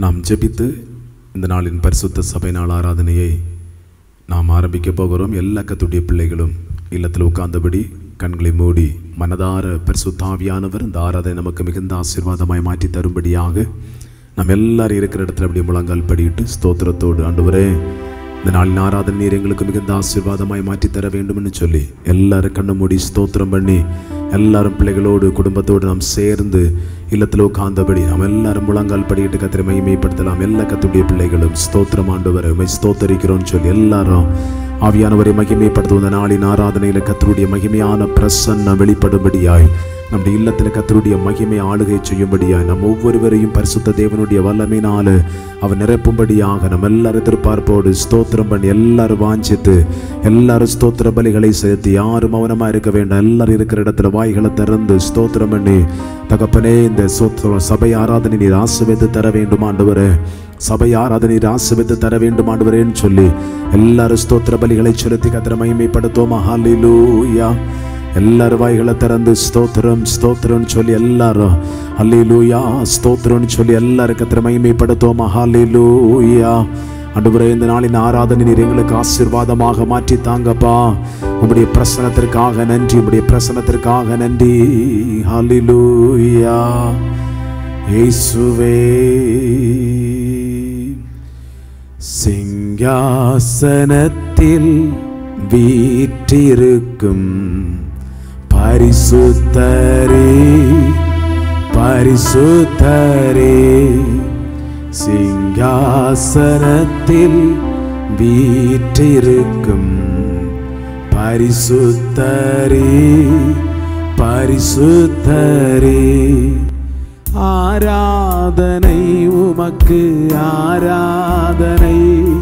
நாம் ஜெபித்து இந்த நாளின் பரிசுத்த சபை நாள் ஆராதனையை நாம் ஆரம்பிக்க போகிறோம் எல்லா கத்துடைய பிள்ளைகளும் இல்லத்தில் உட்கார்ந்தபடி கண்களை மூடி மனதார பரிசுத்தாவியானவர் இந்த ஆராதனை நமக்கு மிகுந்த ஆசீர்வாதமாய் மாற்றி தரும்படியாக நம்ம எல்லாரும் இருக்கிற இடத்துல அப்படியே முழங்கால் படியிட்டு ஸ்தோத்திரத்தோடு ஆண்டவரே இந்த நாளின் ஆராதனை நீர் எங்களுக்கு மிகுந்த ஆசீர்வாதமாய் மாற்றி தர வேண்டும்னு சொல்லி எல்லாரும் கண்ணு மூடி ஸ்தோத்திரம் பண்ணி எல்லாரும் பிள்ளைகளோடு குடும்பத்தோடு நாம் சேர்ந்து இல்லத்தில் உட்கார்ந்தபடி நாம் எல்லாரும் முழங்கால் படிக்கிட்டு கத்திரை மகிமைப்படுத்தலாம் எல்லா கத்துடைய பிள்ளைகளும் ஸ்தோத்திரம் ஆண்டவரை உமை ஸ்தோத்தரிக்கிறோம்னு சொல்லி எல்லாரும் ஆவியானவரை மகிமைப்படுத்தும் இந்த நாளின் ஆராதனையில கத்தருடைய மகிமையான பிரசன்னம் வெளிப்படும்படியாய் நம்முடைய இல்லத்தில் கத்தருடைய மகிமை ஆளுகை செய்யும்படியாய் நம் ஒவ்வொருவரையும் பரிசுத்த தேவனுடைய வல்லமையினால அவர் நிரப்பும்படியாக நம்ம எல்லாரும் எதிர்பார்ப்போடு ஸ்தோத்திரம் பண்ணி எல்லாரும் வாஞ்சித்து எல்லாரும் ஸ்தோத்திர பலிகளை செலுத்தி யாரும் மௌனமா இருக்க வேண்டாம் எல்லாரும் இருக்கிற இடத்துல வாய்களை திறந்து ஸ்தோத்திரம் பண்ணி தகப்பனே இந்த சோத்திர சபை ஆராதனை நீர் ஆசிர்வதித்து தர வேண்டும் ஆண்டவரே சபை ஆராதனை ஆசிர்வதித்து தர வேண்டும் ஆண்டவரேன்னு சொல்லி எல்லாரும் ஸ்தோத்திர பலிகளை செலுத்தி கத்திர மகிமைப்படுத்துவோம் ஹalleluya எல்லாரும் வாய்களை திறந்து ஸ்தோத்திரம் ஸ்தோத்திரம்னு சொல்லி எல்லாரும் ஹalleluya ஸ்தோத்திரம்னு சொல்லி எல்லாரும் கத்திர மகிமைப்படுத்துவோம் ஹalleluya ஆண்டவரே இந்த நாளின் ஆராதனை நீர் எங்களுக்கு ஆசீர்வாதமாக மாற்றி தாங்கப்பா உம்முடைய பிரசனத்திற்காக நன்றி உம்முடைய பிரசனத்திற்காக நன்றி ஹalleluya இயேசுவே சிங்காசனத்தில் வீற்றிருக்கும் பரிசுத்தரே பரிசுத்தரே சிங்காசனத்தில் வீற்றிருக்கும் பரிசுத்தரே பரிசுத்தரே ஆராதனை உமக்கு ஆராதனை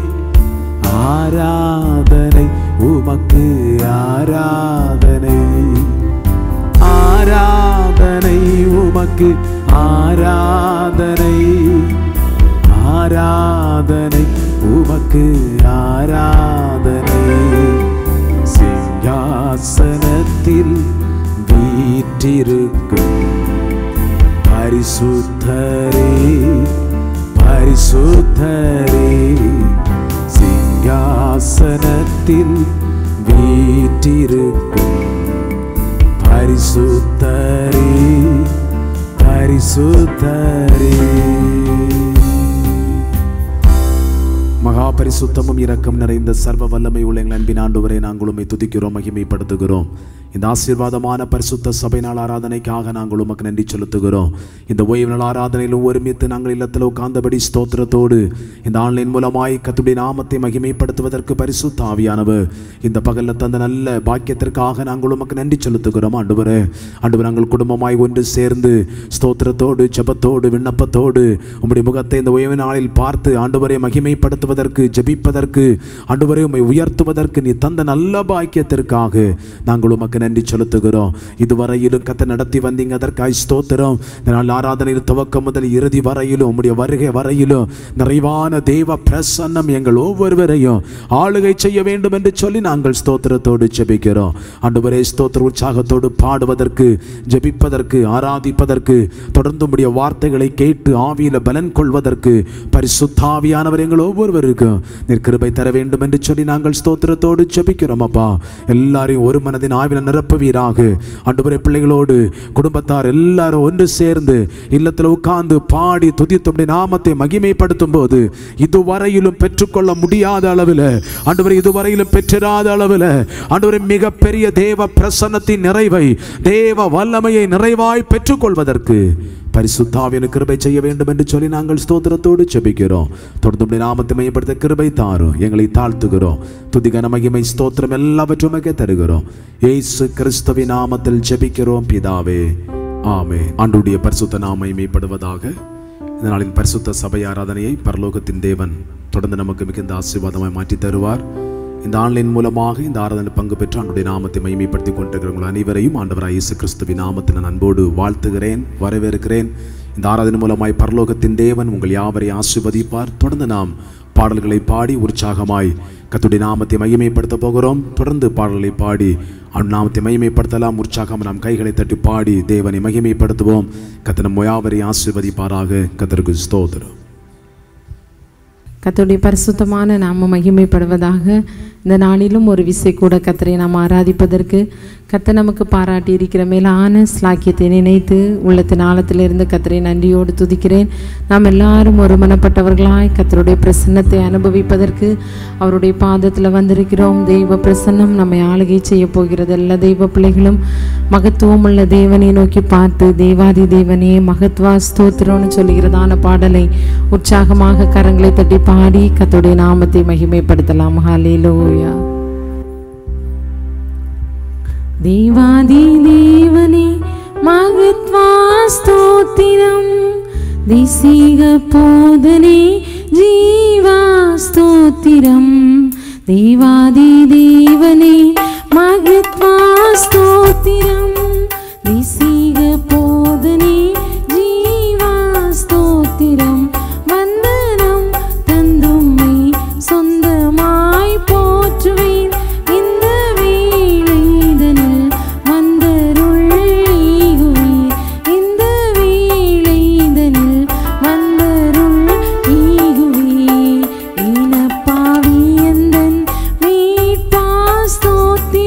ஆராதனை உமக்கு ஆராதனை ஆராதனை உமக்கு ஆராதனை ஆராதனை உமக்கு ஆராதனை சிங்காசனத்தில் வீற்றிருக்கும் பரிசுத்தரே பரிசுத்தரே சிங்காசனத்தில் வீற்றிருக்கும் பரிசுத்தரே பரிசுத்தரே மகா பரிசுத்தமும் இரக்கம் நிறைந்த சர்வ வல்லமை உள்ள எங்கள் அன்பின் ஆண்டவரை நாங்கள் உம்மை துதிக்கிறோம் மகிமைப்படுத்துகிறோம் இந்த ஆசீர்வாதமான பரிசுத்த சபை நாள் ஆராதனைக்காக நாங்கள் உமக்கு நன்றி செலுத்துகிறோம் இந்த ஓய்வு நாள் ஆராதனையிலும் ஒருமித்து நாங்கள் இல்லத்தில் உட்கார்ந்தபடி ஸ்தோத்திரத்தோடு இந்த ஆன்லைன் மூலமாய் கத்துடைய நாமத்தை மகிமைப்படுத்துவதற்கு பரிசுத்த ஆவியானவர் இந்த பகல்ல தந்த நல்ல பாக்கியத்திற்காக நாங்கள் உமக்கு நன்றி செலுத்துகிறோம் ஆண்டவரே ஆண்டவர் நாங்கள் குடும்பமாய் ஒன்று சேர்ந்து ஸ்தோத்திரத்தோடு ஜெபத்தோடு விண்ணப்பத்தோடு உம்முடைய முகத்தை இந்த ஓய்வு நாளில் பார்த்து ஆண்டவரை மகிமைப்படுத்துவதற்கு ஜெபிப்பதற்கு ஆண்டவரை உம்மை உயர்த்துவதற்கு நீ தந்த நல்ல பாக்கியத்திற்காக நாங்கள் உமக்கு நன்றி செலுத்துகிறோம் இதுவரையிலும் கத்த நடத்தி வந்தீங்க அதற்காய் ஸ்தோத்திரம் இந்த நாள் ஆராதனையில் துவக்கம் முதல் இறுதி வரையிலும் உம்முடைய வருகை வரையிலும் நிறைவான தேவ பிரசன்னம் எங்கள் ஒவ்வொருவரையும் ஆளுகை செய்ய வேண்டும் என்று சொல்லி நாங்கள் ஸ்தோத்திரத்தோடு ஜெபிக்கிறோம் ஆண்டவரே ஸ்தோத்திர உற்சாகத்தோடு பாடுவதற்கு ஜெபிப்பதற்கு ஆராதிப்பதற்கு தொடர்ந்து உம்முடைய வார்த்தைகளை கேட்டு ஆவியில பலன் கொள்வதற்கு பரிசுத்தாவியானவர் எங்கள் ஒவ்வொருவருக்கும் நீர் கிருபை தர வேண்டும் என்று சொல்லி நாங்கள் ஸ்தோத்திரத்தோடு ஜெபிக்கிறோம் அப்பா எல்லாரையும் ஒரு மனதின் ஆவில நிரப்புவீராக ஆண்டவரே பிள்ளைகளோடு குடும்பத்தார் எல்லாரும் ஒன்று சேர்ந்து இல்லத்தில் உட்கார்ந்து பாடி துதித்துடைய நாமத்தை மகிமைப்படுத்தும் போது இதுவரையிலும் பெற்றுக்கொள்ள முடியாத அளவில் ஆண்டவரை இதுவரையிலும் பெற்றிராத அளவில் ஆண்டவரை மிகப்பெரிய தேவ பிரசன்னத்தின் நிறைவை தேவ வல்லமையை நிறைவாய் பெற்றுக்கொள்வதற்கு பரிசுத்தாவியனு கிருபை செய்ய வேண்டும் என்று சொல்லி நாங்கள் ஸ்தோத்திரத்தோடு ஜெபிக்கிறோம் தொடர்ந்து உம்முடைய நாமத்தை மையப்படுத்த கிருபை தாரும் எங்களை தாழ்த்துகிறோம் துதிகன மகிமை ஸ்தோத்திரம் எல்லாவற்றும் மிக தருகிறோம் ஏசு கிறிஸ்துவின் நாமத்தில் ஜெபிக்கிறோம் பிதாவே ஆமே ஆண்டுடைய பரிசுத்த நாமை மேம்படுவதாக இந்த நாளின் பரிசுத்த சபை ஆராதனையை பரலோகத்தின் தேவன் தொடர்ந்து நமக்கு மிகுந்த ஆசீர்வாதமாய் மாற்றி தருவார் இந்த ஆன்லைன் மூலமாக இந்த ஆராதனை பங்கு பெற்று ஆண்டுடைய நாமத்தை மகிமைப்படுத்தி கொண்டிருக்கிறவங்கள் அனைவரையும் ஆண்டவராய் இயேசு கிறிஸ்துவின் நாமத்தை நான் அன்போடு வாழ்த்துகிறேன் வரவேற்கிறேன் இந்த ஆராதனை மூலமாய் பரலோகத்தின் தேவன் உங்கள் யாவரை ஆசீர்வதிப்பார் தொடர்ந்து நாம் பாடல்களை பாடி உற்சாகமாய் கத்துடைய நாமத்தை மகிமைப்படுத்த போகிறோம் தொடர்ந்து பாடல்களை பாடி அவன் நாமத்தை மகிமைப்படுத்தலாம் உற்சாகம் நாம் கைகளை தட்டி பாடி தேவனை மகிமைப்படுத்துவோம் கத்தனம் யாவரை ஆசீர்வதிப்பாராக கத்தருக்கு ஸ்தோத்திரம் கர்த்தருடைய பரிசுத்தமான நாம மகிமைப்படுவதாக இந்த நாளிலும் ஒரு விசை கூட கத்தரை நாம் ஆராதிப்பதற்கு கத்த நமக்கு பாராட்டி இருக்கிற மேலான ஸ்லாக்கியத்தை நினைத்து உள்ளத்தின் ஆழத்திலிருந்து கத்தரை நன்றியோடு துதிக்கிறேன் நாம் எல்லாரும் ஒருமனப்பட்டவர்களாய் கத்தருடைய பிரசன்னத்தை அனுபவிப்பதற்கு அவருடைய பாதத்தில் வந்திருக்கிறோம் தெய்வ பிரசன்னம் நம்மை ஆளுகை செய்ய போகிறது எல்லா தெய்வ பிள்ளைகளும் மகத்துவம் உள்ள தேவனை நோக்கி பார்த்து தேவாதி தேவனே மகத்வா ஸ்தோத்திரம்னு சொல்லுகிறதான பாடலை உற்சாகமாக கரங்களை தட்டி பாடி கத்தருடைய நாமத்தை மகிமைப்படுத்தலாம் ஹalleluya தேவாதி தேவனே மகத்வா ஸ்தோத்திரம் தேசிக போதனே ஜீவா ஸ்தோத்திரம் தேவாதி தேவனே மகத்வா ஸ்தோத்திரம் தேசிக போதனே ஜீவா ஸ்தோத்திரம் வந்தனம் தந்தும்மை சொந்தமாய் போற்றுவேன் இந்த வேளைதனில் வந்தருள் ஈகுவீர் இந்த வேளைதனில் வந்தருள் ஈகுவீர் இனப்பாவி எந்தன் மீட்பா ஸ்தோத்திரம்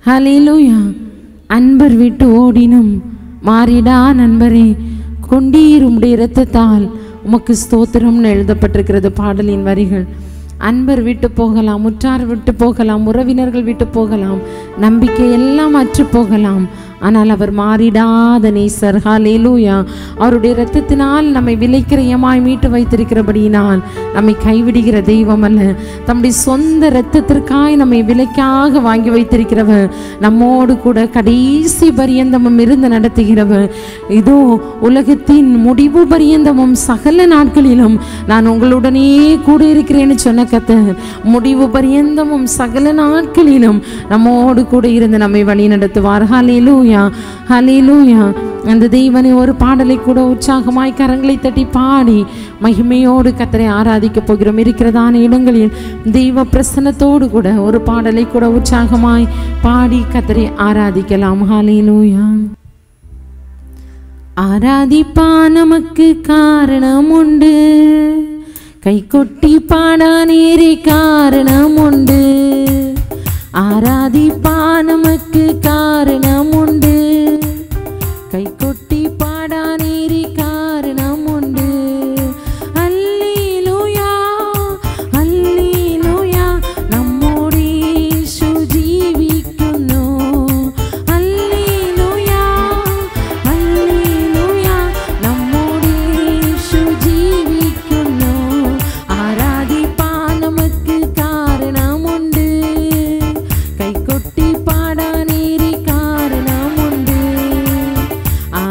ஹalleluya அன்பர் விட்டு ஓடினும் மாறிடா நண்பரே கொண்டீர் உம்முடைய இரத்தத்தால் உமக்கு ஸ்தோத்திரம்னு எழுதப்பட்டிருக்கிறது பாடலின் வரிகள் அன்பர் விட்டு போகலாம் உற்றார் விட்டு போகலாம் உறவினர்கள் விட்டு போகலாம் நம்பிக்கை எல்லாம் அற்று போகலாம் ஆனால் அவர் மாறிடாத நேசர் ஹalleluya அவருடைய இரத்தத்தினால் நம்மை விலைக்கிரயமாய் மீட்டு வைத்திருக்கிறபடியினால் நம்மை கைவிடுகிற தெய்வம் அல்ல தம்முடைய சொந்த இரத்தத்திற்காய் நம்மை விலைக்காக வாங்கி வைத்திருக்கிறவர் நம்மோடு கூட கடைசி பரியந்தமும் இருந்து நடத்துகிறவர் இதோ உலகத்தின் முடிவு பரியந்தமும் சகல நாட்களிலும் நான் உங்களுடனே கூட இருக்கிறேன்னு சொன்ன கத்தர் முடிவு பரியந்தமும் சகல நாட்களிலும் நம்மோடு கூட இருந்து நம்மை வழி நடத்துவார் ஹalleluya ஹalleluya அந்த தெய்வனை ஒரு பாடலை கூட உற்சாகமாய் கரங்களை தட்டி பாடி மகிமையோடு கத்தரை ஆராதிக்க போகிறோம் இருக்கிறதான இடங்களில் தெய்வ பிரசன்னத்தோடு கூட ஒரு பாடலை கூட உற்சாகமாய் பாடி கத்தரை ஆராதிக்கலாம் ஹalleluya ஆராதிப்பா நமக்கு காரணம் உண்டு கை கொட்டி பாடா நேரே காரணம் உண்டு ஆராதிப்பா நமக்கு காரணம் உண்டு கை கொட்டி பாடா நேரே காரணம் உண்டு அல்லேலூயா அல்லேலூயா நம்மோடு യേശു ജീവിക്കുന്നു அல்லேலூயா அல்லேலூயா நம்மோடு യേശു ജീവിക്കുന്നു ആരാധിപ്പാൻ നമുക്ക് കാരണമുണ്ട് കൈകൊട്ടി പാടാനേറെ കാരണമുണ്ട്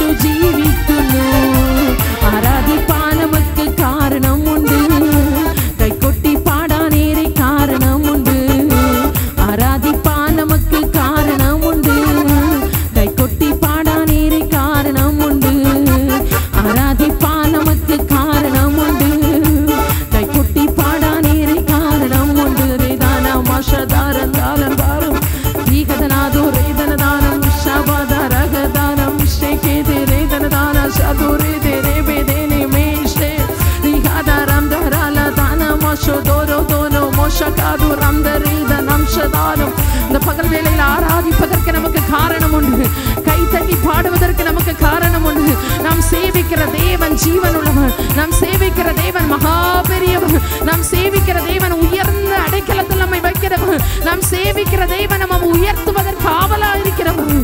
യേശു ജീവിക്കുന്നു ആരാധിപ്പാൻ നമുക്ക് കാരണമുണ്ട് കൈകൊട്ടി പാടാനേറെ കാരണമുണ്ട് ആരാധിപ്പാൻ നമുക്ക് കാരണമുണ്ട് കൈകൊട്ടി പാടാനേറെ കാരണമുണ്ട് ആരാധിപ്പാൻ നമുക്ക് കാരണമുണ്ട് കൈകൊട്ടി പാടാനേറെ കാരണമുണ്ട് രേദാന മാഷദാരം ദാനം ദാരം ഭീകതനാദോ രേദനദാനം ശബദരഗദാനം ശേഖേദേ രേദനദാന ശതുരേദേ രേബേദേനെ മേഷേ രിഹദരം ദരാല ദാനം மோஷோதோரோ தோனோ மோஷகாது ரந்தரீத நம்ஷதானம் இந்த பகல் வேளையில் ஆராதிப்பதற்கு நமக்கு காரணம் உண்டு கை தட்டி பாடுவதற்கு நமக்கு காரணம் உண்டு நாம் சேவிக்கிற தேவன் ஜீவன் உள்ளவர் நாம் சேவிக்கிற தேவன் மகா பெரியவர் நாம் சேவிக்கிற தேவன் உயர்ந்த அடைக்கலத்தில் நம்மை வைக்கிறவர் நாம் சேவிக்கிற தேவன் நம்ம உயர்த்துவதற்கு ஆவலா இருக்கிறவர்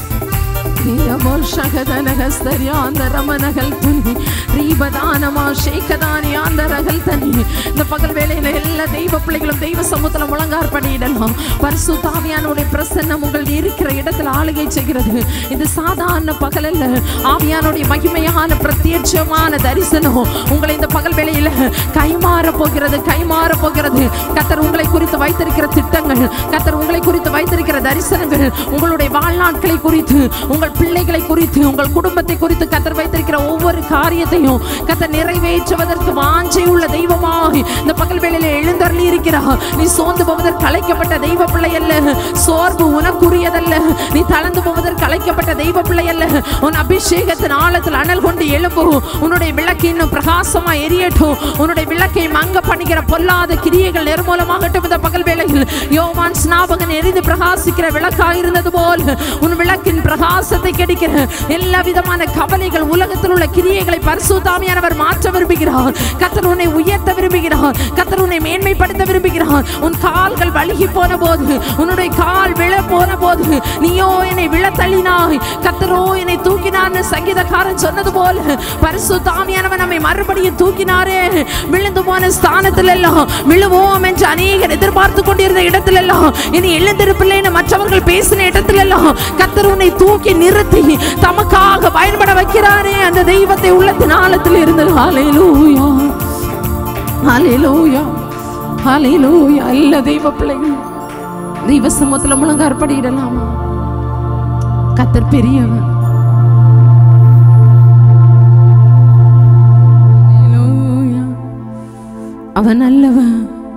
இந்த பகல் வேளையில எல்லா தெய்வ பிள்ளைகளும் தெய்வ சமூகத்துல முழங்கார் பண்ணிடலாம் பரிசு தாவியானுடைய பிரசன்னம் உங்கள் இருக்கிற இடத்துல ஆளுகை செய்கிறது இது சாதாரண பகல் அல்ல ஆவியானுடைய மகிமையான பிரத்யட்சமான தரிசனம் உங்களை இந்த பகல் வேளையில கைமாற போகிறது கைமாற போகிறது கத்தர் உங்களை குறித்து வைத்திருக்கிற திட்டங்கள் கத்தர் உங்களை குறித்து வைத்திருக்கிற தரிசனங்கள் உங்களுடைய வாழ்நாட்களை குறித்து உங்கள் பிள்ளைகளை குறித்து உங்கள் குடும்பத்தை குறித்து கத்தர் வைத்திருக்கிற ஒவ்வொரு காரியத்தையும் கத்தர் நிறைவேற்றுவதற்கு வாஞ்சை உள்ள தெய்வமாக இந்த பகல் வேளையில எழுந்தருளி இருக்கிறார் நீ சோர்ந்து போவதற்கு அழைக்கப்பட்ட தெய்வ பிள்ளை அல்ல சோர்வு உனக்குரியதல்ல நீ தளர்ந்து போவதற்கு அழைக்கப்பட்ட தெய்வ பிள்ளை அல்ல உன் அபிஷேகத்தின் ஆழத்தில் அனல் கொண்டு எழும்பு உன்னுடைய விளக்கு இன்னும் பிரகாசமா எரியட்டும் உன்னுடைய விளக்கை மங்க பண்ணுகிற பொல்லாத கிரியைகள் நிர்மூலமாகட்டும் இந்த பகல் வேளையில் யோவான் ஸ்நாபகன் எரிந்து பிரகாசிக்கிற விளக்காக இருந்தது போல் உன் விளக்கின் பிரகாசத்தை கெடுக்கிற எல்லா விதமான கவலைகள் உலகத்தில் உள்ள கிரியைகளை பரிசுத்தாமியானவர் மாற்ற விரும்புகிறார் கத்தர் உன்னை உயர்த்த விரும்புகிறார் கத்தர் உன்னை மேன்மைப்படுத்த விரும்புகிறார் உன் கால்கள் வழுகி போன போது உன்னுடைய கால் விழ போன போது நீயோ என்னை விழ தள்ளினாய் கத்தரோ என்னை தூக்கினார்னு சங்கீதக்காரன் சொன்னது போல பரிசு தாமியானவன் நம்மை மறுபடியும் தூக்கினாரே விழுந்து போன ஸ்தானத்தில் எல்லாம் விழுவோம் என்று அநேகர் எதிர்பார்த்து கொண்டிருந்த இடத்துல எல்லாம் இனி எழுந்திருப்பில்லைன்னு மற்றவர்கள் பேசின இடத்துல எல்லாம் கத்தர் உன்னை தூக்கி நிறுத்தி தமக்காக பயன்பட வைக்கிறாரே அந்த தெய்வத்தை உள்ளத்தின் ஆழத்தில் இருந்து ஹalleluya ஹalleluya ஹalleluya அல்ல தெய்வ பிள்ளைகள் தெய்வ சமூகத்துல முழங்கார் படியிடலாமா கத்தர் பெரியவர் ஹalleluya அவன் நல்லவன்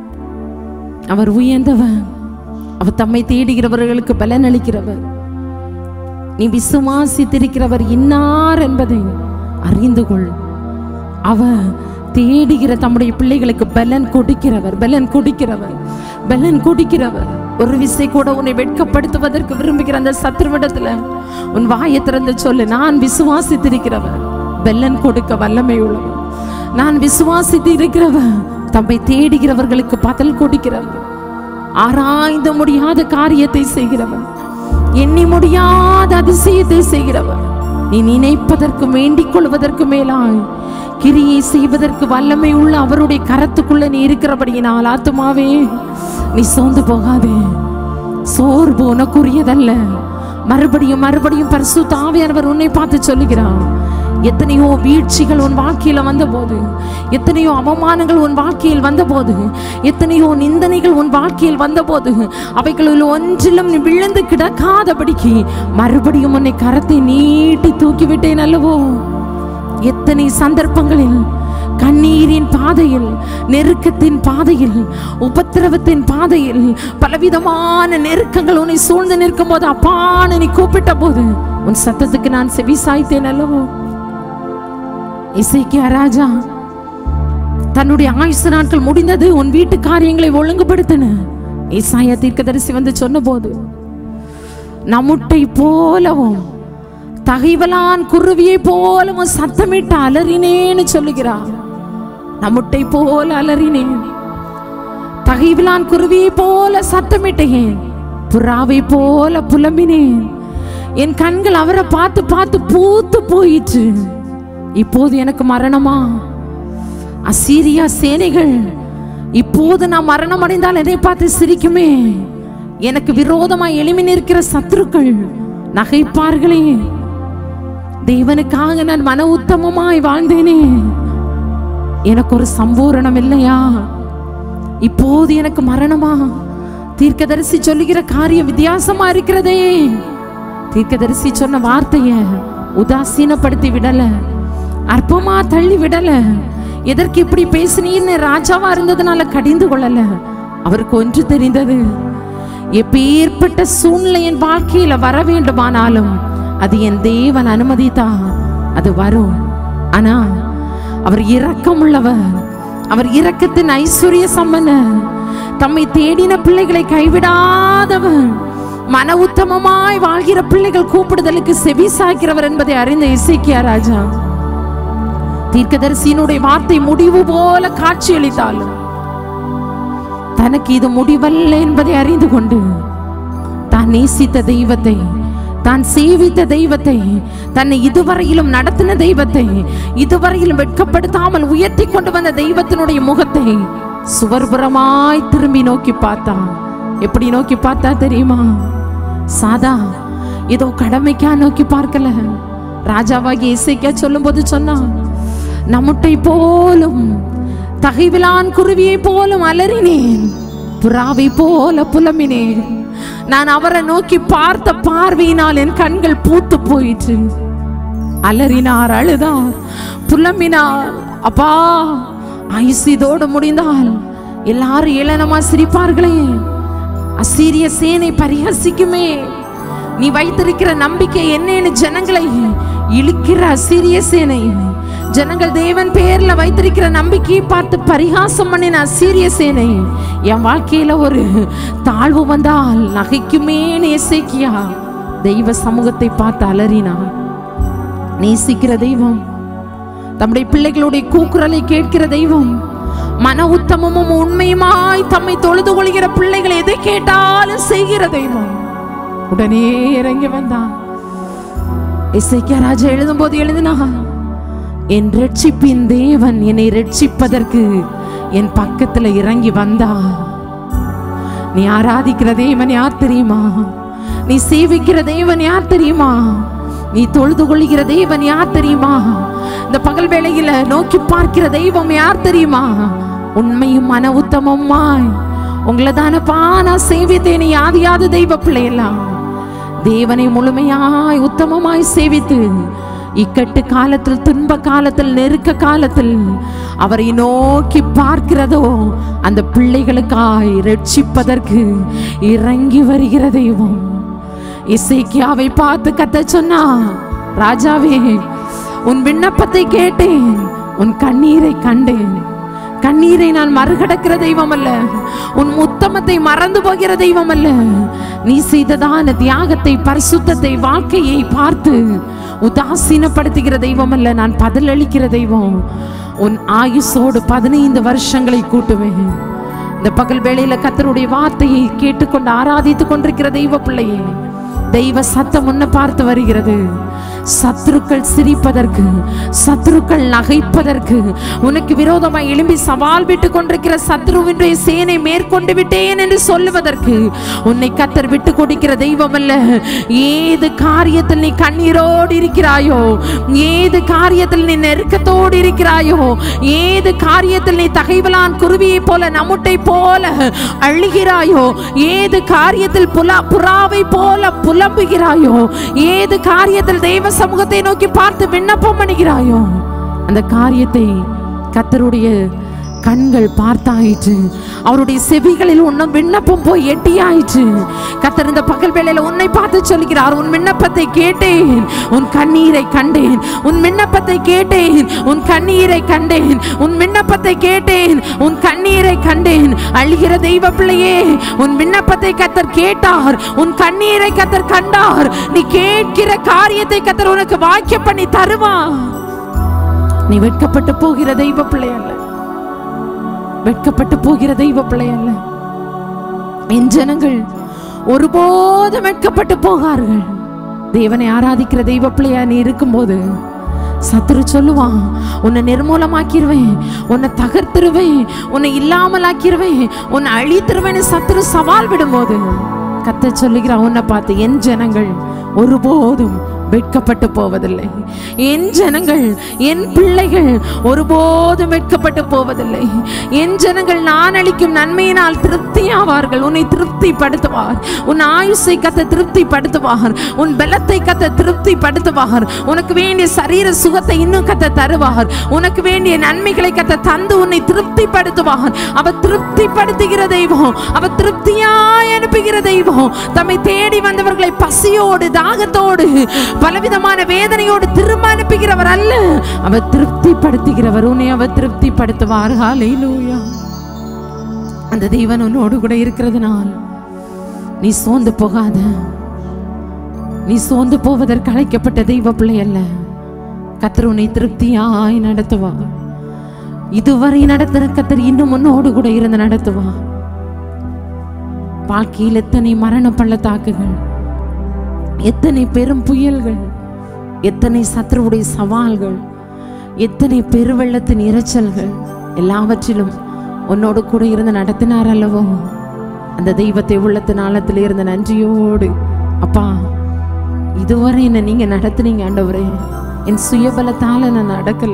அவர் உயர்ந்தவன் அவர் தம்மை தேடுகிறவர்களுக்கு பலன் அளிக்கிறவர் நீ விசுவாசித்திருக்கிறவர் இன்னார் என்பதை அறிந்து கொள் அவர் தேடுகிற தம்முடைய பிள்ளைகளுக்கு பலன் கொடுக்கிறவர் பலன் கொடுக்கிறவர் பலன் கொடுக்கிறவர் ஒரு விசை கூட உன்னை வெட்கப்படுத்துவதற்கு விரும்புகிற அந்த சத்ருவிடத்துல உன் வாயை திறந்து சொல்லு நான் விசுவாசித்திருக்கிறவர் பலன் கொடுக்க வல்லமை உள்ளவர் நான் விசுவாசித்து இருக்கிறவர் தம்மை தேடுகிறவர்களுக்கு பதில் கொடுக்கிறவர் ஆராய்ந்த முடியாத காரியத்தை செய்கிறவர் எண்ணி முடியாத அதிசயத்தை செய்கிறவர் நீ நினைப்பதற்கு வேண்டிக் கொள்வதற்கு மேலாய் கிரியை செய்வதற்கு வல்லமை உள்ள அவருடைய கரத்துக்குள்ள நீ இருக்கிறபடியினால் ஆத்துமாவே நீ சோர்ந்து போகாதே சோர்வு உனக்குரியதல்ல மறுபடியும் மறுபடியும் பரிசு தாவியானவர் உன்னை பார்த்து சொல்லுகிறார் எத்தனையோ வீழ்ச்சிகள் உன் வாழ்க்கையில வந்தபோது எத்தனையோ அவமானங்கள் உன் வாழ்க்கையில் வந்தபோது எத்தனையோ நிந்தனைகள் உன் வாழ்க்கையில் வந்தபோது அவைகளில் ஒன்றிலும் நீ விழுந்து கிடக்காதபடிக்கு மறுபடியும் உன்னை கரத்தை நீட்டி தூக்கிவிட்டேன் அல்லவோ எத்தனை சந்தர்ப்பங்களில் கண்ணீரின் பாதையில் நெருக்கத்தின் பாதையில் உபத்திரவத்தின் பாதையில் பலவிதமான நெருக்கங்கள் உன்னை சூழ்ந்து நிற்கும் போது அப்பான்னு நீ கூப்பிட்ட போது உன் சத்தத்துக்கு நான் செவி சாய்த்தேன் அல்லவோ இசைக்கியா ராஜா தன்னுடைய ஆயுசு நாட்கள் முடிந்தது உன் வீட்டு காரியங்களை ஒழுங்குபடுத்தின இசாயா தீர்க்கதரிசி வந்து சொன்னபோது நம்முட்டை போலவும் தகைவலான் குருவியை போலவும் சத்தமிட்டு அலறினேன்னு சொல்லுகிறார் நம்முட்டை போல அலறினேன் தகைவிலான் குருவியை போல சத்தமிட்டேன் புறாவை போல புலம்பினேன் என் கண்கள் அவரை பார்த்து பார்த்து பூத்து போயிற்று இப்போது எனக்கு மரணமா அசீரியா சேனைகள் இப்போது நான் மரணம் அடைந்தால் எதை பார்த்து சிரிக்குமே எனக்கு விரோதமாய் எழுமி நிற்கிற சத்துருக்கள் நகைப்பார்களே தேவனுக்காக நான் மன உத்தமமாய் வாழ்ந்தேனே எனக்கு ஒரு சம்பூரணம் இல்லையா இப்போது எனக்கு மரணமா தீர்க்கதரிசி சொல்லுகிற காரியம் வித்தியாசமா இருக்கிறதே தீர்க்கதரிசி சொன்ன வார்த்தைய உதாசீனப்படுத்தி விடல அற்பமா தள்ளி விடல எதற்கு இப்படி பேசினீன்னு ராஜாவா இருந்ததுனால கடிந்து கொள்ளல அவருக்கு ஒன்று தெரிந்தது எப்பேற்பட்ட சூழ்நிலை என் வாழ்க்கையில வர வேண்டுமானாலும் அது என் தேவன் அனுமதித்தா அது வரும் ஆனா அவர் இரக்கமுள்ளவர் அவர் இரக்கத்தின் ஐஸ்வர்ய சம்பன்னர் தம்மை தேடின பிள்ளைகளை கைவிடாதவர் மன உத்தமமாய் வாழ்கிற பிள்ளைகள் கூப்பிடுதலுக்கு செவி சாய்க்கிறவர் என்பதை அறிந்த இசைக்கியா ராஜா தீர்க்கதரிசியினுடைய வார்த்தை முடிவு போல காட்சியளித்தாலும் தனக்கு இது முடிவல்ல என்பதை அறிந்து கொண்டு தான் நேசித்த தெய்வத்தை தான் சேவித்த தெய்வத்தை தன்னை இதுவரையிலும் நடத்தின தெய்வத்தை இதுவரையிலும் வெட்கப்படுத்தாமல் உயர்த்தி கொண்டு வந்த தெய்வத்தினுடைய முகத்தை சுவர்புறமாய் திரும்பி நோக்கி பார்த்தான் எப்படி நோக்கி பார்த்தா தெரியுமா சாதா ஏதோ கடமைக்கா நோக்கி பார்க்கல ராஜாவாகி இசைக்கா சொல்லும்போது சொன்னான் நம்முட்டை போலும் தகைவிலான் குருவியை போலும் அலறினேன் புறாவை போல புலம்பினேன் நான் அவரை நோக்கி பார்த்த பார்வையினால் என் கண்கள் பூத்து போயிற்று அலறினார் அழுதார் புலம்பினார் அப்பா ஆயுசு இதோடு முடிந்தால் எல்லாரும் ஏளனமா சிரிப்பார்களே அசீரிய சேனை பரிஹசிக்குமே நீ வைத்திருக்கிற நம்பிக்கை என்னன்னு ஜனங்களை இழுக்கிற அசீரிய சேனை ஜனங்கள் தேவன் பேர்ல வைத்திருக்கிற நம்பிக்கையை பார்த்து பரிகாசம் பண்ணின அசீரிய சேனை என் வாழ்க்கையில ஒரு தாழ்வு வந்தால் நகைக்குமே நேசிக்கியா தெய்வ சமூகத்தை பார்த்து அலறினான் நேசிக்கிற தெய்வம் தம்முடைய பிள்ளைகளுடைய கூக்குரலை கேட்கிற தெய்வம் மன உத்தமமும் உண்மையுமாய் தம்மை தொழுது கொள்கிற பிள்ளைகள் எதை கேட்டாலும் செய்கிற தெய்வம் உடனே இறங்கி வந்தான் இசைக்கிய ராஜா எழுதும்போது எழுதினா என் ரட்சிப்பின் தேவன் என்னை ரட்சிப்பதற்கு என் பக்கத்துல இறங்கி வந்தா நீ ஆராதிக்கிற தேவன் யார் தெரியுமா நீ சேவிக்கிற தேவன் யார் தெரியுமா நீ தொழுது கொள்கிற தேவன் யார் தெரியுமா இந்த பகல் வேளையில நோக்கி பார்க்கிற தெய்வம் யார் தெரியுமா உண்மையும் மன உத்தமமாய் உங்களை தானப்பா நான் சேவித்தேன் யாதியாவது தெய்வ பிள்ளையெல்லாம் தேவனை முழுமையாய் உத்தமமாய் சேவித்து இக்கட்டு காலத்தில் துன்ப காலத்தில் நெருக்க காலத்தில் அவரை நோக்கி பார்க்கிறதோ அந்த பிள்ளைகளுக்காய் ரட்சிப்பதற்கு இறங்கி வருகிற தெய்வம் இசைக்கியாவை பார்த்து கத்த சொன்னா ராஜாவே உன் விண்ணப்பத்தை கேட்டேன் உன் கண்ணீரை கண்டேன் கண்ணீரை நான் மறுகடக்கிற தெய்வம் அல்ல உன் உத்தமத்தை மறந்து போகிற தெய்வம் அல்ல நீ செய்ததான தியாகத்தை பரிசுத்தத்தை வாழ்க்கையை பார்த்து உதாசீனப்படுத்துகிற தெய்வம் அல்ல நான் பதிலளிக்கிற தெய்வம் உன் ஆயுசோடு பதினைந்து வருஷங்களை கூட்டுவேன் இந்த பகல் வேளையில கத்தருடைய வார்த்தையை கேட்டுக்கொண்டு ஆராதித்துக் கொண்டிருக்கிற தெய்வ பிள்ளையே தெய்வ சத்தம் உன்னை பார்த்து வருகிறது சத்துருக்கள் சிரிப்பதற்கு சத்துருக்கள் நகைப்பதற்கு உனக்கு விரோதமாய் எழும்பி சவால் விட்டு கொண்டிருக்கிற சத்ருவினுடைய சேனை மேற்கொண்டு விட்டேன் என்று சொல்லுவதற்கு உன்னை கத்தர் விட்டு கொடுக்கிற தெய்வம் அல்ல ஏது காரியத்தில் நீ கண்ணீரோடு இருக்கிறாயோ ஏது காரியத்தில் நீ நெருக்கத்தோடு இருக்கிறாயோ ஏது காரியத்தில் நீ தகைவலான் குருவியை போல நம்முட்டை போல அழுகிறாயோ ஏது காரியத்தில் புலா புறாவை போல புலம்புகிறாயோ ஏது காரியத்தில் தெய்வ சமூகத்தை நோக்கி பார்த்து விண்ணப்பம் பண்ணுகிறாயோ அந்த காரியத்தை கத்தருடைய கண்கள் பார்த்தாயிற்று அவருடைய செவிகளில் உன்னும் விண்ணப்பம் போய் எட்டியாயிற்று கத்தர் இந்த பகல் வேளையில உன்னை பார்த்து சொல்கிறார் உன் விண்ணப்பத்தை கேட்டேன் உன் கண்ணீரை கண்டேன் உன் விண்ணப்பத்தை கேட்டேன் உன் கண்ணீரை கண்டேன் உன் விண்ணப்பத்தை கேட்டேன் உன் கண்ணீரை கண்டேன் அழுகிற தெய்வ பிள்ளையே உன் விண்ணப்பத்தை கத்தர் கேட்டார் உன் கண்ணீரை கத்தர் கண்டார் நீ கேட்கிற காரியத்தை கத்தர் உனக்கு வாக்கிய பண்ணி தருவான் நீ வெட்கப்பட்டு போகிற தெய்வ பிள்ளை அல்ல வெட்கப்பட்டு போகிற தெய்வ பிள்ளை அல்ல என் ஜனங்கள் ஒருபோதும் வெட்கப்பட்டு போகார்கள் தேவனை ஆராதிக்கிற தெய்வ பிள்ளையா நீ இருக்கும்போது சத்துரு சொல்லுவான் உன்னை நிர்மூலமாக்கிருவேன் உன்னை தகர்த்துருவேன் உன்னை இல்லாமலாக்கிருவேன் உன்னை அழித்துருவேன்னு சத்துரு சவால் விடும்போது கத்த சொல்லுகிறான் உன்னை பார்த்து என் ஜனங்கள் ஒருபோதும் வெட்கப்பட்டு போவதில்லை என் ஜனங்கள் என் பிள்ளைகள் ஒருபோதும் வெட்கப்பட்டு போவதில்லை என் ஜனங்கள் நான் அளிக்கும் நன்மையினால் திருப்தியாவார்கள் உன்னை திருப்திப்படுத்துவார் உன் ஆயுசை கத்த திருப்திப்படுத்துவார் உன் பலத்தை கத்த திருப்திப்படுத்துவார் உனக்கு வேண்டிய சரீர சுகத்தை இன்னும் கத்த தருவார் உனக்கு வேண்டிய நன்மைகளை கத்த தந்து உன்னை திருப்திப்படுத்துவார் அவர் திருப்திப்படுத்துகிற தெய்வம் அவர் திருப்தியாய் அனுப்புகிற தெய்வம் தம்மை தேடி வந்தவர்களை பசியோடு தாகத்தோடு பலவிதமான வேதனையோடு திரும்ப அனுப்புகிறவர் அல்ல அவர் திருப்திப்படுத்துகிறவர் உன்னை அவர் திருப்திப்படுத்துவார் ஹalleluya அந்த தேவன் உன்னோடு கூட இருக்கிறதுனால் நீ சோர்ந்து போகாத நீ சோர்ந்து போவதற்கு அழைக்கப்பட்ட தெய்வ பிள்ளை அல்ல கத்தர் உன்னை திருப்தியாய் நடத்துவா இதுவரை நடத்துற கத்தர் இன்னும் உன்னோடு கூட இருந்து நடத்துவா வாழ்க்கையில் எத்தனை மரண பள்ளத்தாக்குகள் எத்தனை பெரும் புயல்கள் எத்தனை சத்ருவுடைய சவால்கள் எத்தனை பெருவெள்ளத்தின் இரைச்சல்கள் எல்லாவற்றிலும் உன்னோடு கூட இருந்து நடத்தினார் அல்லவோ அந்த தெய்வத்தை உள்ளத்தின் ஆழத்தில் இருந்த நன்றியோடு அப்பா இதுவரை என்ன நீங்க நடத்துனீங்க ஆண்டவரே என் சுயபலத்தால நான் நடக்கல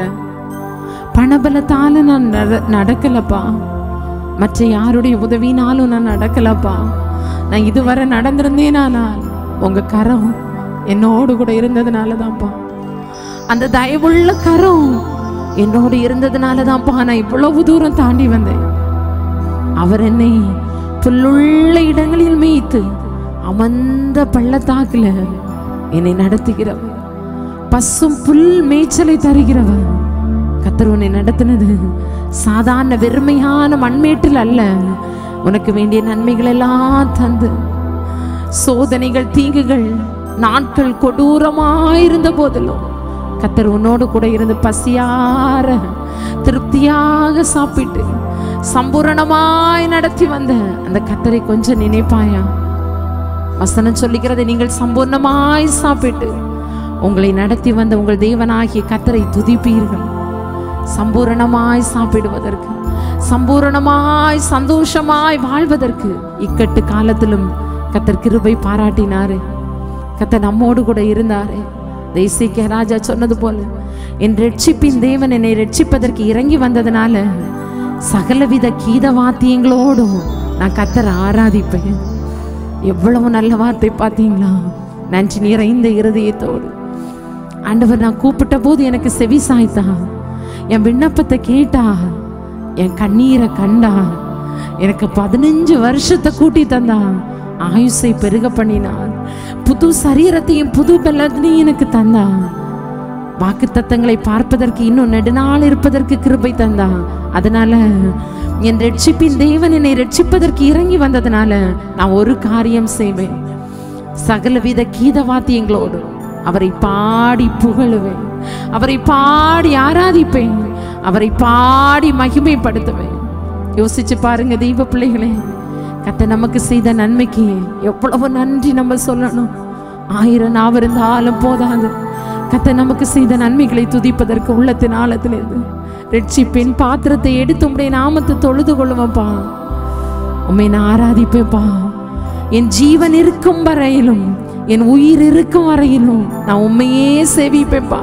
பணபலத்தால நான் நட- நடக்கலப்பா மற்ற யாருடைய உதவினாலும் நான் நடக்கலப்பா நான் இதுவரை நடந்திருந்தேனானால் உங்க கரம் என்னோடு கூட இருந்ததுனால தான்ப்பா அந்த தயவுள்ள கரம் என்னோடு இருந்ததுனால தான்ப்பா நான் இவ்வளவு தூரம் தாண்டி வந்தேன் அவர் என்னை புல்லுள்ள இடங்களில் மேய்த்து அமர்ந்த பள்ளத்தாக்குல என்னை நடத்துகிறவர் பசும் புல் மேய்ச்சலை தருகிறவர் கத்தர் உன்னை நடத்தினது சாதாரண வெறுமையான மண்மேட்டில் அல்ல உனக்கு வேண்டிய நன்மைகள் எல்லாம் தந்து சோதனைகள் தீங்குகள் நாட்கள் கொடூரமாயிருந்த போதிலும் கத்தர் உன்னோடு கூட இருந்து பசியார திருப்தியாக சாப்பிட்டு சம்பூரணமாய் நடத்தி வந்த அந்த கத்தரை கொஞ்சம் நினைப்பாயா வசனம் சொல்லுகிறது நீங்கள் சம்பூர்ணமாய் சாப்பிட்டு உங்களை நடத்தி வந்த உங்கள் தேவனாகிய கத்தரை துதிப்பீர்கள் சம்பூரணமாய் சாப்பிடுவதற்கு சம்பூரணமாய் சந்தோஷமாய் வாழ்வதற்கு இக்கட்டு காலத்திலும் கத்தர் கிருபை பாராட்டினாரு கத்தர் நம்மோடு கூட இருந்தாரு தேசிக்க ராஜா சொன்னது போல என் ரட்சிப்பின் தேவன் என்னை ரட்சிப்பதற்கு இறங்கி வந்ததுனால சகலவித கீத வாத்தியங்களோடும் நான் கத்தரை ஆராதிப்பேன் எவ்வளவு நல்ல வார்த்தை பார்த்தீங்களா நன்றி நிறைந்த இருதயத்தோடு ஆண்டவர் நான் கூப்பிட்ட போது எனக்கு செவி சாய்த்தா என் விண்ணப்பத்தை கேட்டா என் கண்ணீரை கண்டா எனக்கு பதினஞ்சு வருஷத்தை கூட்டி தந்தா ஆயுசை பெருக பண்ணினான் புது சரீரத்தையும் புது பலத்தையும் எனக்கு தந்தா வாக்கு தத்தங்களை பார்ப்பதற்கு இன்னும் நெடுநாள் இருப்பதற்கு கிருபை தந்தா அதனால என் ரட்சிப்பின் தேவன் என்னை ரட்சிப்பதற்கு இறங்கி வந்ததுனால நான் ஒரு காரியம் செய்வேன் சகலவித கீத வாத்தியங்களோடு அவரை பாடி புகழுவேன் அவரை பாடி ஆராதிப்பேன் அவரை பாடி மகிமைப்படுத்துவேன் யோசிச்சு பாருங்க தெய்வ பிள்ளைகளே கத்த நமக்கு செய்த நன்மைக்கு எவ்வளவு நன்றி நம்ம சொல்லணும் ஆயிரம் நாவ இருந்தாலும் போதாது கத்த நமக்கு செய்த நன்மைகளை துதிப்பதற்கு உள்ளத்தின் ஆழத்திலிருந்து ரட்சிப்பின் பாத்திரத்தை எடுத்து உடைய நாமத்தை தொழுது கொள்ளுவப்பா உம்மை நான் ஆராதிப்பேப்பா என் ஜீவன் இருக்கும் வரையிலும் என் உயிர் இருக்கும் வரையிலும் நான் உண்மையே சேவிப்பேப்பா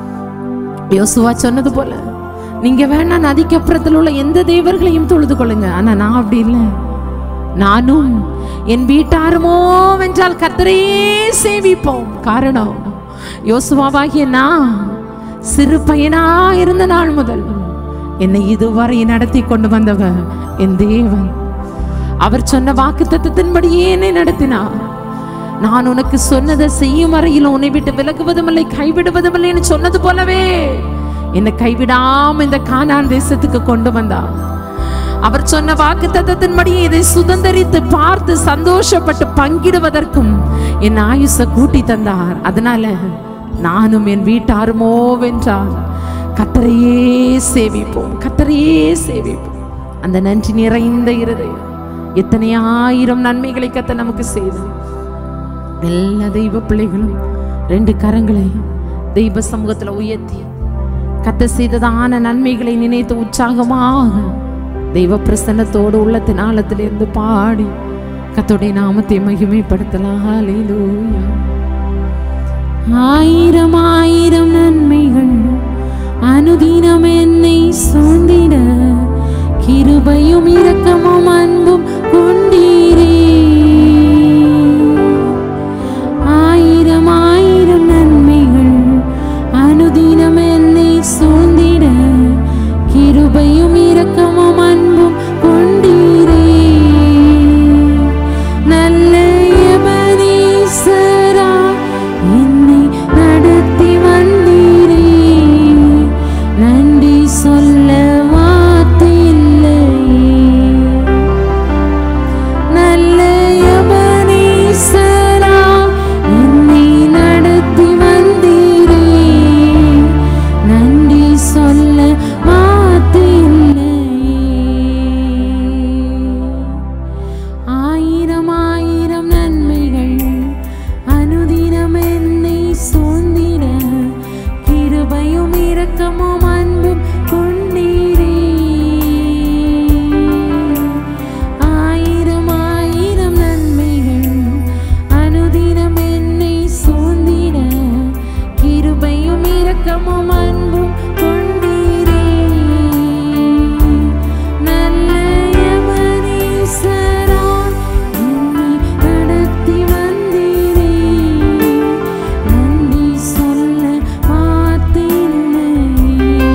யோசுவா சொன்னது போல நீங்க வேணா நதிக்கு அப்புறத்தில் உள்ள எந்த தேவர்களையும் தொழுது கொள்ளுங்க ஆனா நான் அப்படி இல்லை நானும் என் வீட்டாருமோ வென்றால் கத்தரையே சேவிப்போம் காரணம் யோசுவாவாகிய நான் சிறு பையனா இருந்த நாள் முதல் என்னை இதுவரை நடத்தி கொண்டு வந்தவர் என் தேவன் அவர் சொன்ன வாக்கு தத்துவத்தின்படியே என்னை நடத்தினார் நான் உனக்கு சொன்னதை செய்யும் வரையிலும் உன்னை விட்டு விலகுவதும் இல்லை கைவிடுவதும் இல்லைன்னு சொன்னது போலவே என்னை கைவிடாம இந்த கானான் தேசத்துக்கு கொண்டு வந்தார் அவர் சொன்ன வாக்கு தத்தத்தின்படியே இதை சுதந்திரித்து பார்த்து சந்தோஷப்பட்டு பங்கிடுவதற்கும் என் ஆயுச கூட்டி தந்தார் அதனால நானும் என் வீட்டாருமோ வென்றார் கத்தரையே சேவிப்போம் கத்தரையே சேவிப்போம் அந்த நன்றி நிறைந்த இருதயம் எத்தனை ஆயிரம் நன்மைகளை கத்த நமக்கு செய்தார் எல்லா தெய்வ பிள்ளைகளும் ரெண்டு கரங்களை தெய்வ சமூகத்துல உயர்த்தி கத்த செய்ததான நன்மைகளை நினைத்து உற்சாகமாக தெய்வ பிரசன்னத்தோடு உள்ளத்தின் ஆழத்திலிருந்து பாடி கத்தோடைய நாமத்தை மகிமைப்படுத்தலாம் ஹalleluya ஆயிரம் ஆயிரம் நன்மைகள் அனுதினம் என்னை சூழ்ந்திட கிருபையும் இரக்கமும் அன்பும் கொண்டீரே ஆயிரம் ஆயிரம் நன்மைகள் அனுதினம் என்னை சூழ்ந்திட கிருபையும் இரக்கமும் அன்பும் கொண்டீரே நல்ல எபனீசரா என்னை நடத்தி வந்தீரே நன்றி சொல்ல வார்த்தை இல்லையே நல்ல எபனீசரா என்னை நடத்தி வந்தீரே நன்றி சொல்ல வார்த்தை இல்லையே ஆயிரம் ஆயிரம் நன்மைகள் அனுதினம் என்னை சூழ்ந்திட கிருபையும் இரக்கமும் அன்பும் கொண்டீரே ஆயிரம் ஆயிரம் நன்மைகள் அனுதினம் என்னை சூழ்ந்திட கிருபையும் இரக்கமும் அன்பும் கொண்டீரே நல்ல எமனீசரா என்னை நடத்தி வந்தீரே நன்றி சொல்ல வார்த்தை இல்லையே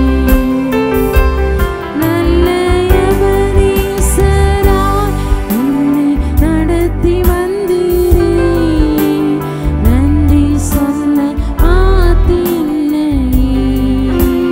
நல்ல எபனீசரா என்னை நடத்தி வந்தீரே நன்றி சொல்ல வார்த்தை இல்லையே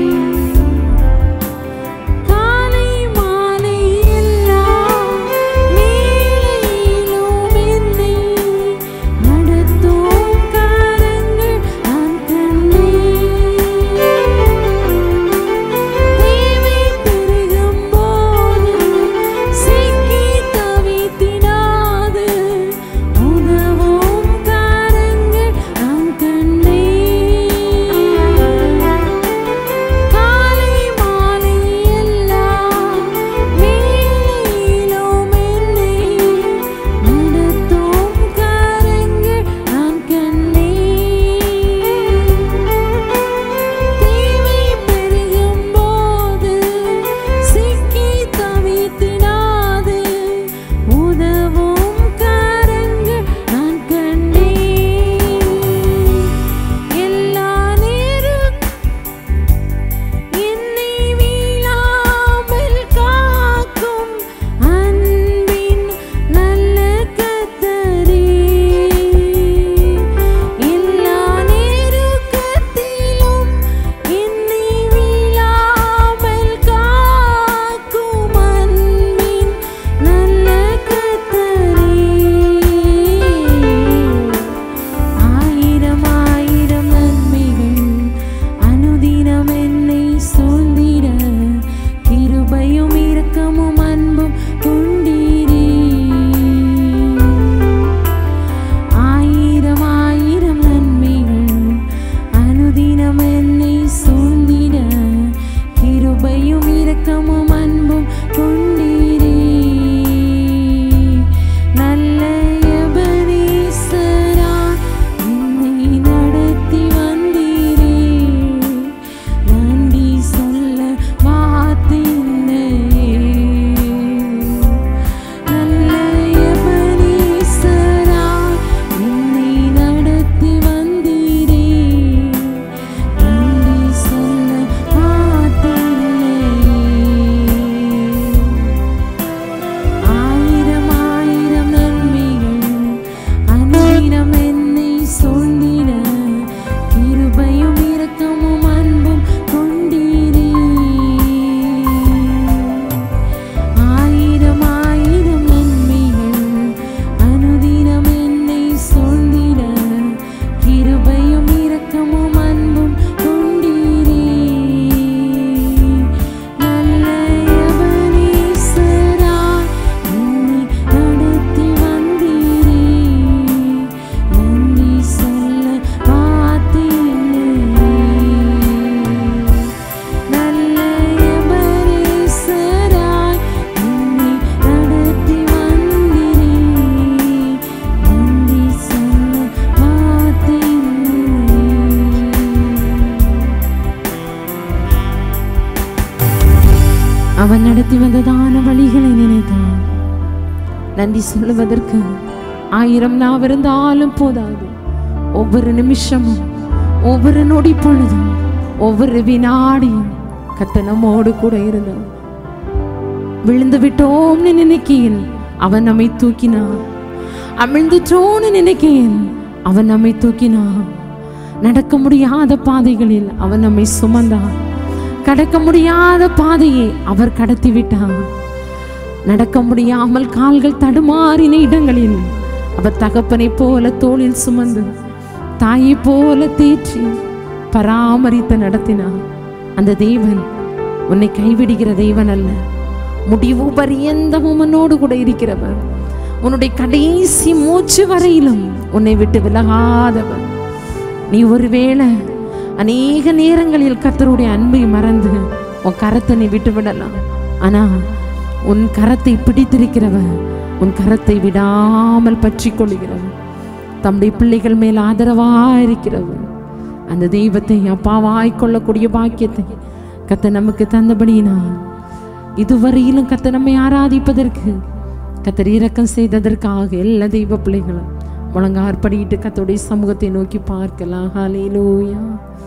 அவன் நடத்தி வந்ததான வழிகளை நினைத்தான் நன்றி சொல்லுவதற்கு ஆயிரம் நாவிருந்தாலும் போதாது ஒவ்வொரு நிமிஷமும் ஒவ்வொரு நொடி பொழுதும் ஒவ்வொரு வினாடியும் கத்த நம்மோடு கூட இருந்தான் விழுந்து விட்டோம்னு நினைக்கையில் அவன் நம்மை தூக்கினான் அமிழ்ந்துட்டோன்னு நினைக்கையில் அவன் நம்மை தூக்கினான் நடக்க முடியாத பாதைகளில் அவன் நம்மை சுமந்தான் கடக்க முடியாத பாதையை அவர் கடத்தி விட்டார் நடக்க முடியாமல் கால்கள் தடுமாறின இடங்களில் அவர் தகப்பனை போல தோளில் சுமந்து தாயை போல தேற்றி பராமரித்து நடத்தினார் அந்த தேவன் உன்னை கைவிடுகிற தேவன் அல்ல முடிவு பரியந்தமும் உன்னோடு கூட இருக்கிறவர் உன்னுடைய கடைசி மூச்சு வரையிலும் உன்னை விட்டு விலகாதவர் நீ ஒருவேளை அநேக நேரங்களில் கர்த்தருடைய அன்பை மறந்து உன் கரத்தை நீ விட்டு விடலாம் ஆனா உன் கரத்தை பிடித்திருக்கிறவர் உன் கரத்தை விடாமல் பற்றி கொள்கிறவர் தம்முடைய பிள்ளைகள் மேல் ஆதரவா இருக்கிறவர் அந்த தெய்வத்தை அப்பாவாய் கொள்ளக்கூடிய பாக்கியத்தை கத்த நமக்கு தந்தபடியினார் இதுவரையிலும் கத்த நம்மை ஆராதிப்பதற்கு கத்தர் இரக்கம் செய்ததற்காக எல்லா தெய்வ பிள்ளைகளும் முழங்காற்படிட்டு கத்தோடைய சமூகத்தை நோக்கி பார்க்கலாம் ஹalleluya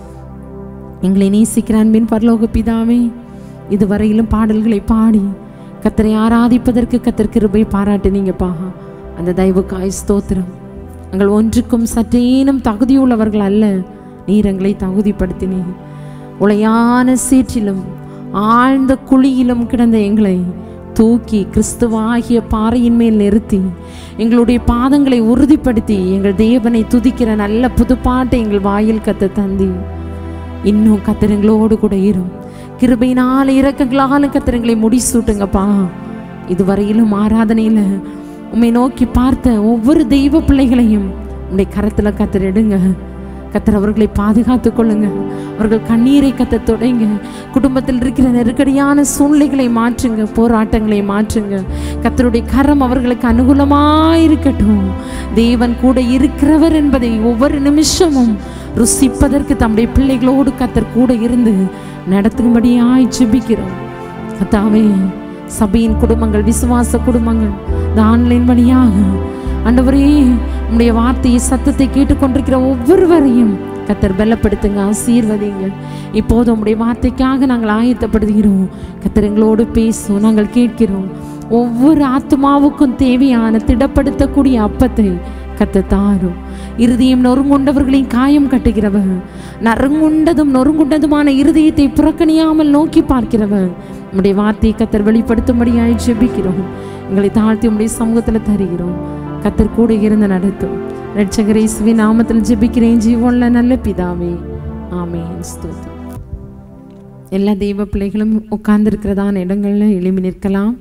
எங்களை நேசிக்கிற அன்பின் பரலோக பிதாவே இதுவரையிலும் பாடல்களை பாடி கத்தரை ஆராதிப்பதற்கு கத்தர் கிருபை பாராட்டுனீங்கப்பா அந்த தயவுக்காய் ஸ்தோத்திரம் எங்கள் ஒன்றுக்கும் சற்றேனும் தகுதியுள்ளவர்கள் அல்ல நீர் எங்களை தகுதிப்படுத்தினீர் உளையான சேற்றிலும் ஆழ்ந்த குழியிலும் கிடந்த எங்களை தூக்கி கிறிஸ்துவாகிய பாறையின் மேல் நிறுத்தி எங்களுடைய பாதங்களை உறுதிப்படுத்தி எங்கள் தேவனை துதிக்கிற நல்ல புதுப்பாட்டை எங்கள் வாயில் கத்த தந்தி இன்னும் கத்திரங்களோடு கூட இரும் கிருபையினால இறக்கங்களால கத்திரங்களை முடிசூட்டுங்கப்பா இதுவரையிலும் ஆராதனையில உம்மை நோக்கி பார்த்த ஒவ்வொரு தெய்வ பிள்ளைகளையும் உடைய கரத்துல கத்திரிடுங்க கத்தர் அவர்களை பாதுகாத்து கொள்ளுங்க அவர்கள் கண்ணீரை கத்த தொடங்க குடும்பத்தில் இருக்கிற நெருக்கடியான சூழ்நிலைகளை மாற்றுங்க போராட்டங்களை மாற்றுங்க கத்தருடைய கரம் அவர்களுக்கு அனுகூலமாயிருக்கட்டும் தேவன் கூட இருக்கிறவர் என்பதை ஒவ்வொரு நிமிஷமும் ருசிப்பதற்கு தம்முடைய பிள்ளைகளோடு கத்தர் கூட இருந்து நடத்தும்படியாய் ஜெபிக்கிறோம் கத்தாவே சபையின் குடும்பங்கள் விசுவாச குடும்பங்கள் இந்த ஆன்லைன் வழியாக ஆண்டவரே உம்முடைய வார்த்தையை சத்தத்தை கேட்டுக்கொண்டிருக்கிற ஒவ்வொருவரையும் கத்தர் பலப்படுத்துங்க ஆசீர்வதிங்க இப்போது உம்முடைய வார்த்தைக்காக நாங்கள் ஆயத்தப்படுகிறோம் கத்தர் எங்களோடு பேசும் நாங்கள் கேட்கிறோம் ஒவ்வொரு ஆத்மாவுக்கும் தேவையான திடப்படுத்தக்கூடிய அப்பத்தை கத்த தாரும் இருதயம் நொறுங்குண்டவர்களின் காயம் கட்டுகிறவர் நறுங்குண்டதும் நொறுங்குண்டதுமான இருதயத்தை புறக்கணியாமல் நோக்கி பார்க்கிறவர் உம்முடைய வார்த்தையை கத்தர் வெளிப்படுத்தும்படியாய் ஜெபிக்கிறோம் எங்களை தாழ்த்தி உம்முடைய சமூகத்தில் தருகிறோம் கத்தர் கூட இருந்து நடத்தும் ரட்சகர் இயேசுவின் நாமத்தில் ஜெபிக்கிறேன் ஜீவன்ல நல்ல பிதாவே ஆமென் ஸ்தோத்திரம் எல்லா தெய்வ பிள்ளைகளும் உட்கார்ந்திருக்கிறதான இடங்கள்ல எழுப்பி நிற்கலாம்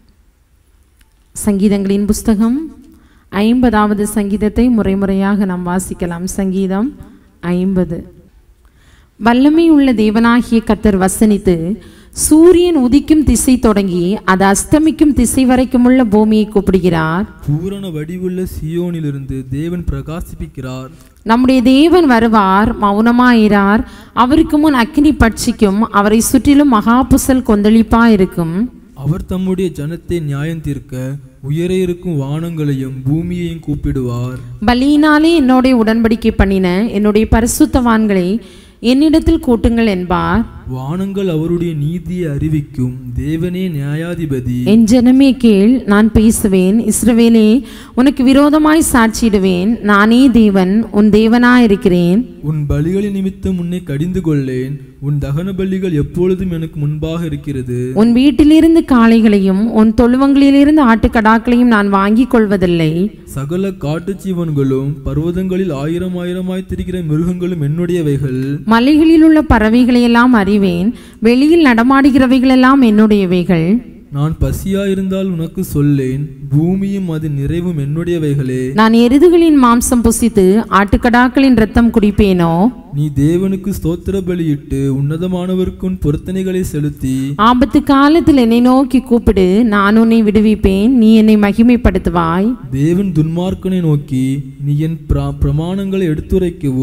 சங்கீதங்களின் புஸ்தகம் ஐம்பதாவது சங்கீதத்தை முறைமுறையாக நாம் வாசிக்கலாம் சங்கீதம் ஐம்பது வல்லமை உள்ள தேவனாகிய கத்தர் வசனித்து சூரியன் உதிக்கும் திசை தொடங்கி அது அஸ்தமிக்கும் திசை வரைக்கும் உள்ள பூமியை கூப்பிடுகிறார் பூரண வடிவுள்ள சியோனிலிருந்து தேவன் பிரகாசிப்பிக்கிறார் நம்முடைய தேவன் வருவார் மௌனமாயிரார் அவருக்கு முன் அக்கினி பட்சிக்கும் அவரை சுற்றிலும் மகாபுசல் கொந்தளிப்பா இருக்கும் அவர் தம்முடைய ஜனத்தை நியாயம் தீர்க்க உயர இருக்கும் வானங்களையும் பூமியையும் கூப்பிடுவார் பலியினாலே என்னோட உடன்படிக்கை பண்ணின என்னுடைய பரிசுத்தவான்களை என்னிடத்தில் கூட்டுங்கள் என்பார் வானங்கள் அவருடைய நீதியை அறிவிக்கும் தேவனே நியாயாதிபதி என் ஜனமே கேள் நான் பேசுவேன் இஸ்ரவேலே உனக்கு விரோதமாய் சாட்சியிடுவேன் நானே தேவன் உன் தேவனாயிருக்கிறேன் உன் பலிகளின் நிமித்தம் உன்னை கடிந்து கொள்ளேன் உன் தகன பலிகள் எப்பொழுதும் எனக்கு முன்பாக இருக்கிறது உன் வீட்டிலிருந்து காளைகளையும் உன் தொழுவங்களிலிருந்து ஆட்டுக்கடாக்களையும் நான் வாங்கிக் கொள்வதில்லை சகல காட்டுச் ஜீவன்களும் பர்வதங்களில் ஆயிரம் ஆயிரமாய் திரிகிற மிருகங்களும் என்னுடையவைகள் மலைகளில் உள்ள பறவைகளையெல்லாம் அறிவேன் வெளியில் நடமாடுகிறவைகளெல்லாம் என்னுடையவைகள் நான் பசியாயிருந்தால் உனக்கு சொல்லேன் பூமியும் அது நிறைவும் என்னுடையவைகளே நான் எருதுகளின் மாம்சம் புசித்து ஆட்டுக்கடாக்களின் இரத்தம் குடிப்பேனோ நீ தேவனுக்கு ஸ்தோத்திர பலியிட்டு உன்னதமானவருக்கு உன் பொருத்தனைகளை செலுத்தி ஆபத்து காலத்தில் என்னை நோக்கி கூப்பிடு நான் உன்னை விடுவிப்பேன் நீ என்னை மகிமைப்படுத்துவாய் தேவன் துன்மார்க்கனை நோக்கி நீ என் பிரா- பிரமாணங்களை எடுத்துரைக்கவும்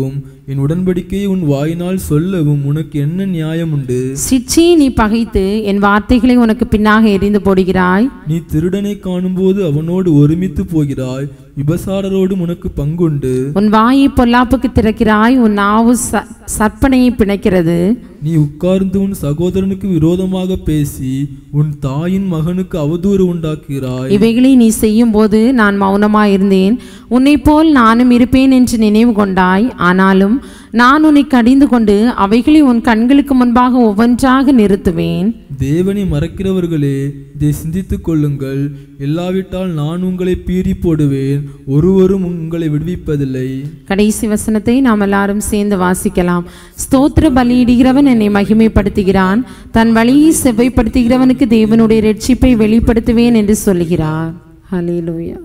என் உடன்படிக்கையை உன் வாயினால் சொல்லவும் உனக்கு என்ன நியாயம் உண்டு சிட்சியை நீ பகைத்து என் வார்த்தைகளை உனக்கு பின்னாக எரிந்து போடுகிறாய் நீ திருடனை காணும்போது அவனோடு ஒருமித்து போகிறாய் விபசாரரோடும் உனக்கு பங்குண்டு உன் வாயை பொல்லாப்புக்கு திறக்கிறாய் உன் நாவு ச- சற்பனையை பிணைக்கிறது நீ உட்கார்ந்து உன் சகோதரனுக்கு விரோதமாக பேசி உன் தாயின் மகனுக்கு அவதூறு உண்டாக்குகிறாய் இவைகளை நீ செய்யும்போது நான் மௌனமாயிருந்தேன் உன்னைப் போல் நானும் இருப்பேன் என்று நினைவு கொண்டாய் ஆனாலும் நான் உன்னை கடிந்து கொண்டு அவைகளை உன் கண்களுக்கு முன்பாக ஒவ்வொன்றாக நிறுத்துவேன் தேவனை மறக்கிறவர்களே இதை சிந்தித்துக் கொள்ளுங்கள் இல்லாவிட்டால் நான் உங்களை பீறி போடுவேன் ஒருவரும் உங்களை விடுவிப்பதில்லை கடைசி வசனத்தை நாம் எல்லாரும் சேர்ந்து வாசிக்கலாம் ஸ்தோத்திர பலியிடுகிறவன் என்னை மகிமைப்படுத்துகிறான் தன் வழியை செவ்வைப்படுத்துகிறவனுக்கு தேவனுடைய ரட்சிப்பை வெளிப்படுத்துவேன் என்று சொல்கிறார் ஹalleluya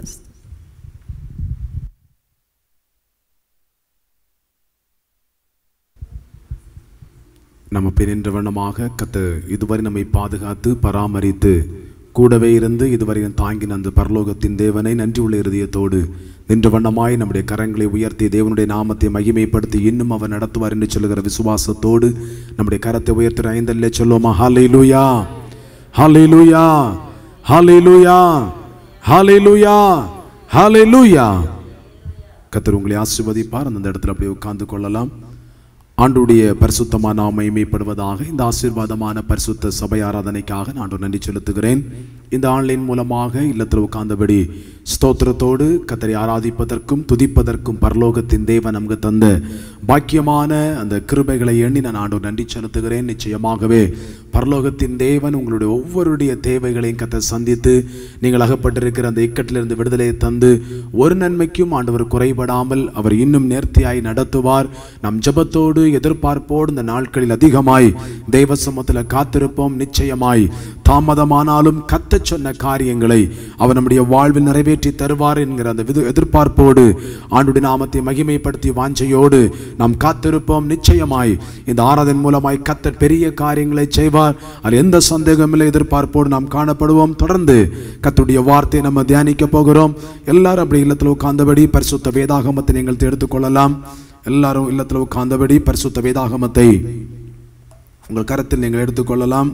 நம்ம பின்னின்ற வண்ணமாக கத்த இதுவரை நம்மை பாதுகாத்து பராமரித்து கூடவே இருந்து இதுவரை தாங்கின அந்த பரலோகத்தின் தேவனை நன்றியுள்ள இருதயத்தோடு நின்ற வண்ணமாய் நம்முடைய கரங்களை உயர்த்தி தேவனுடைய நாமத்தை மகிமைப்படுத்தி இன்னும் அவர் நடத்துவார் என்று சொல்லுகிற விசுவாசத்தோடு நம்முடைய கரத்தை உயர்த்தி ஐந்தல்லே சொல்லுவோமா ஹாலே லூயா ஹாலே லூயா ஹாலே லூயா ஹாலே லூயா ஹாலே லூயா கத்தர் உங்களை ஆசீர்வதிப்பார் அந்த இடத்துல அப்படியே உட்கார்ந்து கொள்ளலாம் ஆண்டுடைய பரிசுத்தமான நாம் மகிமைப்படுவதாக இந்த ஆசீர்வாதமான பரிசுத்த சபை ஆராதனைக்காக நான் ஒரு நன்றி செலுத்துகிறேன் இந்த ஆன்லைன் மூலமாக இல்லத்தில் உட்கார்ந்தபடி ஸ்தோத்திரத்தோடு கத்தரை ஆராதிப்பதற்கும் துதிப்பதற்கும் பரலோகத்தின் தேவன் நமக்கு தந்த பாக்கியமான அந்த கிருபைகளை எண்ணி நான் ஆண்டு நன்றி செலுத்துகிறேன் நிச்சயமாகவே பரலோகத்தின் தேவன் உங்களுடைய ஒவ்வொருடைய தேவைகளையும் கத்த சந்தித்து நீங்கள் அகப்பட்டிருக்கிற அந்த இக்கட்டிலிருந்து விடுதலையை தந்து ஒரு நன்மைக்கும் ஆண்டவர் குறைபடாமல் அவர் இன்னும் நேர்த்தியாய் நடத்துவார் நம் ஜெபத்தோடு எதிர்பார்ப்போடு இந்த நாட்களில் அதிகமாய் தெய்வ சமத்தில் காத்திருப்போம் நிச்சயமாய் தாமதமானாலும் கத்தச் சொன்ன காரியங்களை அவர் நம்முடைய வாழ்வில் நிறைவேற்றி தருவார் என்கிற அந்த விது எதிர்பார்ப்போடு ஆண்டுடைய நாமத்தை மகிமைப்படுத்தி வாஞ்சையோடு நாம் காத்திருப்போம் நிச்சயமாய் இந்த ஆராதன் மூலமாய் கத்தர் பெரிய காரியங்களை செய்வார் அதில் எந்த சந்தேகமில்லை எதிர்பார்ப்போடு நாம் காணப்படுவோம் தொடர்ந்து கத்துடைய வார்த்தையை நம்ம தியானிக்க போகிறோம் எல்லாரும் அப்படி இல்லத்தில் உட்கார்ந்தபடி பரிசுத்த வேதாகமத்தை நீங்கள் எடுத்துக்கொள்ளலாம் எல்லாரும் இல்லத்தில் உட்கார்ந்தபடி பரிசுத்த வேதாகமத்தை உங்கள் கரத்தில் நீங்கள் எடுத்துக்கொள்ளலாம்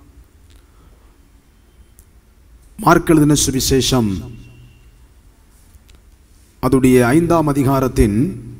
மார்க் எழுதின சுவிசேஷம் அதுடைய ஐந்தாம் அதிகாரத்தின்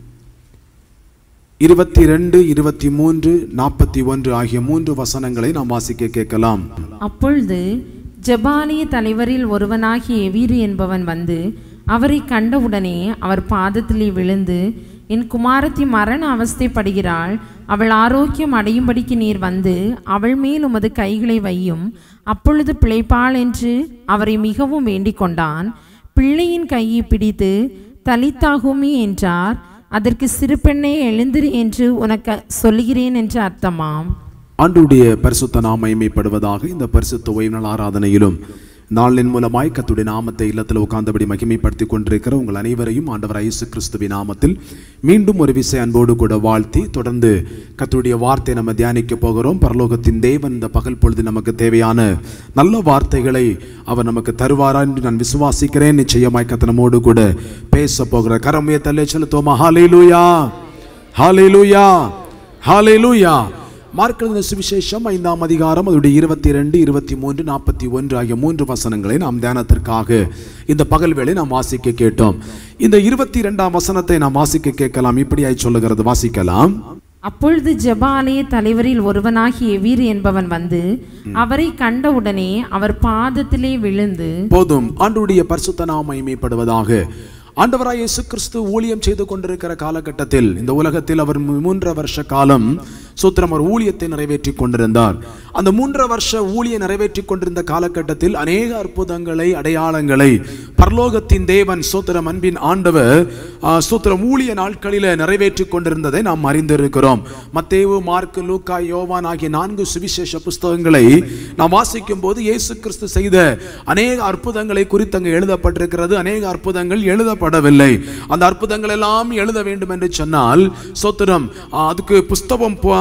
இருபத்தி ரெண்டு இருபத்தி மூன்று நாற்பத்தி ஒன்று ஆகிய மூன்று வசனங்களை நாம் வாசிக்க கேட்கலாம் அப்பொழுது ஜெபாலிய தலைவரில் ஒருவனாகிய எவீரு என்பவன் வந்து அவரை கண்டவுடனே அவர் பாதத்திலே விழுந்து என் குமாரத்தி மரண அவஸ்தைப்படுகிறாள் அவள் ஆரோக்கியம் அடையும்படிக்கு நீர் வந்து அவள் மேல் உமது கைகளை வையும் அப்பொழுது பிழைப்பாள் என்று அவரை மிகவும் வேண்டிக் கொண்டான் பிள்ளையின் கையை பிடித்து தலித்தாகுமி என்றார் அதற்கு சிறு பெண்ணே எழுந்திரு என்று உனக்கு சொல்லுகிறேன் என்று அர்த்தமாம் ஆண்டுடைய பரிசுத்த நாம் மகிமைப்படுவதாக இந்த பரிசுத்த ஓய்வு நாள் ஆராதனையிலும் நாளின் மூலமாய் கத்துடைய நாமத்தை இல்லத்தில் உட்கார்ந்தபடி மகிமைப்படுத்திக் கொண்டிருக்கிற உங்கள் அனைவரையும் ஆண்டவர் இயேசு கிறிஸ்துவின் நாமத்தில் மீண்டும் ஒரு விசை அன்போடு கூட வாழ்த்தி தொடர்ந்து கத்துடைய வார்த்தை நம்ம தியானிக்க போகிறோம் பரலோகத்தின் தேவன் இந்த பகல் பொழுது நமக்கு தேவையான நல்ல வார்த்தைகளை அவர் நமக்கு தருவாரா என்று நான் விசுவாசிக்கிறேன் நிச்சயமாய் கத்த நம்மோடு கூட பேச போகிற கரமையை தள்ளே செலுத்துவோமா ஹalleluya ஹalleluya ஹalleluya மார்க் எழுதின சுவிசேஷம் ஐந்தாம் அதிகாரம் அதோடைய இருபத்தி ரெண்டு இருபத்தி மூன்று நாற்பத்தி ஒன்று ஆகிய மூன்று வசனங்களை நாம் தியானத்திற்காக இந்த பகல் வேளை நாம் வாசிக்க கேட்டோம் இந்த இருபத்தி இரண்டாம் வசனத்தை நாம் வாசிக்க கேட்கலாம் இப்படியாய் சொல்லுகிறது வாசிக்கலாம் அப்பொழுது ஜெபாலய தலைவரில் ஒருவனாகிய எவீர் என்பவன் வந்து அவரை கண்டவுடனே அவர் பாதத்திலே விழுந்து போதும் ஆண்டுடைய பரிசுத்த நாம் மகிமைப்படுவதாக ஆண்டவராய் இயேசு கிறிஸ்து ஊழியம் செய்து கொண்டிருக்கிற காலகட்டத்தில் இந்த உலகத்தில் அவர் மூ- மூன்றரை வருஷ காலம் சூத்திரம் ஒரு ஊழியத்தை நிறைவேற்றி கொண்டிருந்தார் அந்த மூன்றரை வருஷ ஊழியை நிறைவேற்றி கொண்டிருந்த காலகட்டத்தில் அநேக அற்புதங்களை அடையாளங்களை பரலோகத்தின் தேவன் சூத்திரம் அன்பின் ஆண்டவர் ஆ, சூத்திரம் ஊழிய நாட்களில நிறைவேற்றி கொண்டிருந்ததை நாம் அறிந்திருக்கிறோம் மத்தேவு மார்க்கு லூக்கா யோவான் ஆகிய நான்கு சுவிசேஷ புஸ்தகங்களை நாம் வாசிக்கும் போது இயேசு கிறிஸ்து செய்த அநேக அற்புதங்களை குறித்து அங்கு எழுதப்பட்டிருக்கிறது அநேக அற்புதங்கள் எழுதப்படவில்லை அந்த அற்புதங்கள் எல்லாம் எழுத வேண்டும் என்று சொன்னால் சோத்திரம் ஆ, அதுக்கு புஸ்தகம் பு-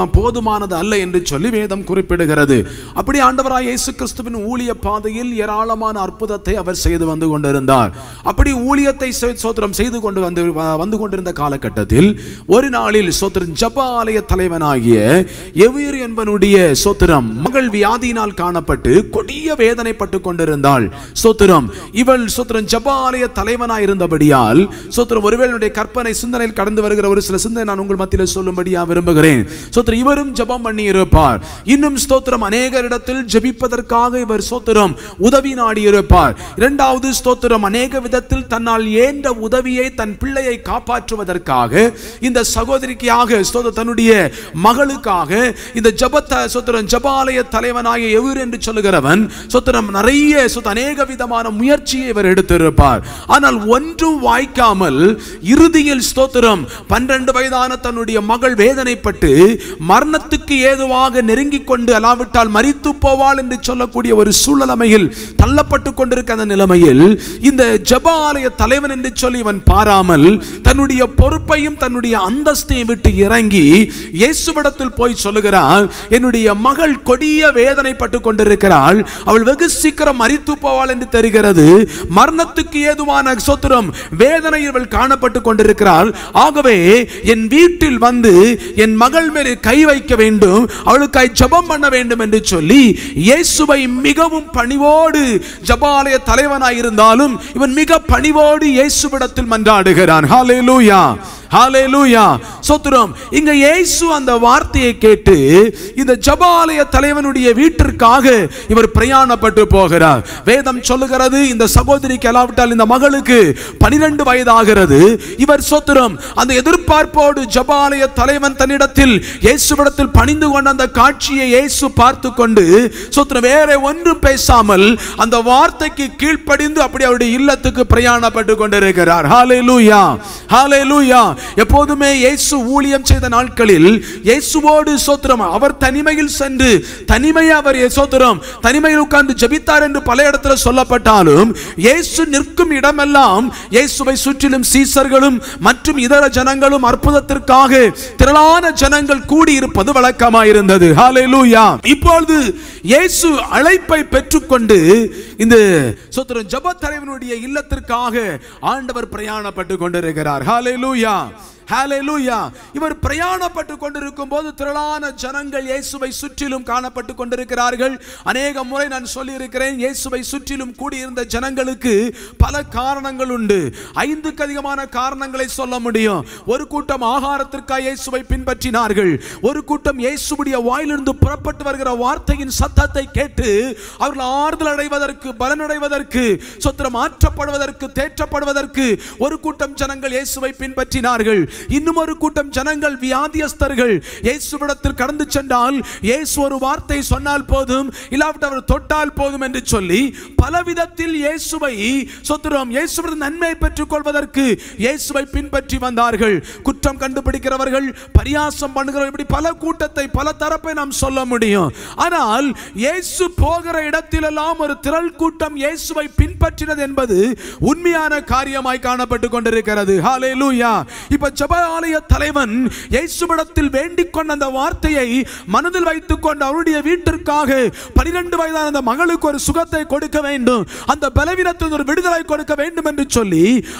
ப- போதுமானது அல்ல என்று சொல்லி வேதம் குறிப்பிடுகிறது அப்படி ஆண்டவராய் இயேசு கிறிஸ்துவின் ஊழிய பாதையில் ஏராளமான அற்புதத்தை அவர் செய்து வந்து கொண்டிருந்தார் அப்படி ஊழியத்தை செ- சோத்திரம் செய்து கொண்டு வந்து வ- வந்து கொண்டிருந்த காலகட்டத்தில் ஒரு நாளில் சோத்திரம் ஜப ஆலய தலைவனாகிய எவீர் என்பனுடைய சோத்திரம் மகள் வியாதியினால் காணப்பட்டு கொடிய வேதனைப்பட்டு கொண்டிருந்தாள் சோத்திரம் இவள் சோத்திரம் ஜப ஆலய தலைவனாய் இருந்தபடியால் சோத்திரம் ஒருவேளை என்னுடைய கற்பனை சிந்தனையில் கடந்து வருகிற ஒரு சில சிந்தனை நான் உங்கள் மத்தியில் சொல்லும்படியா விரும்புகிறேன் சோத்திரம் இவரும் ஜெபம் பண்ணி இருப்பார் இன்னும் ஸ்தோத்திரம் அநேகரிடத்தில் ஜெபிப்பதற்காக இவர் ஸ்தோத்திரம் உதவி நாடி இருப்பார் இரண்டாவது ஸ்தோத்திரம் அநேக விதத்தில் தன்னால் ஏந்த உதவியை தன் பிள்ளையை காப்பாற்றுவதற்காக இந்த சகோதரிக்காக ஸ்தோத்திரம் தன்னுடைய மகளுக்காக இந்த ஜபத்த சொத்திரம் ஜபாலய தலைவனாகிய எவர் என்று சொல்லுகிறவன் சொத்திரம் நிறைய சொத்து அநேக விதமான முயற்சியை இவர் எடுத்திருப்பார் ஆனால் ஒன்றும் வாய்க்காமல் இறுதியில் ஸ்தோத்திரம் பன்னிரண்டு வயதான தன்னுடைய மகள் வேதனைப்பட்டு மரணத்துக்கு ஏதுவாக நெருங்கிக் கொண்டு அலாவிட்டால் மரித்து போவாள் என்று சொல்லக்கூடிய ஒரு சூழலமையில் தள்ளப்பட்டு கொண்டிருக்க அந்த நிலைமையில் இந்த ஜப ஆலய தலைவன் என்று சொல்லி இவன் பாராமல் தன்னுடைய பொறுப்பையும் தன்னுடைய அந்தஸ்தையும் விட்டு இறங்கி இயேசுவிடத்தில் போய் சொல்லுகிறான் என்னுடைய மகள் கொடிய வேதனைப்பட்டு கொண்டிருக்கிறாள் அவள் வெகு சீக்கிரம் மரித்து போவாள் என்று தெரிகிறது மரணத்துக்கு ஏதுவான சொத்திரம் வேதனையில் அவள் காணப்பட்டு கொண்டிருக்கிறாள் ஆகவே என் வீட்டில் வந்து என் மகள் மேல் கை வைக்க வேண்டும் அவளுக்காய் ஜெபம் பண்ண வேண்டும் என்று சொல்லி இயேசுவை மிகவும் பணிவோடு ஜபாலய தலைவனாய் இருந்தாலும் இவன் மிக பணிவோடு இயேசுவிடத்தில் மன்றாடுகிறான் ஹalleluya ஹalleluya சோத்திரம் இங்க இயேசு அந்த வார்த்தையை கேட்டு இந்த ஜபாலய தலைவனுடைய வீட்டிற்காக இவர் பிரயாணப்பட்டு போகிறார் வேதம் சொல்லுகிறது இந்த சகோதரிக்கு அல்லாவிட்டால் இந்த மகளுக்கு பனிரெண்டு வயதாகிறது இவர் சோத்திரம் அந்த எதிர்பார்ப்போடு ஜபாலய தலைவன் தன்னிடத்தில் இயேசுவிடத்தில் பணிந்து கொண்ட அந்த காட்சியை இயேசு பார்த்து கொண்டு சோத்திரம் வேற ஒன்றும் பேசாமல் அந்த வார்த்தைக்கு கீழ்ப்படிந்து அப்படி அவருடைய இல்லத்துக்கு பிரயாணப்பட்டு கொண்டிருக்கிறார் ஹalleluya ஹalleluya எப்போதுமே இயேசு ஊழியம் செய்த நாட்களில் இயேசுவோடு சோத்திரம் அவர் தனிமையில் சென்று தனிமையை அவர் சோத்திரம் தனிமையில் உட்கார்ந்து ஜெபித்தார் என்று பல இடத்துல சொல்லப்பட்டாலும் இயேசு நிற்கும் இடமெல்லாம் இயேசுவை சுற்றிலும் சீசர்களும் மற்றும் இதர ஜனங்களும் அற்புதத்திற்காக திரளான ஜனங்கள் கூடி இருப்பது வழக்கமாயிருந்தது ஹalleluya இப்பொழுது இயேசு அழைப்பை பெற்றுக்கொண்டு இந்த சோத்திரம் ஜெப தலைவனுடைய இல்லத்திற்காக ஆண்டவர் பிரயாணப்பட்டு கொண்டிருக்கிறார் ஹalleluya ஹalleluya இவர் பிரயாணப்பட்டு கொண்டிருக்கும் போது திரளான ஜனங்கள் இயேசுவை சுற்றிலும் காணப்பட்டு கொண்டிருக்கிறார்கள் அநேக முறை நான் சொல்லியிருக்கிறேன் இயேசுவை சுற்றிலும் கூடியிருந்த ஜனங்களுக்கு பல காரணங்கள் உண்டு ஐந்துக்கு அதிகமான காரணங்களை சொல்ல முடியும் ஒரு கூட்டம் ஆகாரத்திற்காக இயேசுவை பின்பற்றினார்கள் ஒரு கூட்டம் இயேசுடைய வாயிலிருந்து புறப்பட்டு வருகிற வார்த்தையின் சத்தத்தை கேட்டு அவர்கள் ஆறுதல் அடைவதற்கு பலனடைவதற்கு சொத்திரம் மாற்றப்படுவதற்கு தேற்றப்படுவதற்கு ஒரு கூட்டம் ஜனங்கள் இயேசுவை பின்பற்றினார்கள் இன்னும் ஒரு கூட்டம் ஜனங்கள் வியாதியஸ்தர்கள் இயேசுவிடத்தில் கடந்து சென்றால் இயேசு ஒரு வார்த்தை சொன்னால் போதும் இல்லாவிட்டு அவர் தொட்டால் போதும் என்று சொல்லி பலவிதத்தில் இயேசுவை சொத்துறோம் இயேசுவின் நன்மை பெற்றுக் கொள்வதற்கு இயேசுவை பின்பற்றி வந்தார்கள் குற்றம் கண்டுபிடிக்கிறவர்கள் பரியாசம் பண்ணுகிறவர்கள் இப்படி பல கூட்டத்தை பல தரப்பை நாம் சொல்ல முடியும் ஆனால் இயேசு போகிற இடத்திலெல்லாம் ஒரு திரள் கூட்டம் இயேசுவை பின்பற்றினது என்பது உண்மையான காரியமாய் காணப்பட்டு கொண்டிருக்கிறது ஹalleluya இப்ப ஜெப ஆலய தலைவன் இயேசுவிடத்தில் வேண்டிக் கொண்ட அந்த வார்த்தையை மனதில் வைத்துக் கொண்டு அவருடைய வீட்டிற்காக பனிரெண்டு வயதான அந்த மகளுக்கு ஒரு சுகத்தை கொடுக்க வேண்டும் அந்த பலவீனத்தில் ஒரு விடுதலை கொடுக்க வேண்டும் என்று சொல்லி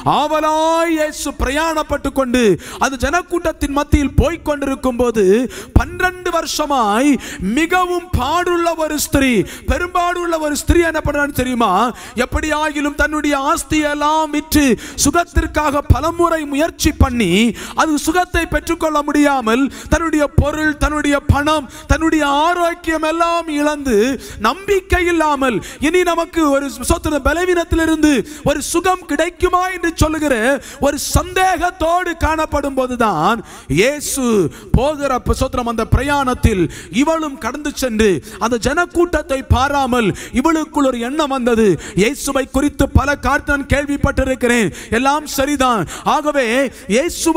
ஆவலாய் இயேசு பிரயாணப்பட்டு கொண்டு அந்த ஜனக்கூட்டத்தின் மத்தியில் போய்க் கொண்டிருக்கும் போது பன்னிரண்டு வருஷமாய் மிகவும் பாடுள்ள ஒரு ஸ்திரீ பெரும்பாடுள்ள ஒரு ஸ்திரீ என்ன பண்றான்னு தெரியுமா எப்படி ஆகிலும் தன்னுடைய ஆஸ்தியை எல்லாம் விற்று சுகத்திற்காக பலமுறை முயற்சி பண்ணி அது சுகத்தை பெற்றுக்கொள்ள முடியாமல் தன்னுடைய பொருள் தன்னுடைய பணம் தன்னுடைய ஆரோக்கியம் எல்லாம் இழந்து நம்பிக்கை இல்லாமல் இனி நமக்கு ஒரு சொத்து பலவீனத்திலிருந்து ஒரு சுகம் கிடைக்குமா என்று சொல்லுகிற ஒரு சந்தேகத்தோடு காணப்படும் போதுதான் இயேசு போகிற சொத்திரம் அந்த பிரயாணத்தில் இவளும் கடந்து சென்று அந்த ஜனக்கூட்டத்தை பாராமல் இவளுக்குள் ஒரு எண்ணம் வந்தது இயேசுவை குறித்து பல கார்த்து நான் கேள்விப்பட்டிருக்கிறேன் எல்லாம் சரிதான் ஆகவே இயேசுவா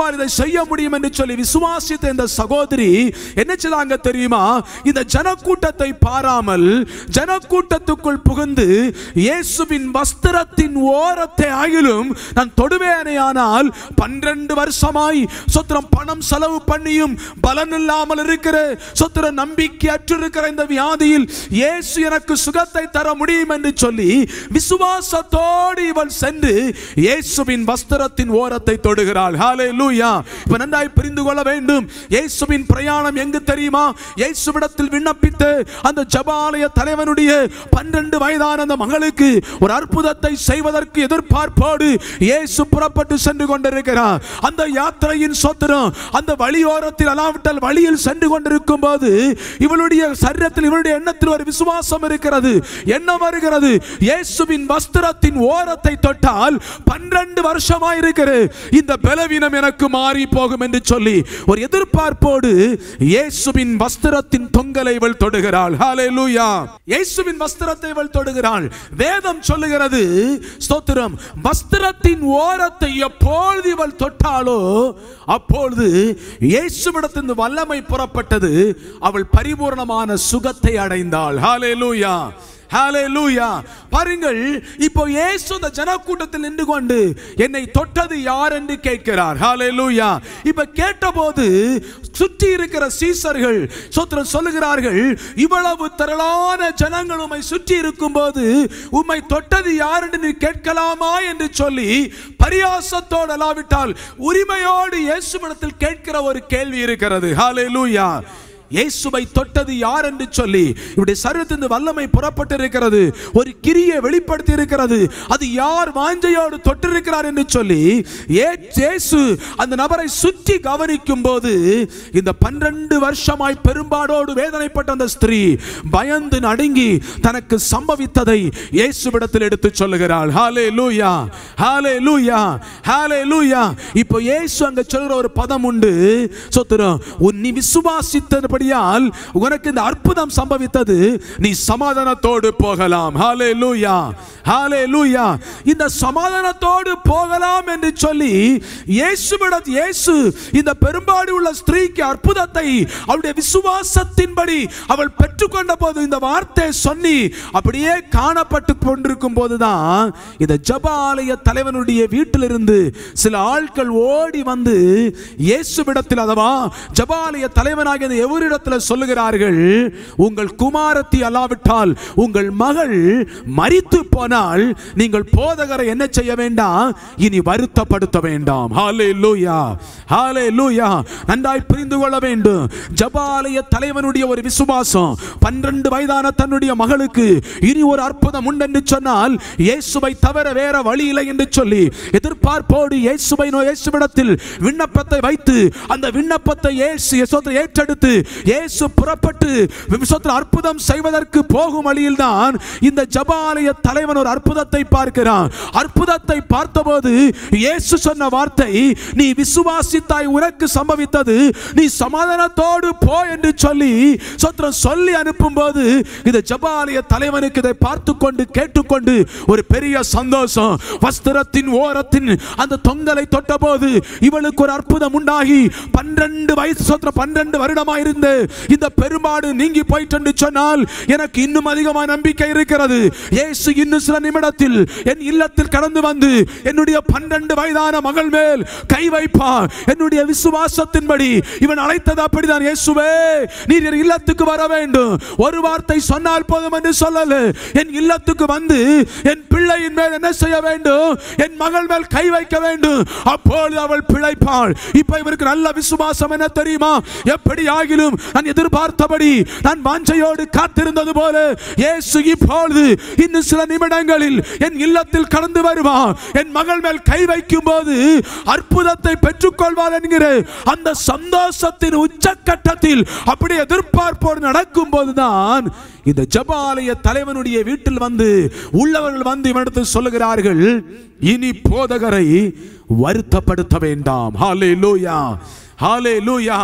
இயேசுவால் இதை செய்ய முடியும் என்று சொல்லி விசுவாசித்த இந்த சகோதரி என்ன செய்தாங்க தெரியுமா இந்த ஜனக்கூட்டத்தை பாராமல் ஜனக்கூட்டத்துக்குள் புகுந்து இயேசுவின் வஸ்திரத்தின் ஓரத்தை ஆகிலும் நான் தொடுவேனேயானால் பன்னிரண்டு வருஷமாய் சொத்திரம் பணம் செலவு பண்ணியும் பலன் இல்லாமல் இருக்கிற சொத்திர நம்பிக்கை அற்றிருக்கிற இந்த வியாதியில் இயேசு எனக்கு சுகத்தை தர முடியும் என்று சொல்லி விசுவாசத்தோடு இவள் சென்று இயேசுவின் வஸ்திரத்தின் ஓரத்தை தொடுகிறாள் ஹalleluya இப்ப நன்றாய் புரிந்து கொள்ள வேண்டும் இயேசுவின் பிரயாணம் எங்கு தெரியுமா இயேசுவிடத்தில் விண்ணப்பித்த அந்த ஜபாலய தலைவனுடைய பன்னிரண்டு வயதான அந்த மகளுக்கு ஒரு அற்புதத்தை செய்வதற்கு எதிர்பார்ப்போடு இயேசு புறப்பட்டு சென்று கொண்டிருக்கிறார் அந்த யாத்திரையின் சொத்திரம் அந்த வழியோரத்தில் அலாவிட்டால் வழியில் சென்று கொண்டிருக்கும் போது இவளுடைய சரீரத்தில் இவளுடைய எண்ணத்தில் ஒரு விசுவாசம் இருக்கிறது என்ன வருகிறது இயேசுவின் வஸ்திரத்தின் ஓரத்தை தொட்டால் பன்னிரண்டு வருஷமாய் இருக்கிறது இந்த பலவீனம் எனக்கு மாறி போகும் என்று சொல்லி ஒரு எதிர்பார்ப்போடு இயேசுவின் வஸ்திரத்தின் தொங்கலை இவள் தொடுகிறாள் ஹalleluya இயேசுவின் வஸ்திரத்தை இவள் தொடுகிறாள் வேதம் சொல்லுகிறது ஸ்தோத்திரம் வஸ்திரத்தின் ஓரத்தை எப்பொழுது இவள் தொட்டாளோ அப்பொழுது இயேசுவிடத்தின் வல்லமை புறப்பட்டது அவள் பரிபூர்ணமான சுகத்தை அடைந்தாள் ஹalleluya ஹalleluya பாருங்கள் இப்போ இயேசு அந்த ஜனக்கூட்டத்தில் நின்று கொண்டு என்னை தொட்டது யார் என்று கேட்கிறார் ஹalleluya இப்ப கேட்டபோது சுற்றி இருக்கிற சீசர்கள் சோத்திரம் சொல்லுகிறார்கள் இவ்வளவு திரளான ஜனங்கள் உம்மை சுற்றி இருக்கும்போது உம்மை தொட்டது யார் என்று நீ கேட்கலாமா என்று சொல்லி பரியாசத்தோடு அல்லாவிட்டால் உரிமையோடு இயேசுவிடத்தில் கேட்கிற ஒரு கேள்வி இருக்கிறது ஹalleluya இயேசுவை தொட்டது யார் என்று சொல்லி இவருடைய சரீரத்தின் வல்லமை புறப்பட்டிருக்கிறது ஒரு கிரியை வெளிப்படுத்தி இருக்கிறது அது யார் வாஞ்சையோடு தொட்டிருக்கிறார் என்று சொல்லி ஏ- இயேசு அந்த நபரை சுற்றி கவனிக்கும் போது இந்த பன்னிரண்டு வருஷமாய் பெரும்பாடோடு வேதனைப்பட்ட அந்த ஸ்திரீ பயந்து நடுங்கி தனக்கு சம்பவித்ததை இயேசுவிடத்தில் எடுத்து சொல்லுகிறாள் ஹாலே லூயா ஹாலே லூயா ஹாலே லூயா இப்போ இயேசு அங்க சொல்ற ஒரு பதம் உண்டு சொத்துறோம் உன் நீ விசுவாசித்தபடியால் உனக்கு இந்த அற்புதம் சம்பவித்தது நீ சமாதானத்தோடு போகலாம் ஹாலே லூயா ஹாலே லூயா இந்த சமாதானத்தோடு போகலாம் என்று சொல்லி இயேசுவிடம் இயேசு இந்த பெரும்பாடு உள்ள ஸ்திரீக்கு அற்புதத்தை அவளுடைய விசுவாசத்தின்படி அவள் பெற்றுக்கொண்ட போது இந்த வார்த்தை சொல்லி அப்படியே காணப்பட்டு கொண்டிருக்கும் போதுதான் இந்த ஜபாலய தலைவனுடைய வீட்டிலிருந்து சில ஆட்கள் ஓடி வந்து இயேசுவிடத்தில் அதவா ஜபாலய தலைவனாகிய இந்த எவரிடத்தில் சொல்லுகிறார்கள் உங்கள் குமாரத்தி அல்லாவிட்டால் உங்கள் மகள் மரித்து போனால் நீங்கள் போதகரை என்ன செய்ய வேண்டாம் இனி வருத்தப்படுத்த வேண்டாம் ஹalleluya ஹalleluya நன்றாய் புரிந்து கொள்ள வேண்டும் ஜபாலய தலைவனுடைய ஒரு விசுவாசம் பன்னிரண்டு வயதான தன்னுடைய மகளுக்கு இனி ஒரு அற்புதம் உண்டென்று சொன்னால் இயேசுவை தவிர வேற வழி இல்லை என்று சொல்லி எதிர்பார்ப்போடு இயேசுவை நோ இயேசுவிடத்தில் விண்ணப்பத்தை வைத்து அந்த விண்ணப்பத்தை இயேசு இயேசுவை ஏற்றெடுத்து இயேசு புறப்பட்டு விசுவத்தில் அற்புதம் செய்வதற்கு போகும் வழியில் தான் இந்த ஜபாலய தலைவன் ஒரு அற்புதத்தை பார்க்கிறான் அற்புதத்தை பார்த்தபோது இயேசு சொன்ன வார்த்தை நீ விசுவாசித்தாய் உனக்கு சம்பவித்தது நீ சமாதானத்தோடு போ என்று சொல்லி சொத்திரம் சொல்லி அனுப்பும்போது இந்த ஜபாலய தலைவனுக்கு இதை பார்த்து கொண்டு கேட்டுக்கொண்டு ஒரு பெரிய சந்தோஷம் வஸ்திரத்தின் ஓரத்தின் அந்த தொங்கலை தொட்டபோது இவளுக்கு ஒரு அற்புதம் உண்டாகி பன்னிரண்டு வயசு சொத்திர பன்னிரண்டு வருடமாக இருந்து இந்த பெரும்பாடு நீங்கி போயிட்டு என்று சொன்னால் எனக்கு இன்னும் அதிகமான நம்பிக்கை இருக்கிறது இயேசு இன்னும் சில நிமிடத்தில் என் இல்லத்தில் கடந்து வந்து என்னுடைய பன்னிரண்டு வயதான மகள் மேல் கை வைப்பார் என்னுடைய விசுவாசத்தின்படி இவன் அழைத்தது அப்படிதான் இயேசுவே நீர் என் இல்லத்துக்கு வர வேண்டும் ஒரு வார்த்தை சொன்னால் போதும் என்று சொல்லல என் இல்லத்துக்கு வந்து என் பிள்ளையின் மேல் என்ன செய்ய வேண்டும் என் மகள் மேல் கை வைக்க வேண்டும் அப்பொழுது அவள் பிழைப்பாள் இப்ப இவருக்கு நல்ல விசுவாசம் என்ன தெரியுமா எப்படி ஆகிலும் நான் எதிர்பார்த்தபடி நான் வாஞ்சையோடு காத்திருந்தது போல இயேசு இப்பொழுது இன்னும் சில நிமிடங்களில் என் இல்லத்தில் கடந்து வருவான் என் மகள் மேல் கை வைக்கும் போது அற்புதத்தை பெற்றுக்கொள்வார் என்கிற அந்த சந்தோஷத்தின் உச்சக்கட்டத்தில் அப்படி எதிர்பார்ப்போடு நடக்கும் போதுதான் இந்த ஜபாலய தலைவனுடைய வீட்டில் வந்து உள்ளவர்கள் வந்து இவனிடத்தில் சொல்லுகிறார்கள் இனி போதகரை வருத்தப்படுத்த வேண்டாம் ஹாலே லூயா ஹாலே லூயா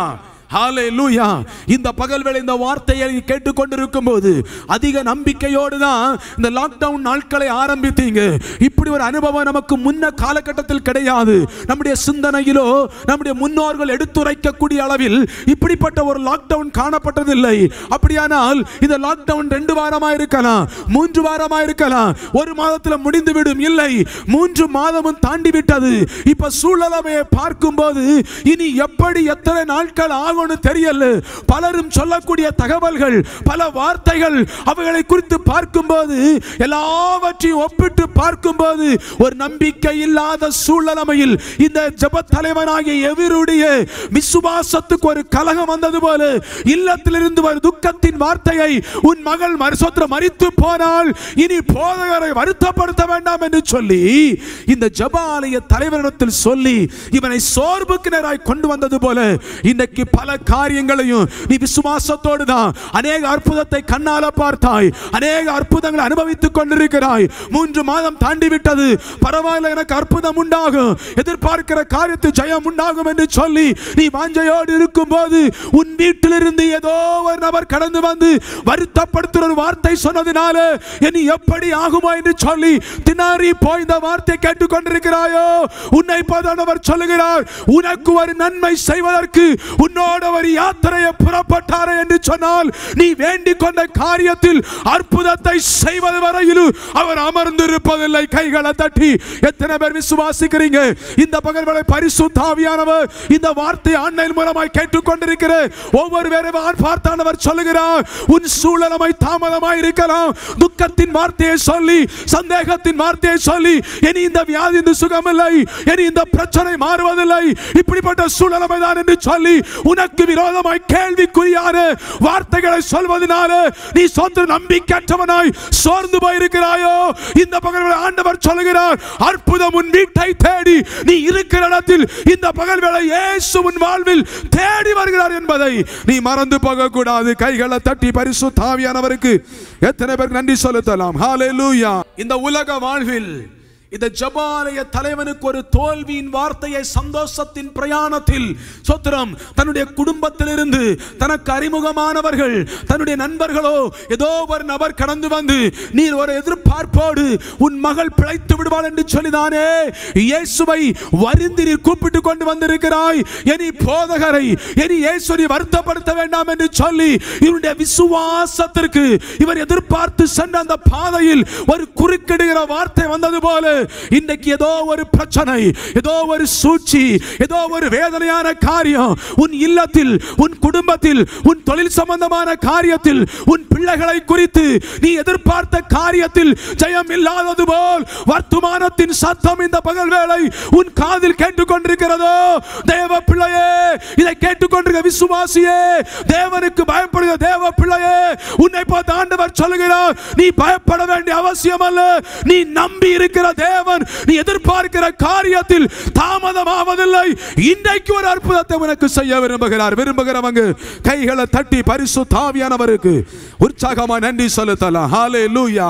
ஹalleluya இந்த பகல் வேளை இந்த வார்த்தையை கேட்டுக்கொண்டிருக்கும் போது அதிக நம்பிக்கையோடு தான் இந்த லாக்டவுன் நாட்களை ஆரம்பித்தீங்க இப்படி ஒரு அனுபவம் நமக்கு முன்ன காலகட்டத்தில் கிடையாது நம்முடைய சிந்தனையிலோ நம்முடைய முன்னோர்கள் எடுத்துரைக்கக்கூடிய அளவில் இப்படிப்பட்ட ஒரு லாக்டவுன் காணப்பட்டதில்லை அப்படியானால் இந்த லாக்டவுன் ரெண்டு வாரமா இருக்கலாம் மூன்று வாரமா இருக்கலாம் ஒரு மாதத்தில் முடிந்துவிடும் இல்லை மூன்று மாதமும் தாண்டி விட்டது இப்ப சூழலமையை பார்க்கும்போது இனி எப்படி எத்தனை நாட்கள் ஆகும்னு தெரியல பலரும் சொல்லக்கூடிய தகவல்கள் பல வார்த்தைகள் அவைகளை குறித்து பார்க்கும்போது எல்லாவற்றையும் ஒப்பிட்டு பார்க்கும்போது ஒரு நம்பிக்கை இல்லாத சூழலமையில் இந்த ஜப தலைவனாகிய எவருடைய விசுவாசத்துக்கு ஒரு கலகம் வந்தது போல இல்லத்திலிருந்து ஒரு துக்கத்தின் வார்த்தையை உன் மகள் மறுசொத்திர மறித்து போனால் இனி போதகரை வருத்தப்படுத்த வேண்டாம் என்று சொல்லி இந்த ஜப ஆலய தலைவரிடத்தில் சொல்லி இவனை சோர்வுக்கு நேராய் கொண்டு வந்தது போல இன்னைக்கு பல காரியங்களையும் நீ விசுவாசத்தோடு தான் அநேக அற்புதத்தை கண்ணால பார்த்தாய் அநேக அற்புதங்களை அனுபவித்துக் கொண்டிருக்கிறாய் மூன்று மாதம் தாண்டி விட்டது பரவாயில்ல எனக்கு அற்புதம் உண்டாகும் எதிர்பார்க்கிற காரியத்தில் ஜெயம் உண்டாகும் என்று சொல்லி நீ வாஞ்சையோடு இருக்கும் போது உன் வீட்டிலிருந்து ஏதோ ஒரு நபர் கடந்து வந்து வருத்தப்படுத்துற ஒரு வார்த்தை சொன்னதினால இனி எப்படி ஆகுமோ என்று சொல்லி திணறி போய் இந்த வார்த்தை கேட்டுக்கொண்டிருக்கிறாயோ உன்னை போதானவர் சொல்லுகிறார் உனக்கு ஒரு நன்மை செய்வதற்கு உன்னோட ஒரு யாத்திரையை புறப்பட்டாரே என்று சொன்னால் நீ வேண்டிக் கொண்ட காரியத்தில் அற்புதத்தை செய்வது வரையிலும் அவர் அமர்ந்திருப்பதில்லை கைகளை தட்டி எத்தனை பேர் விசுவாசிக்கிறீங்க இந்த பகல்களை பரிசுத்தாவியானவர் இந்த வார்த்தை ஆன்லைன் மூலமாய் கேட்டுக்கொண்டிருக்கிற ஒவ்வொரு பேரும் பார்த்தானவர் சொல்லுகிறார் உன் சூழலமை தாமதமாய் இருக்கலாம் துக்கத்தின் வார்த்தையை சொல்லி சந்தேகத்தின் வார்த்தையை சொல்லி இனி இந்த வியாதி இந்த சுகமில்லை இனி இந்த பிரச்சனை மாறுவதில்லை இப்படிப்பட்ட சூழலமை தான் என்று சொல்லி உனக்கு விரோதமாய் கேள்விக்குரியான வார்த்தைகளை சொல்வதனால நீ சொந்த நம்பிக்கையற்றவனாய் சோர்ந்து போயிருக்கிறாயோ இந்த பகல் ஆண்டவர் சொல்லுகிறார் அற்புதம் உன் வீட்டை தேடி நீ இருக்கிற இடத்தில் இந்த பகல் வேளை இயேசு உன் வாழ்வில் தேடி வருகிறார் என்பதை நீ மறந்து போக கூடாது கைகளை தட்டி பரிசு தாவியானவருக்கு எத்தனை பேருக்கு நன்றி செலுத்தலாம் ஹalleluya இந்த உலக வாழ்வில் இந்த ஜபாலய தலைவனுக்கு ஒரு தோல்வியின் வார்த்தையை சந்தோஷத்தின் பிரயாணத்தில் சொத்திரம் தன்னுடைய குடும்பத்திலிருந்து தனக்கு அறிமுகமானவர்கள் தன்னுடைய நண்பர்களோ ஏதோ ஒரு நபர் கடந்து வந்து நீர் ஒரு எதிர்பார்ப்போடு உன் மகள் பிழைத்து விடுவாள் என்று சொல்லிதானே இயேசுவை வருந்தி நீர் கூப்பிட்டு கொண்டு வந்திருக்கிறாய் இனி போதகரை இனி இயேசுவை வருத்தப்படுத்த வேண்டாம் என்று சொல்லி இவருடைய விசுவாசத்திற்கு இவர் எதிர்பார்த்து சென்ற அந்த பாதையில் ஒரு குறுக்கிடுகிற வார்த்தை வந்தது போல இன்னைக்கு ஏதோ ஒரு பிரச்சனை ஏதோ ஒரு சூழ்ச்சி ஏதோ ஒரு வேதனையான காரியம் உன் இல்லத்தில் உன் குடும்பத்தில் உன் தொழில் சம்பந்தமான காரியத்தில் உன் பிள்ளைகளை குறித்து நீ எதிர்பார்த்த காரியத்தில் ஜெயம் இல்லாதது போல் வர்த்தமானத்தின் சத்தம் இந்த பகல் வேளை உன் காதில் கேட்டுக்கொண்டிருக்கிறதோ தேவ பிள்ளையே இதை கேட்டுக்கொண்டிருக்க விசுவாசியே தேவனுக்கு பயப்படுகிற தேவ பிள்ளையே உன்னை பார்த்து ஆண்டவர் சொல்லுகிறார் நீ பயப்பட வேண்டிய அவசியம் அல்ல நீ நம்பி இருக்கிற தேவன் நீ எதிர்பார்க்கிற காரியத்தில் தாமதமாவதில்லை இன்றைக்கு ஒரு அற்புதத்தை உனக்கு செய்ய விரும்புகிறார் விரும்புகிறவங்க கைகளை தட்டி பரிசு தாவியானவருக்கு உற்சாகமா நன்றி செலுத்தலாம் ஹalleluya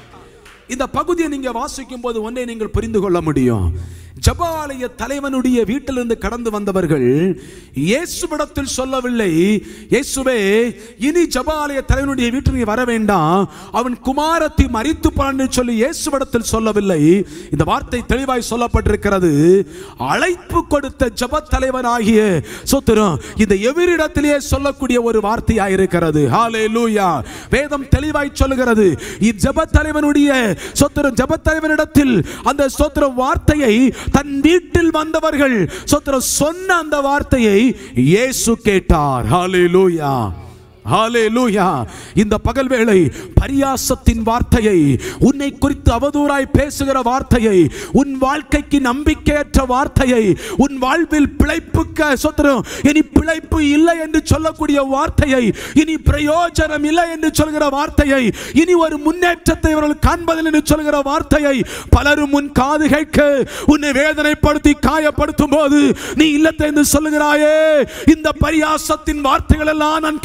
இந்த பகுதியை நீங்க வாசிக்கும் போது ஒன்றை நீங்கள் புரிந்து கொள்ள முடியும் ஜபாலய தலைவனுடைய வீட்டிலிருந்து கடந்து வந்தவர்கள் இயேசுவிடத்தில் சொல்லவில்லை இயேசுவே இனி ஜபாலய தலைவனுடைய வீட்டில் நீ வர வேண்டாம் அவன் குமாரத்தை மறித்து போனான்னு சொல்லி இயேசுவிடத்தில் சொல்லவில்லை இந்த வார்த்தை தெளிவாய் சொல்லப்பட்டிருக்கிறது அழைப்பு கொடுத்த ஜப தலைவனாகிய சொத்திரம் இந்த எவரிடத்திலேயே சொல்லக்கூடிய ஒரு வார்த்தையாய் இருக்கிறது ஹalleluya வேதம் தெளிவாய் சொல்லுகிறது இஜப தலைவனுடைய சொத்திரம் ஜப தலைவனிடத்தில் அந்த சொத்திரம் வார்த்தையை தன் வீட்டில் வந்தவர்கள் சொத்திரம் சொன்ன அந்த வார்த்தையை இயேசு கேட்டார் ஹalleluya ஹalleluya இந்த பகல் வேளை பரியாசத்தின் வார்த்தையை உன்னை குறித்து அவதூறாய் பேசுகிற வார்த்தையை உன் வாழ்க்கைக்கு நம்பிக்கையற்ற வார்த்தையை உன் வாழ்வில் பிழைப்புக்க சொத்திரம் இனி பிழைப்பு இல்லை என்று சொல்லக்கூடிய வார்த்தையை இனி பிரயோஜனம் இல்லை என்று சொல்கிற வார்த்தையை இனி ஒரு முன்னேற்றத்தை அவர்கள் காண்பதில் என்று சொல்கிற வார்த்தையை பலரும் உன் காது கேட்க உன்னை வேதனைப்படுத்தி காயப்படுத்தும் போது நீ இல்லத்தை என்று சொல்லுகிறாயே இந்த பரியாசத்தின் வார்த்தைகள் எல்லாம் நான் கேட்டுக்கொண்டு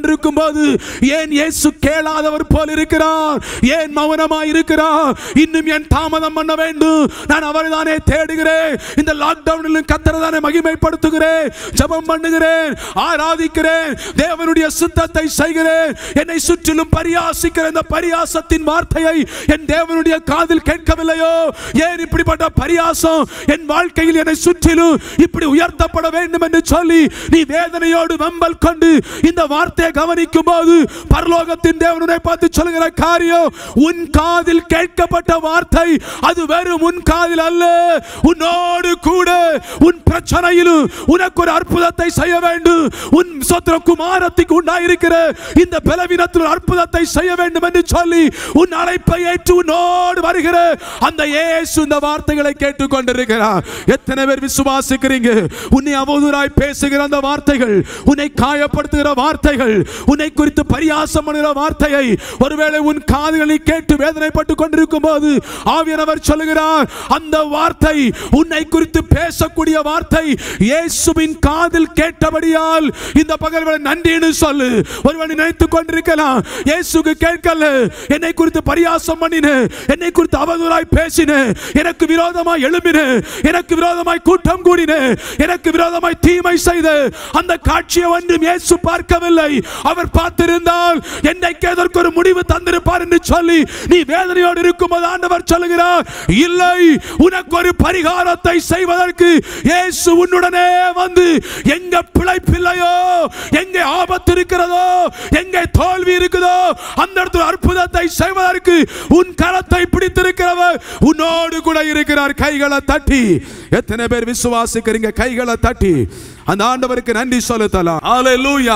கொண்டிருக்கும் போது ஏன் இயேசு கேளாதவர் போல் இருக்கிறார் ஏன் மௌனமாய் இருக்கிறார் இன்னும் ஏன் தாமதம் பண்ண வேண்டும் நான் அவரை தானே தேடுகிறேன் இந்த லாக்டவுனிலும் கத்தரை தானே மகிமைப்படுத்துகிறேன் ஜெபம் பண்ணுகிறேன் ஆராதிக்கிறேன் தேவனுடைய சுத்தத்தை செய்கிறேன் என்னை சுற்றிலும் பரியாசிக்கிற இந்த பரியாசத்தின் வார்த்தையை என் தேவனுடைய காதில் கேட்கவில்லையோ ஏன் இப்படிப்பட்ட பரியாசம் என் வாழ்க்கையில் என்னை சுற்றிலும் இப்படி உயர்த்தப்பட வேண்டும் என்று சொல்லி நீ வேதனையோடு வெம்பல் கொண்டு இந்த வார்த்தையை கவனிக்கும் போது பரலோகத்தின் தேவனுடைய பார்த்து சொல்லுகிற காரியம் உன் காதில் கேட்கப்பட்ட வார்த்தை அது வெறும் உன் காதில் அல்ல உன்னோடு கூட உன் பிரச்சனையிலும் உனக்கு ஒரு அற்புதத்தை செய்ய வேண்டும் உன் சொத்திர குமாரத்துக்கு உண்டாயிருக்கிற இந்த பலவீனத்தில் ஒரு அற்புதத்தை செய்ய வேண்டும் என்று சொல்லி உன் அழைப்பை ஏற்று உன்னோடு வருகிற அந்த இயேசு இந்த வார்த்தைகளை கேட்டுக் கொண்டிருக்கிறார் எத்தனை பேர் விசுவாசிக்கிறீங்க உன்னை அவதூறாய் பேசுகிற அந்த வார்த்தைகள் உன்னை காயப்படுத்துகிற வார்த்தைகள் உன்னை குறித்து பரியாசம் பண்ணுகிற வார்த்தையை ஒருவேளை உன் காதுகளில் கேட்டு வேதனைப்பட்டு கொண்டிருக்கும் போது ஆவியானவர் சொல்லுகிறார் அந்த வார்த்தை உன்னை குறித்து பேசக்கூடிய வார்த்தை இயேசுவின் காதில் கேட்டபடியால் இந்த பகல் வேளை நன்றின்னு சொல்லு ஒருவன் நினைத்துக் கொண்டிருக்கலாம் இயேசுக்கு கேட்கல என்னை குறித்து பரியாசம் பண்ணின என்னை குறித்து அவதூறாய் பேசின எனக்கு விரோதமாய் எழும்பின எனக்கு விரோதமாய் கூட்டம் கூடின எனக்கு விரோதமாய் தீமை செய்த அந்த காட்சியை ஒன்றும் இயேசு பார்க்கவில்லை அவர் பார்த்திருந்தால் என்னைக்கு அதற்கு ஒரு முடிவு தந்திருப்பார் என்று சொல்லி நீ வேதனையோடு இருக்கும்போது ஆண்டவர் சொல்லுகிறார் இல்லை உனக்கு ஒரு பரிகாரத்தை செய்வதற்கு இயேசு உன்னுடனே வந்து எங்க பிழைப்பில்லையோ எங்க ஆபத்து இருக்கிறதோ எங்க தோல்வி இருக்குதோ அந்த இடத்துல அற்புதத்தை செய்வதற்கு உன் கரத்தை பிடித்திருக்கிறவர் உன்னோடு கூட இருக்கிறார் கைகளை தட்டி எத்தனை பேர் விசுவாசிக்கிறீங்க கைகளை தட்டி அந்த ஆண்டவருக்கு நன்றி செலுத்தலாம் ஹalleluya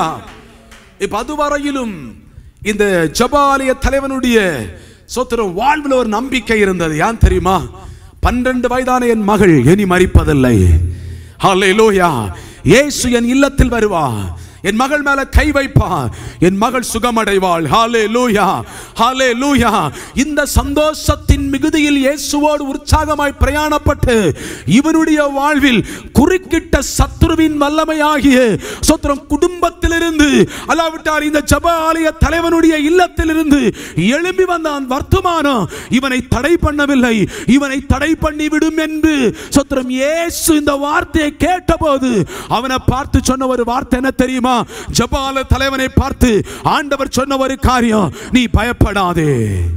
இப்ப அதுவரையிலும் இந்த ஜபாலய தலைவனுடைய சோத்திரம் வாழ்வில் ஒரு நம்பிக்கை இருந்தது ஏன் தெரியுமா பன்னிரண்டு வயதான என் மகள் இனி மறிப்பதில்லை ஹalleluya இயேசு என் இல்லத்தில் வருவா என் மகள் மேல கை வைப்பா என் மகள் சுகமடைவாள் ஹாலே லூயா ஹாலே லூயா இந்த சந்தோஷத்தின் மிகுதியில் இயேசுவோடு உற்சாகமாய் பிரயாணப்பட்டு இவருடைய வாழ்வில் குறுக்கிட்ட சத்துருவின் வல்லமையாகிய சொத்திரம் குடும்பத்திலிருந்து அல்லாவிட்டால் இந்த ஜப ஆலய தலைவனுடைய இல்லத்திலிருந்து எழும்பி வந்த அந்த வர்த்தமானம் இவனை தடை பண்ணவில்லை இவனை தடை பண்ணி விடும் என்று சொத்திரம் இயேசு இந்த வார்த்தையை கேட்டபோது அவனை பார்த்து சொன்ன ஒரு வார்த்தை என்ன தெரியுமா ஜபால தலைவனை பார்த்து ஆண்டவர் சொன்ன ஒரு காரியம் நீ பயப்படாதே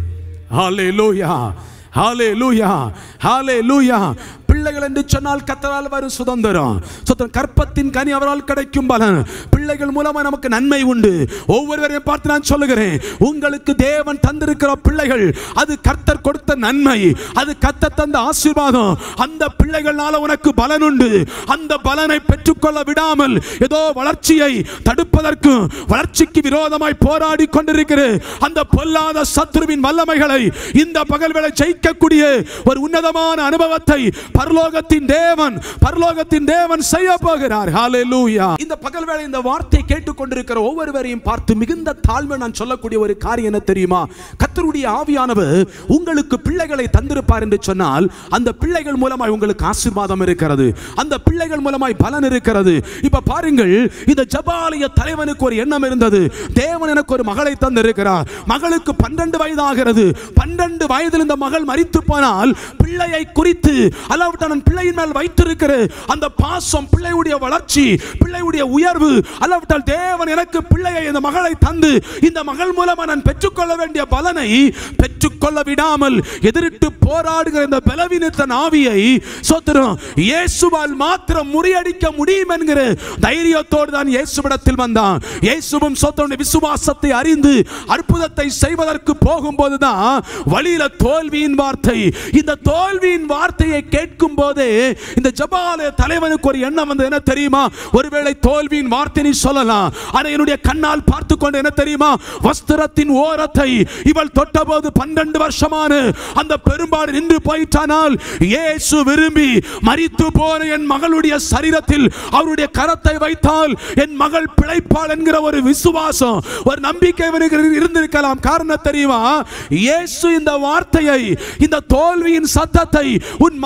ஹalleluya ஹalleluya ஹalleluya பிள்ளைகள் என்று சொன்னால் கத்தரால் வரும் சுதந்திரம் சுதந்திரம் கற்பத்தின் கனி அவரால் கிடைக்கும் பலன் பிள்ளைகள் மூலமா நமக்கு நன்மை உண்டு ஒவ்வொருவரையும் பார்த்து நான் சொல்லுகிறேன் உங்களுக்கு தேவன் தந்திருக்கிற பிள்ளைகள் அது கர்த்தர் கொடுத்த நன்மை அது கர்த்தர் தந்த ஆசீர்வாதம் அந்த பிள்ளைகள்னால உனக்கு பலன் உண்டு அந்த பலனை பெற்றுக்கொள்ள விடாமல் ஏதோ வளர்ச்சியை தடுப்பதற்கும் வளர்ச்சிக்கு விரோதமாய் போராடி கொண்டிருக்கிற அந்த பொல்லாத சத்துருவின் வல்லமைகளை இந்த பகல் வேளை ஜெயிக்கக்கூடிய ஒரு உன்னதமான அனுபவத்தை பரலோகத்தின் தேவன் பரலோகத்தின் தேவன் செய்ய போகிறார் ஹalleluya இந்த பகல் வேளை இந்த வார்த்தை கேட்டுக்கொண்டிருக்கிற ஒவ்வொருவரையும் பார்த்து மிகுந்த தாழ்மை நான் சொல்லக்கூடிய ஒரு காரியம் என்ன தெரியுமா கர்த்தருடைய ஆவியானவர் உங்களுக்கு பிள்ளைகளை தந்திருப்பார் என்று சொன்னால் அந்த பிள்ளைகள் மூலமாய் உங்களுக்கு ஆசீர்வாதம் இருக்கிறது அந்த பிள்ளைகள் மூலமாய் பலன் இருக்கிறது இப்ப பாருங்கள் இந்த ஜபாலய தலைவனுக்கு ஒரு எண்ணம் இருந்தது தேவன் எனக்கு ஒரு மகளை தந்திருக்கிறார் மகளுக்கு பன்னெண்டு வயதாகிறது பன்னெண்டு வயதில் இந்த மகள் மரித்து போனால் பிள்ளையை குறித்து அல்லாவிட்டால் பிள்ளையின் மேல் வைத்திருக்கிற அந்த பாசம் பிள்ளையுடைய வளர்ச்சி பிள்ளையுடைய உயர்வு அல்லாவிட்டால் தேவன் எனக்கு பிள்ளையை இந்த மகளை தந்து இந்த மகள் மூலமா நான் பெற்றுக்கொள்ள வேண்டிய பலனை பெற்றுக்கொள்ள விடாமல் எதிரிட்டு போராடுகிற இந்த பலவீனத்தன் ஆவியை சோத்திரம் இயேசுவால் மாத்திரம் முறியடிக்க முடியும் என்கிற தைரியத்தோடு தான் இயேசுவிடத்தில் வந்தான் இயேசுவும் சோத்தனுடைய விசுவாசத்தை அறிந்து அற்புதத்தை செய்வதற்கு போகும்போதுதான் வழியில தோல்வியின் வார்த்தை இந்த தோல்வியின் வார்த்தையை கேட்கும் போதே இந்த ஜபாலய தலைவனுக்கு ஒரு எண்ணம் வந்து என்ன தெரியுமா ஒருவேளை தோல்வியின் வார்த்தை நீ சொல்லலாம் ஆனா என்னுடைய கண்ணால் பார்த்து கொண்டு என்ன தெரியுமா வஸ்திரத்தின் ஓரத்தை இவள் தொட்டபோது பன்னெண்டு வருஷமான அந்த பெரும்பாடு நின்று போயிட்டானால் இயேசு விரும்பி மரித்து போன என் மகளுடைய சரீரத்தில் அவருடைய கரத்தை வைத்தால் என் மகள் பிழைப்பாள் என்கிற ஒரு விசுவாசம் ஒரு நம்பிக்கை இவனுக்கு இருந்திருக்கலாம் காரணம் தெரியுமா இயேசு இந்த வார்த்தையை இந்த தோல்வியின் சத்தத்தை உன் மகள் மரித்து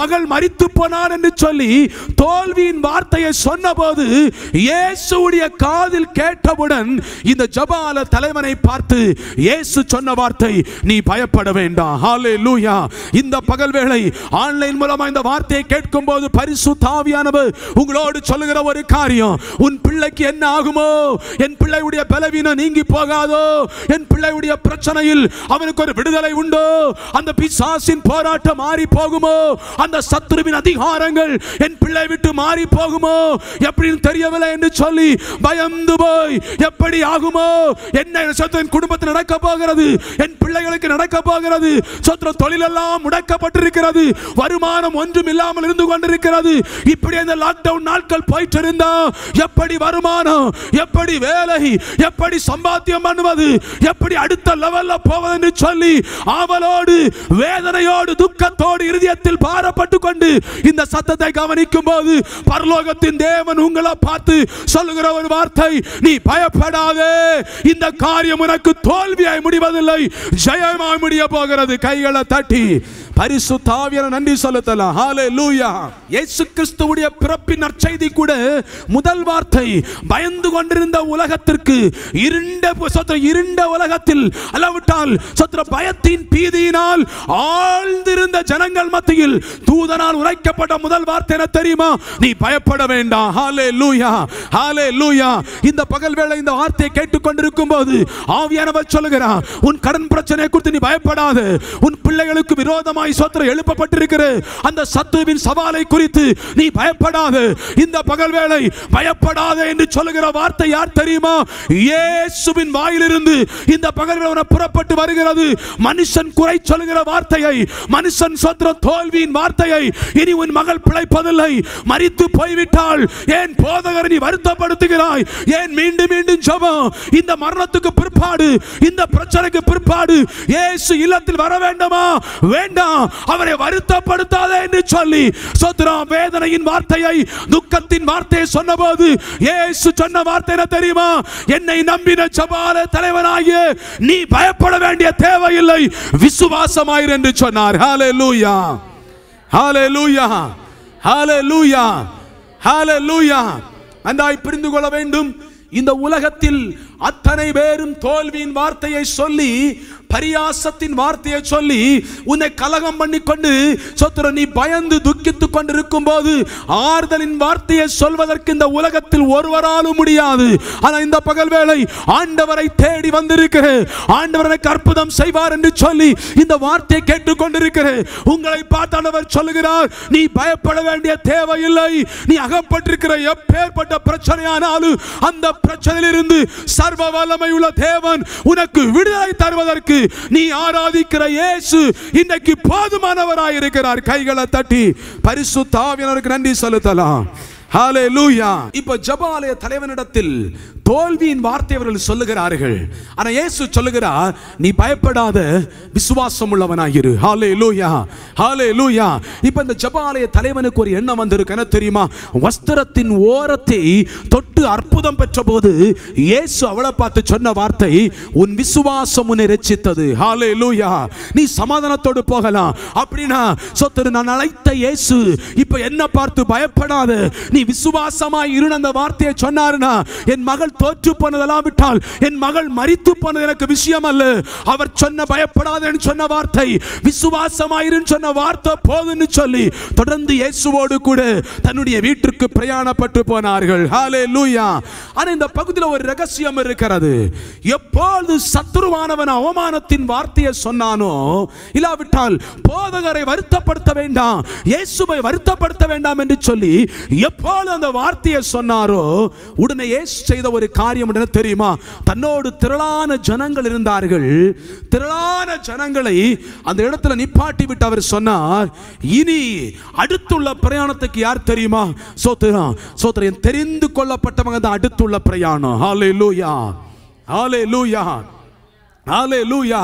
மரித்து போனான் என்று சொல்லி தோல்வியின் வார்த்தையை சொன்னபோது இயேசுவுடைய காதில் கேட்டவுடன் இந்த ஜபால தலைவனை பார்த்து இயேசு சொன்ன வார்த்தை நீ பயப்பட வேண்டாம் ஹalleluya இந்த பகல் வேளை ஆன்லைன் மூலமா இந்த வார்த்தையை கேட்கும் போது பரிசுத்த ஆவியானவர் உங்களோடு சொல்லுகிற ஒரு காரியம் உன் பிள்ளைக்கு என்ன ஆகுமோ என் பிள்ளையுடைய பலவீனம் நீங்கி போகாதோ என் பிள்ளையுடைய பிரச்சனையில் அவனுக்கு ஒரு விடுதலை உண்டோ அந்த பிசாசின் போராட்டம் மாறி போகுமோ அந்த சத்துருவின் அதிகாரங்கள் என் பிள்ளை விட்டு மாறி போகுமோ எப்படின்னு தெரியவில்லை என்று சொல்லி பயந்து போய் எப்படி ஆகுமோ என்ன சத்துருவின் குடும்பத்தில் நடக்க போகிறது என் பிள்ளைகளுக்கு நடக்க போகிறது சத்துரு தொழில் எல்லாம் முடக்கப்பட்டிருக்கிறது வருமானம் ஒன்றும் இல்லாமல் இருந்து கொண்டிருக்கிறது இப்படி அந்த லாக்டவுன் நாட்கள் போயிட்டு இருந்தா எப்படி வருமானம் எப்படி வேலை எப்படி சம்பாத்தியம் பண்ணுவது எப்படி அடுத்த லெவல்ல போவது என்று சொல்லி ஆவலோடு வேதனையோடு துக்கத்தோடு இருதயத்தில் பாரப்பட்டு கொண்டு இந்த சத்தத்தை கவனிக்கும் போது பரலோகத்தின் தேவன் உங்களை பார்த்து சொல்லுகிற ஒரு வார்த்தை நீ பயப்படாதே இந்த காரியம் உனக்கு தோல்வியாய் முடிவதில்லை ஜெயமாய் முடிய போகிறது கைகளை தட்டி பரிசு தாவியன நன்றி செலுத்தலாம் ஹalleluya இயேசு கிறிஸ்துவுடைய பிறப்பின் நற்செய்தி கூட முதல் வார்த்தை பயந்து கொண்டிருந்த உலகத்திற்கு இருண்ட சோத்திர இருண்ட உலகத்தில் அளவிட்டால் சோத்திர பயத்தின் பீதியினால் ஆழ்ந்திருந்த ஜனங்கள் மத்தியில் தூதனால் உரைக்கப்பட்ட முதல் வார்த்தை என்ன தெரியுமா நீ பயப்பட வேண்டாம் ஹalleluya ஹalleluya இந்த பகல் வேளை இந்த வார்த்தையை கேட்டுக்கொண்டிருக்கும் போது ஆவியானவர் சொல்லுகிறார் உன் கடன் பிரச்சனையை குறித்து நீ பயப்படாத உன் பிள்ளைகளுக்கு விரோதமாய் சோத்திரம் எழுப்பப்பட்டிருக்கிற அந்த சத்துருவின் சவாலை குறித்து நீ பயப்படாத இந்த பகல் வேளை பயப்படாத என்று சொல்லுகிற வார்த்தை யார் தெரியுமா இயேசுவின் வாயிலிருந்து இந்த பகல் வேளை உனக்கு புறப்பட்டு வருகிறது மனுஷன் குறை சொல்லுகிற வார்த்தையை மனுஷன் சோத்திரம் தோல்வியின் வார்த்தையை இனி உன் மகள் பிழைப்பதில்லை மரித்து போய்விட்டால் ஏன் போதகர் நீ வருத்தப்படுத்துகிறாய் ஏன் மீண்டும் மீண்டும் ஜெபம் இந்த மரணத்துக்கு பிற்பாடு இந்த பிரச்சனைக்கு பிற்பாடு இயேசு இல்லத்தில் வர வேண்டுமா வேண்டாம் அவரை வருத்தப்படுத்தாதே என்று சொல்லி சோத்ரம் வேதனையின் வார்த்தையை துக்கத்தின் வார்த்தையை சொன்னபோது இயேசு சொன்ன வார்த்தை என்ன தெரியுமா என்னை நம்பின ஜபால தலைவனாகிய நீ பயப்பட வேண்டிய தேவையில்லை விசுவாசமாயிரு என்று சொன்னார் ஹalleluya ஹalleluya ஹalleluya ஹalleluya நன்றாய் புரிந்து கொள்ள வேண்டும் இந்த உலகத்தில் அத்தனை பேரும் தோல்வியின் வார்த்தையை சொல்லி பரியாசத்தின் வார்த்தையை சொல்லி உன்னை கலகம் பண்ணிக்கொண்டு சொத்துற நீ பயந்து துக்கித்துக் கொண்டிருக்கும் போது ஆறுதலின் வார்த்தையை சொல்வதற்கு இந்த உலகத்தில் ஒருவராலும் முடியாது ஆனா இந்த பகல் வேளை ஆண்டவரை தேடி வந்திருக்கிற ஆண்டவர் எனக்கு அற்புதம் செய்வார் என்று சொல்லி இந்த வார்த்தையை கேட்டுக்கொண்டிருக்கிற உங்களை பார்த்தாண்டவர் சொல்லுகிறார் நீ பயப்பட வேண்டிய தேவையில்லை நீ அகப்பட்டிருக்கிற எப்பேற்பட்ட பிரச்சனையானாலும் அந்த பிரச்சனையிலிருந்து சர்வ வல்லமை உள்ள தேவன் உனக்கு விடுதலை தருவதற்கு நீ ஆராதிக்கிற இயேசு இன்னைக்கு போதுமானவராய் இருக்கிறார் கைகளை தட்டி பரிசு தாவியனருக்கு நன்றி செலுத்தலாம் ஹalleluya இப்போ ஜெபாலய தலைவனிடத்தில் தோல்வியின் வார்த்தை அவர்கள் சொல்லுகிறார்கள் ஆனா இயேசு சொல்லுகிறார் நீ பயப்படாத விசுவாசம் உள்ளவனாயிரு ஹalleluya ஹalleluya இப்போ இந்த ஜெபாலய தலைவனுக்கு ஒரு எண்ணம் வந்திருக்கு என்ன தெரியுமா வஸ்திரத்தின் ஓரத்தை தொட்டு அற்புதம் பெற்றபோது இயேசு அவளை பார்த்து சொன்ன வார்த்தை உன் விசுவாசம் உன்னை ரட்சித்தது ஹalleluya நீ சமாதானத்தோடு போகலாம் அப்படின்னா சொத்தரு நான் அழைத்த இயேசு இப்போ என்ன பார்த்து பயப்படாத நீ விசுவாசமாய் இரு அந்த வார்த்தையை சொன்னாருன்னா என் மகள் தோற்று போனதெல்லாம் விட்டால் என் மகள் மரித்து போனது எனக்கு விஷயம் அல்ல அவர் சொன்ன பயப்படாதன்னு சொன்ன வார்த்தை விசுவாசமாயிருன்னு சொன்ன வார்த்தை போதுன்னு சொல்லி தொடர்ந்து இயேசுவோடு கூட தன்னுடைய வீட்டிற்கு பிரயாணப்பட்டு போனார்கள் ஹalleluya ஆனா இந்த பகுதியில் ஒரு ரகசியம் இருக்கிறது எப்பொழுது சத்துருவானவன் அவமானத்தின் வார்த்தையை சொன்னானோ இல்லாவிட்டால் போதகரை வருத்தப்படுத்த வேண்டாம் இயேசுவை வருத்தப்படுத்த வேண்டாம் என்று சொல்லி எப்பொழுது அந்த வார்த்தையை சொன்னாரோ உடனே இயேசு செய்த ஒரு காரியம் என்ன தெரியுமா தன்னோடு திரளான ஜனங்கள் இருந்தார்கள் திரளான ஜனங்களை அந்த இடத்துல நிப்பாட்டி விட்டு அவர் சொன்னார் இனி அடுத்துள்ள பிரயாணத்துக்கு யார் தெரியுமா சோத்திரம் சோத்திரம் தெரிந்து கொள்ளப்பட்டவங்க தான் அடுத்துள்ள பிரயாணம் ஹalleluya ஹalleluya ஹalleluya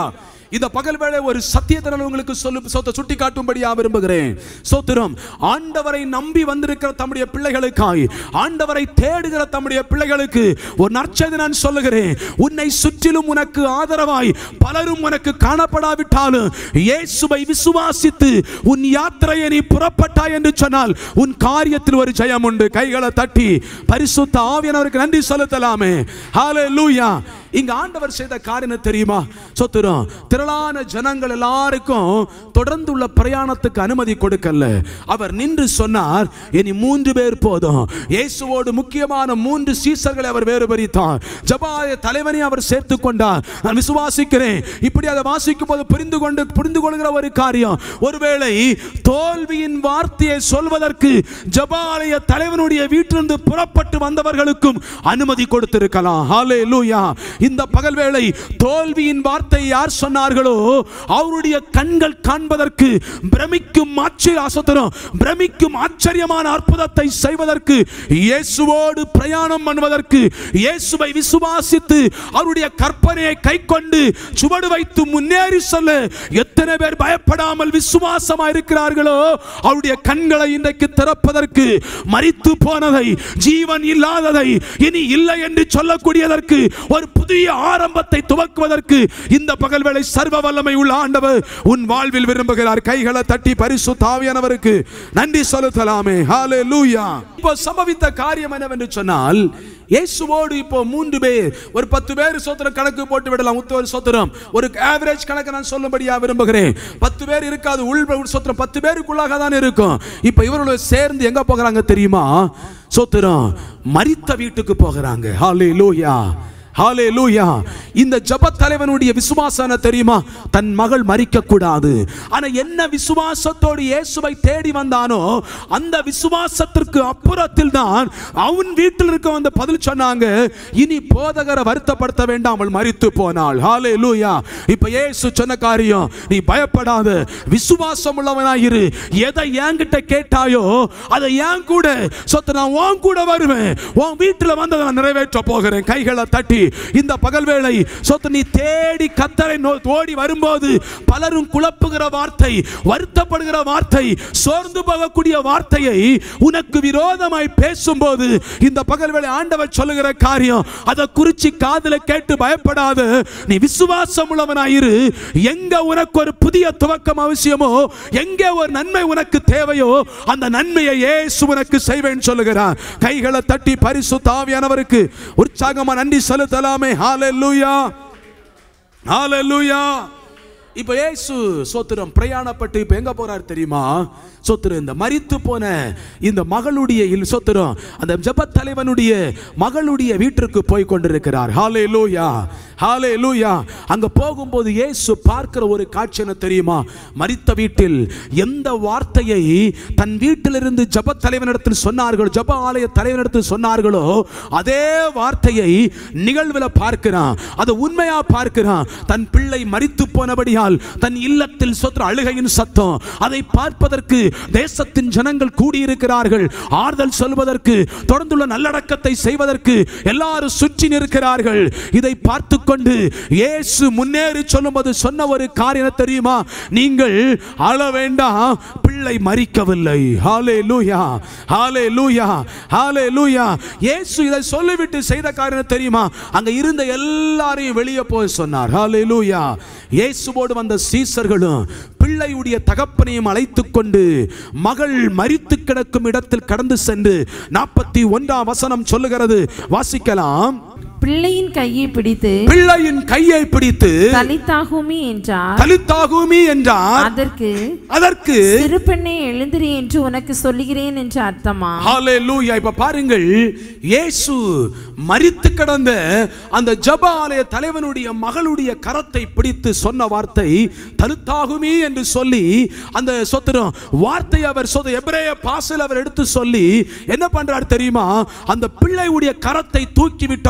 இந்த பகல் வேளை ஒரு சத்தியத்தை நான் உங்களுக்கு சொல்லு சொத்த சுட்டி காட்டும்படியா விரும்புகிறேன் சோத்திரம் ஆண்டவரை நம்பி வந்திருக்கிற தம்முடைய பிள்ளைகளுக்காய் ஆண்டவரை தேடுகிற தம்முடைய பிள்ளைகளுக்கு ஒரு நற்செய்தி நான் சொல்லுகிறேன் உன்னை சுற்றிலும் உனக்கு ஆதரவாய் பலரும் உனக்கு காணப்படாவிட்டாலும் இயேசுவை விசுவாசித்து உன் யாத்திரையை நீ புறப்பட்டாய் என்று சொன்னால் உன் காரியத்தில் ஒரு ஜெயம் உண்டு கைகளை தட்டி பரிசுத்த ஆவியானவருக்கு நன்றி செலுத்தலாமே ஹalleluya இங்க ஆண்டவர் செய்த காரியம் தெரியுமா சொத்துறோம் திரளான ஜனங்கள் எல்லாருக்கும் தொடர்ந்து உள்ள பிரயாணத்துக்கு அனுமதி கொடுக்கல அவர் நின்று சொன்னார் இனி மூன்று பேர் போதும் இயேசுவோடு முக்கியமான மூன்று சீசர்களை அவர் வேறுபரித்தார் ஜபாய தலைவனை அவர் சேர்த்து கொண்டார் நான் விசுவாசிக்கிறேன் இப்படி அதை வாசிக்கும் போது புரிந்து கொண்டு புரிந்து கொள்கிற ஒரு காரியம் ஒருவேளை தோல்வியின் வார்த்தையை சொல்வதற்கு ஜபாலய தலைவனுடைய வீட்டிலிருந்து புறப்பட்டு வந்தவர்களுக்கும் அனுமதி கொடுத்திருக்கலாம் ஹalleluya இந்த பகல் வேளை தோல்வியின் வார்த்தை யார் சொன்னார்களோ அவருடைய கண்கள் காண்பதற்கு பிரமிக்கும் ஆச்சரிய ஆசத்திரம் பிரமிக்கும் ஆச்சரியமான அற்புதத்தை செய்வதற்கு இயேசுவோடு பிரயாணம் பண்ணுவதற்கு இயேசுவை விசுவாசித்து அவருடைய கற்பனையை கைக்கொண்டு சுவடு வைத்து முன்னேறி செல்ல எத்தனை பேர் பயப்படாமல் விசுவாசமா இருக்கிறார்களோ அவருடைய கண்களை இன்றைக்கு திறப்பதற்கு மரித்து போனதை ஜீவன் இல்லாததை இனி இல்லை என்று சொல்லக்கூடியதற்கு ஒரு புதிய ஆரம்பத்தை துவக்குவதற்கு இந்த பகல் வேளை சர்வ வல்லமை உள்ள ஆண்டவர் உன் வாழ்வில் விரும்புகிறார் கைகளை தட்டி பரிசு தாவியானவருக்கு நன்றி செலுத்தலாமே ஹalleluya இப்போ சம்பவித்த காரியம் என்னவென்று சொன்னால் இயேசுவோடு இப்போ மூன்று பேர் ஒரு பத்து பேர் சோத்திரம் கணக்கு போட்டு விடலாம் உத்த ஒரு சோத்திரம் ஒரு ஆவரேஜ் கணக்கு நான் சொல்லும்படியா விரும்புகிறேன் பத்து பேர் இருக்காது உள் உள் சோத்திரம் பத்து பேருக்குள்ளாக தான் இருக்கும் இப்போ இவர்களோட சேர்ந்து எங்க போகிறாங்க தெரியுமா சோத்திரம் மரித்த வீட்டுக்கு போகிறாங்க ஹalleluya ஹalleluya இந்த ஜெப தலைவனுடைய விசுவாசம் என்ன தெரியுமா தன் மகள் மரிக்க கூடாது ஆனா என்ன விசுவாசத்தோடு இயேசுவை தேடி வந்தானோ அந்த விசுவாசத்திற்கு அப்புறத்தில் தான் அவன் வீட்டில் இருக்க வந்து பதில் சொன்னாங்க இனி போதகரை வருத்தப்படுத்த வேண்டாம் அவள் மரித்து போனாள் ஹalleluya இப்ப இயேசு சொன்ன காரியம் நீ பயப்படாத விசுவாசம் உள்ளவனாயிரு எதை என்கிட்ட கேட்டாயோ அதை ஏன் கூட சொத்து நான் உன் கூட வருவேன் உன் வீட்டில் வந்து நான் நிறைவேற்ற போகிறேன் கைகளை தட்டி இந்த பகல் வேளை சொத்து நீ தேடி கத்தரை நோ- ஓடி வரும்போது பலரும் குழப்புகிற வார்த்தை வருத்தப்படுகிற வார்த்தை சோர்ந்து போகக்கூடிய வார்த்தையை உனக்கு விரோதமாய் பேசும்போது இந்த பகல் வேளை ஆண்டவர் சொல்லுகிற காரியம் அதை குறிச்சு காதுல கேட்டு பயப்படாத நீ விசுவாசம் உள்ளவனாயிரு எங்க உனக்கு ஒரு புதிய துவக்கம் அவசியமோ எங்கே ஒரு நன்மை உனக்கு தேவையோ அந்த நன்மையை இயேசு உனக்கு செய்வேன் சொல்லுகிறார் கைகளை தட்டி பரிசு தாவியானவருக்கு உற்சாகமா நன்றி செலுத்தலாமே ஹalleluya ஹalleluya இப்போ இயேசு சோத்திரம் பிரயாணப்பட்டு இப்போ எங்க போறார் தெரியுமா சோத்திரம் இந்த மரித்து போன இந்த மகளுடைய இல் சோத்திரம் அந்த ஜெபத் தலைவனுடைய மகளுடைய வீட்டிற்கு போய் கொண்டிருக்கிறார் ஹalleluya ஹalleluya அங்க போகும்போது இயேசு பார்க்கிற ஒரு காட்சி என்ன தெரியுமா மரித்த வீட்டில் எந்த வார்த்தையை தன் வீட்டிலிருந்து ஜெபத் தலைவனிடத்தில் சொன்னார்கள் ஜெப ஆலய தலைவனிடத்தில் சொன்னார்களோ அதே வார்த்தையை நிகழ்வில் பார்க்கிறான் அதை உண்மையா பார்க்கிறான் தன் பிள்ளை மரித்து போனபடியால் தன் இல்லத்தில் சொற்ற அழுகையின் சத்தம் அதை பார்ப்பதற்கு தேசத்தின் ஜனங்கள் கூடியிருக்கிறார்கள் ஆறுதல் சொல்வதற்கு தொடர்ந்துள்ள நல்லடக்கத்தை செய்வதற்கு எல்லாரும் சுற்றி நிற்கிறார்கள் இதை பார்த்து கொண்டு இயேசு முன்னேறி சொல்லும்போது சொன்ன ஒரு காரியம் தெரியுமா நீங்கள் அழ வேண்டாம் பிள்ளை மறிக்கவில்லை ஹாலே லூயா ஹாலே லூயா ஹாலே லூயா இயேசு இதை சொல்லிவிட்டு செய்த காரியம் தெரியுமா அங்க இருந்த எல்லாரையும் வெளியே போய் சொன்னார் ஹாலே லூயா இயேசுவோடு வந்த சீசர்களும் பிள்ளையுடைய தகப்பனையும் அழைத்துக் கொண்டு மகள் மரித்து கிடக்கும் இடத்தில் கடந்து சென்று நாற்பத்தி ஒன்றாம் வசனம் சொல்லுகிறது வாசிக்கலாம் பிள்ளையின் கையை பிடித்து பிள்ளையின் கையை பிடித்து தலித்தாகுமி என்றார் தலித்தாகுமி என்றார் அதற்கு அதற்கு சிறு பெண்ணே எழுந்திரி என்று உனக்கு சொல்லுகிறேன் என்று அர்த்தமா ஹalleluya இப்ப பாருங்கள் இயேசு மரித்து கிடந்த அந்த ஜெப ஆலய தலைவனுடைய மகளுடைய கரத்தை பிடித்து சொன்ன வார்த்தை தலுத்தாகுமே என்று சொல்லி அந்த சொத்திரம் வார்த்தை அவர் சொந்த எபிரேய பாசல் அவர் எடுத்து சொல்லி என்ன பண்றார் தெரியுமா அந்த பிள்ளையுடைய கரத்தை தூக்கி விட்ட போது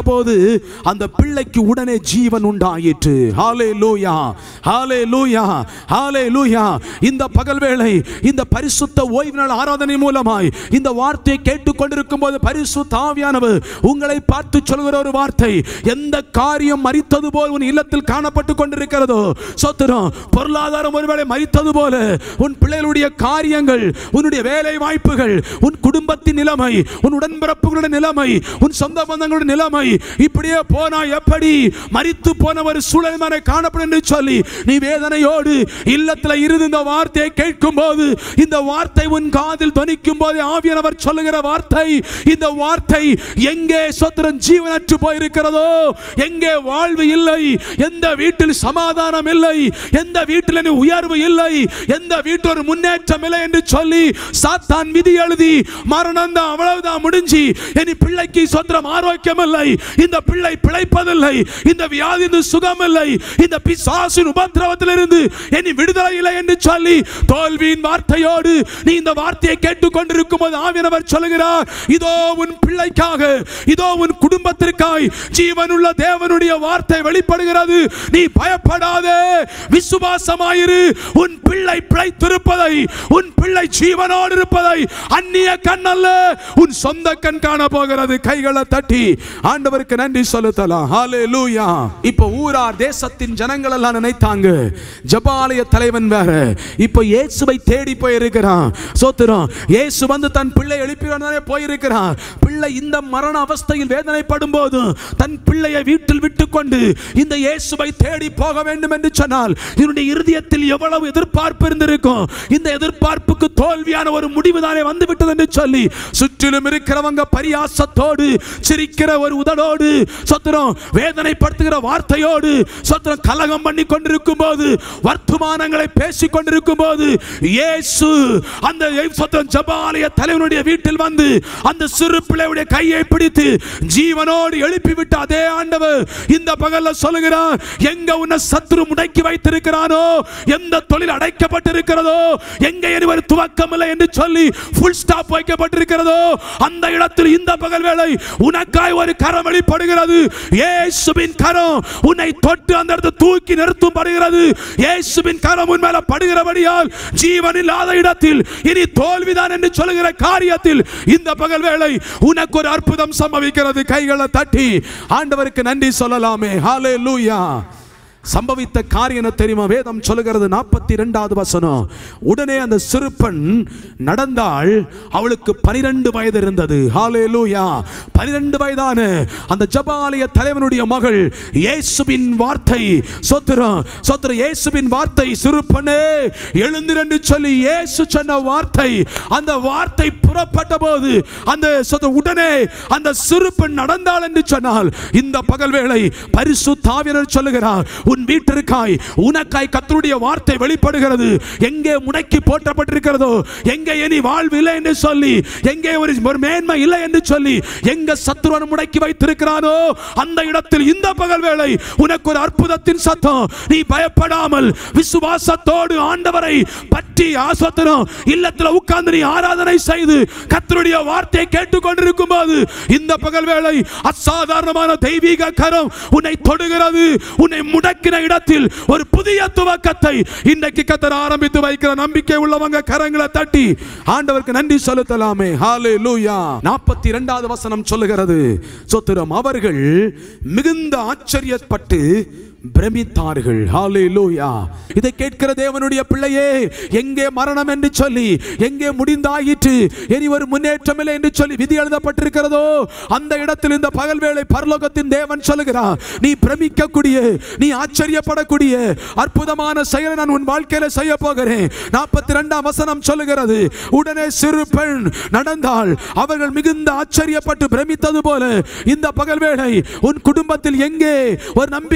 அந்த பிள்ளைக்கு உடனே ஜீவன் உண்டாயிற்று ஹாலே லூயா ஹாலே லூயா ஹாலே லூயா இந்த பகல் வேளை இந்த பரிசுத்த ஓய்வு நாள் ஆராதனை மூலமாய் இந்த வார்த்தையை கேட்டுக்கொண்டிருக்கும் போது பரிசுத்த ஆவியானவர் உங்களை பார்த்து சொல்கிற ஒரு வார்த்தை எந்த காரியம் மறித்தது போல் உன் இல்லத்தில் காணப்பட்டு கொண்டிருக்கிறதோ சொத்துறோம் பொருளாதாரம் ஒருவேளை மறித்தது போல உன் பிள்ளைகளுடைய காரியங்கள் உன்னுடைய வேலை வாய்ப்புகள் உன் குடும்பத்தின் நிலைமை உன் உடன்பிறப்புகளுடைய நிலைமை உன் சொந்த பந்தங்களுடைய நிலைமை இப்படியே போனா எப்படி மறித்து போன ஒரு சூழல் மாதிரி காணப்படும் என்று சொல்லி நீ வேதனையோடு இல்லத்தில் இருந்து இந்த வார்த்தையை கேட்கும் போது இந்த வார்த்தை உன் காதில் துணிக்கும் போது ஆவியானவர் சொல்லுகிற வார்த்தை இந்த வார்த்தை எங்கே சொத்திரம் ஜீவனற்று போயிருக்கிறதோ எங்கே வாழ்வு இல்லை எந்த வீட்டில் சமாதானம் இல்லை எந்த வீட்டில் இனி உயர்வு இல்லை எந்த வீட்டில் ஒரு முன்னேற்றம் இல்லை என்று சொல்லி சாத்தான் விதி எழுதி மரணம் தான் அவ்வளவுதான் முடிஞ்சு இனி பிள்ளைக்கு சொந்தம் ஆரோக்கியம் இல்லை இந்த பிள்ளை பிழைப்பதில்லை இந்த வியாதி இந்த சுகம் இல்லை இந்த பிசாசின் உபத்திரவத்திலிருந்து இனி விடுதலை இல்லை என்று சொல்லி தோல்வியின் வார்த்தையோடு நீ இந்த வார்த்தையை கேட்டுக்கொண்டிருக்கும் போது ஆவியனவர் சொல்லுகிறார் இதோ உன் பிள்ளைக்காக இதோ உன் குடும்பத்திற்காய் ஜீவனுள்ள தேவனுடைய வார்த்தை வெளிப்படுகிறது நீ பயப்படாதே விசுவாசமாயிரு உன் பிள்ளை பிழைத்திருப்பதை உன் பிள்ளை ஜீவனோடு இருப்பதை அந்நிய கண் அல்ல உன் சொந்த கண் காண போகிறது கைகளை தட்டி ஆண்டவருக்கு நன்றி செலுத்தலாம் ஹalleluya இப்போ ஊரார் தேசத்தின் ஜனங்கள் எல்லாம் நினைத்தாங்க ஜபாலய தலைவன் வேற இப்போ இயேசுவை தேடி போயிருக்கிறான் சோத்திரம் இயேசு வந்து தன் பிள்ளை எழுப்பினானே போயிருக்கிறான் பிள்ளை இந்த மரண அவஸ்தையில் வேதனைப்படும் போது தன் பிள்ளையை வீட்டில் விட்டுக்கொண்டு இந்த இயேசுவை தேடி போக வேண்டும் என்று சொன்னால் என்னுடைய இருதயத்தில் எவ்வளவு எதிர்பார்ப்பு இருந்திருக்கும் இந்த எதிர்பார்ப்புக்கு தோல்வியான ஒரு முடிவு தானே வந்து விட்டது என்று சொல்லி சுற்றிலும் இருக்கிறவங்க பரியாசத்தோடு சிரிக்கிற ஒரு உதடோடு சத்திரம் வேதனைப்படுத்துகிற வார்த்தையோடு சத்திரம் கலகம் பண்ணி கொண்டிருக்கும் போது வர்த்தமானங்களை பேசிக் கொண்டிருக்கும் போது இயேசு அந்த சத்திரம் ஜபாலய தலைவனுடைய வீட்டில் வந்து அந்த சிறு பிள்ளையுடைய கையை பிடித்து ஜீவனோடு எழுப்பி விட்ட அதே ஆண்டவர் இந்த பகல்ல சொல்லுகிறார் எங்க உன்னை சத்துரு முடக்கி வைத்திருக்கிறானோ எந்த தொழில் அடைக்கப்பட்டிருக்கிறதோ எங்க இனிவர் துவக்கம் இல்லை என்று சொல்லி ஃபுல் ஸ்டாப் வைக்கப்பட்டிருக்கிறதோ அந்த இடத்தில் இந்த பகல் வேளை உனக்காய் ஒரு கரம் வெளிப்படுகிறது இயேசுவின் கரம் உன்னை தொட்டு அந்த இடத்தை தூக்கி நிறுத்தும் படுகிறது இயேசுவின் கரம் உன் மேல படுகிறபடியால் ஜீவன் இல்லாத இடத்தில் இனி தோல்விதான் என்று சொல்லுகிற காரியத்தில் இந்த பகல் வேளை உனக்கு ஒரு அற்புதம் சம்பவிக்கிறது கைகளை தட்டி ஆண்டவருக்கு நன்றி சொல்லலாமே ஹalleluya சம்பவித்த காரியம் என்ன தெரியுமா வேதம் சொல்லுகிறது நாற்பத்தி இரண்டாவது வசனம் உடனே அந்த சிறுப்பன் நடந்தாள் அவளுக்கு பனிரெண்டு வயது இருந்தது ஹalleluya பனிரெண்டு வயதான அந்த ஜபாலய தலைவனுடைய மகள் இயேசுவின் வார்த்தை சொத்திரம் சொத்திர இயேசுவின் வார்த்தை சிறுப்பனே எழுந்திரண்டு சொல்லி இயேசு சொன்ன வார்த்தை அந்த வார்த்தை புறப்பட்ட போது அந்த சொத்த உடனே அந்த சிறுப்பன் நடந்தாள் என்று சொன்னால் இந்த பகல் வேளை பரிசு தாவிரர் சொல்லுகிறார் உன் வீட்டிற்காய் உனக்காய் கத்தருடைய வார்த்தை வெளிப்படுகிறது எங்கே முடக்கி போற்றப்பட்டிருக்கிறதோ எங்கே இனி வாழ்வு இல்லை என்று சொல்லி எங்கே ஒரு ஒரு மேன்மை இல்லை என்று சொல்லி எங்க சத்துருவன் முடக்கி வைத்திருக்கிறானோ அந்த இடத்தில் இந்த பகல் வேளை உனக்கு ஒரு அற்புதத்தின் சத்தம் நீ பயப்படாமல் விசுவாசத்தோடு ஆண்டவரை பற்றி ஆசத்திரம் இல்லத்தில் உட்கார்ந்து நீ ஆராதனை செய்து கத்தருடைய வார்த்தையை கேட்டுக்கொண்டிருக்கும் போது இந்த பகல் வேளை அசாதாரணமான தெய்வீக கரம் உன்னை தொடுகிறது உன்னை முடக்கின இடத்தில் ஒரு புதிய துவக்கத்தை இன்றைக்கு கத்தர் ஆரம்பித்து வைக்கிற நம்பிக்கை உள்ளவங்க கரங்களை தட்டி ஆண்டவருக்கு நன்றி செலுத்தலாமே ஹalleluya 42வது வசனம் சொல்லுகிறது சொத்திரம் அவர்கள் மிகுந்த ஆச்சரியப்பட்டு பிரமித்தார்கள் ஹalleluya இதை கேட்கிற தேவனுடைய பிள்ளையே எங்கே மரணம் என்று சொல்லி எங்கே முடிந்தாயிற்று இனி ஒரு முன்னேற்றம் இல்லை என்று சொல்லி விதி எழுதப்பட்டிருக்கிறதோ அந்த இடத்தில் இந்த பகல் வேளை பரலோகத்தின் தேவன் சொல்லுகிறார் நீ பிரமிக்கக்கூடிய நீ ஆச்சரியப்படக்கூடிய அற்புதமான செயலை நான் உன் வாழ்க்கையில செய்ய போகிறேன் நாற்பத்தி ரெண்டாம் வசனம் சொல்லுகிறது உடனே சிறு பெண் நடந்தால் அவர்கள் மிகுந்த ஆச்சரியப்பட்டு பிரமித்தது போல இந்த பகல் வேளை உன் குடும்பத்தில் எங்கே ஒரு நம்பிக்கையற்ற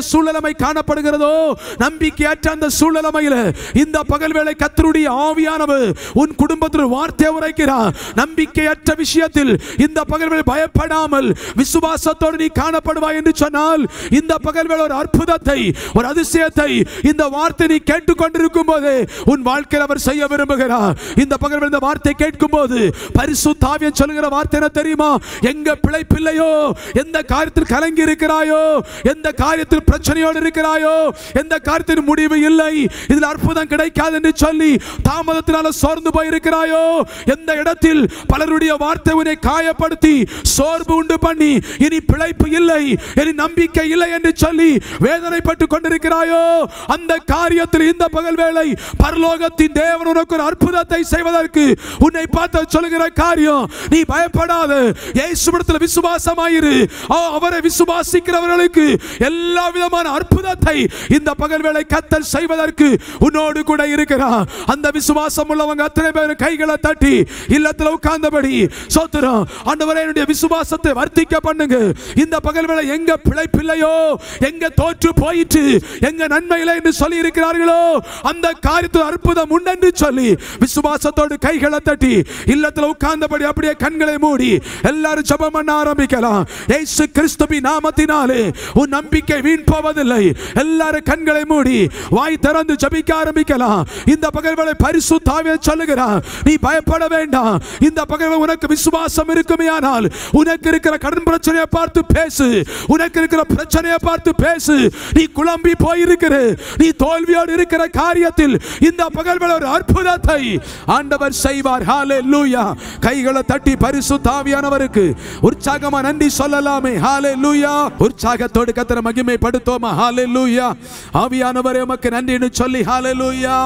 சூழ்நிலைமை காணப்படுகிறதோ நம்பிக்கையற்ற அந்த சூழ்நிலைமையில இந்த பகல் வேளை கத்தருடைய ஆவியானவர் உன் குடும்பத்தில் வார்த்தை உரைக்கிறார் நம்பிக்கையற்ற விஷயத்தில் இந்த பகல் வேளை பயப்படாமல் விசுவாசத்தோடு நீ காணப்படுவாய் என்று சொன்னால் இந்த பகல் வேளை ஒரு அற்புதத்தை ஒரு அதிசயத்தை இந்த வார்த்தை நீ கேட்டுக்கொண்டிருக்கும் போது உன் வாழ்க்கையில் அவர் செய்ய விரும்புகிறார் இந்த பகல் வேளை இந்த வார்த்தை கேட்கும் போது பரிசு தாவியம் சொல்லுகிற வார்த்தை என்ன தெரியுமா எங்க பிழைப்பில்லையோ எந்த காரியத்தில் கலங்கி இருக்கிறாயோ எந்த காரியத்தில் பிரச்சனையோடு இருக்கிறாயோ எந்த காரியத்தின் முடிவு இல்லை இதில் அற்புதம் கிடைக்காது என்று சொல்லி தாமதத்தினால சோர்ந்து போயிருக்கிறாயோ எந்த இடத்தில் பலருடைய வார்த்தை உன்னை காயப்படுத்தி சோர்வு உண்டு பண்ணி இனி பிழைப்பு இல்லை இனி நம்பிக்கை இல்லை என்று சொல்லி வேதனைப்பட்டு கொண்டிருக்கிறாயோ அந்த காரியத்தில் இந்த பகல் வேளை பரலோகத்தின் தேவன் உனக்கு ஒரு அற்புதத்தை செய்வதற்கு உன்னை பார்த்து சொல்லுகிற காரியம் நீ பயப்படாத இயேசுவிடத்தில் விசுவாசமாயிரு ஓ, அவரை விசுவாசிக்கிறவர்களுக்கு எல்லா விதமான அற்புதத்தை இந்த பகல் வேளை கத்தல் செய்வதற்கு உன்னோடு கூட இருக்கிறார் அந்த விசுவாசம் உள்ளவங்க அத்தனை பேர் கைகளை தட்டி இல்லத்துல உட்கார்ந்தபடி சோத்திரம் ஆண்டவரே என்னுடைய விசுவாசத்தை வர்த்திக்க பண்ணுங்க இந்த பகல் வேளை எங்க பிழைப்பில்லையோ எங்க தோற்று போயிற்று எங்க நன்மை இல்லை என்று சொல்லி இருக்கிறார்களோ அந்த காரியத்தில் அற்புதம் உண்டென்று சொல்லி விசுவாசத்தோடு கைகளை தட்டி இல்லத்துல உட்கார்ந்தபடி அப்படியே கண்களை மூடி எல்லாரும் ஜெபம் பண்ண ஆரம்பிக்கலாம் இயேசு கிறிஸ்துவின் நாமத்தினாலே உன் நம்பிக்கை வீண் போவதில்லை எல்லாரும் கண்களை மூடி வாய் திறந்து ஜெபிக்க ஆரம்பிக்கலாம் இந்த பகல்களை பரிசு தாவே சொல்லுகிறார் நீ பயப்பட வேண்டாம் இந்த பகல் உனக்கு விசுவாசம் இருக்குமே ஆனால் உனக்கு இருக்கிற கடன் பிரச்சனையை பார்த்து பேசு உனக்கு இருக்கிற பிரச்சனையை பார்த்து பேசு நீ குழம்பி போயிருக்கிற நீ தோல்வியோடு இருக்கிற காரியத்தில் இந்த பகல் ஒரு அற்புதத்தை ஆண்டவர் செய்வார் ஹalleluya கைகளை தட்டி பரிசு தாவியானவருக்கு உற்சாகமா நன்றி சொல்லலாமே ஹalleluya உற்சாகத்தோடு கத்தர மகிமைப்படுத்துவோமா ஹalleluya ஆவியானவரே உமக்கு நன்றின்னு சொல்லி ஹalleluya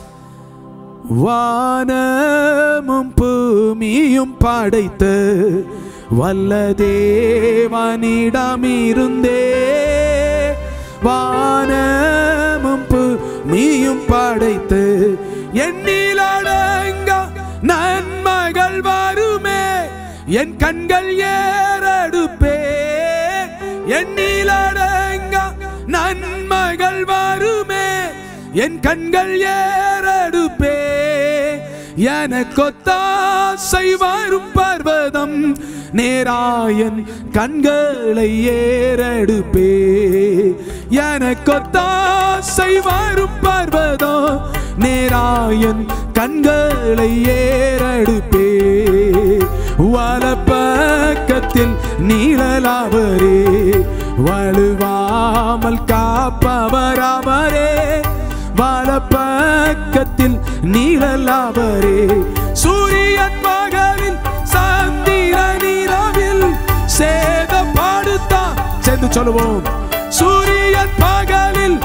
வானமும் பூமியும் படைத்த வல்ல தேவனிடமிருந்தே வானமும் பூமியும் படைத்து எண்ணிலடங்க நன்மைகள் வருமே என் கண்கள் ஏறெடுப்பே எண்ணிலடங்க நன்மைகள் வருமே என் கண்கள் ஏறெடுப்பே எனக்கொத்தாசை வரும் பர்வதம் நேராயன் கண்களை ஏறெடுப்பே எனக்கொத்தாசை வரும் பர்வதம் நேராயன் கண்களை ஏறெடுப்பே வலப்பக்கத்தில் நீழலாவரே வலுவாமல் காப்பவர் அவரே வலப்பக்கத்தில் நீழலாவரே சூரியன் பகலில் சந்திரன் இரவில் சேதப்படுத்தா சேர்ந்து சொல்லுவோம் சூரியன் பகலில்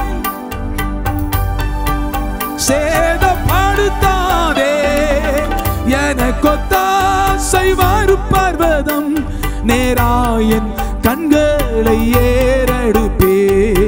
சேதப்படுத்தாதே எனக்கொத்தாசை வரும் பர்வதம் நேராயன் கண்களை ஏறெடுப்பே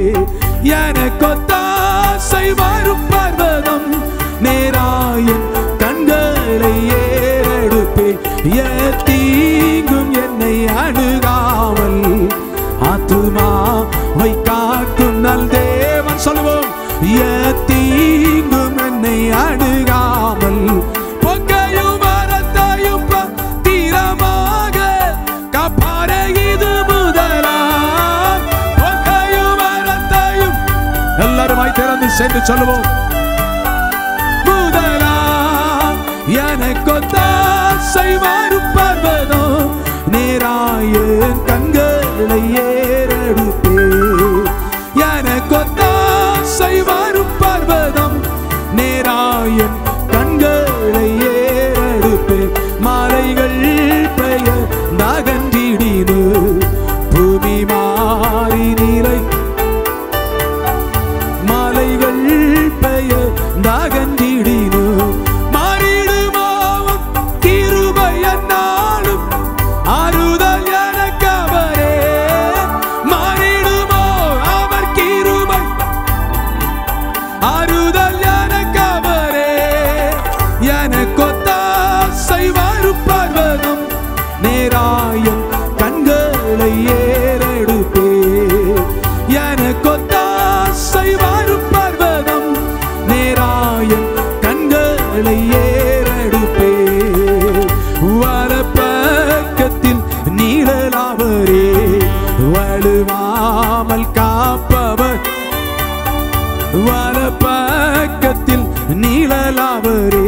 எனக்கொத்தாசை வரும் பர்வதம் நேராயன் கண்களை ஏறெடுப்பே தீங்கும் என்னை அணுகாமல் ஆத்துமாவை காக்கும் நல் தேவன் சொல்லுவோம் தீங்கும் என்னை அணுகாமல் பொக்கையும் மரத்தையும் தீரமாக காப்பார இது முதலா பொக்கையும் மரத்தையும் எல்லாரும் வாய் திறந்து சேர்ந்து சொல்லுவோம் முதலா எனக்கொத்தாசை வரும் பர்வதம் நேராயன் கண்களை ஏறெடுப்பே எனக்கொத்தாசை வரும் பர்வதம் நேராயன் கண்களை ஏறெடுப்பே மாலைகள் பெயர் நகன்றிடினு பூமி மாறி நிலை மாலைகள் பெயர் நகன்றிடினு மாறிடுமாவும் கிருபை என்னாலும் ஆறுதல் எனக்கு அவரே மாறிடுமோ அவர் கிருபை ஆறுதல் எனக்கு அவரே எனக்கொத்தாசை வரும் பர்வதம் நேராயம் கண்களை ஏறெடுப்பே எனக்கொத்தா வலப்பக்கத்தில் நீழலாவரே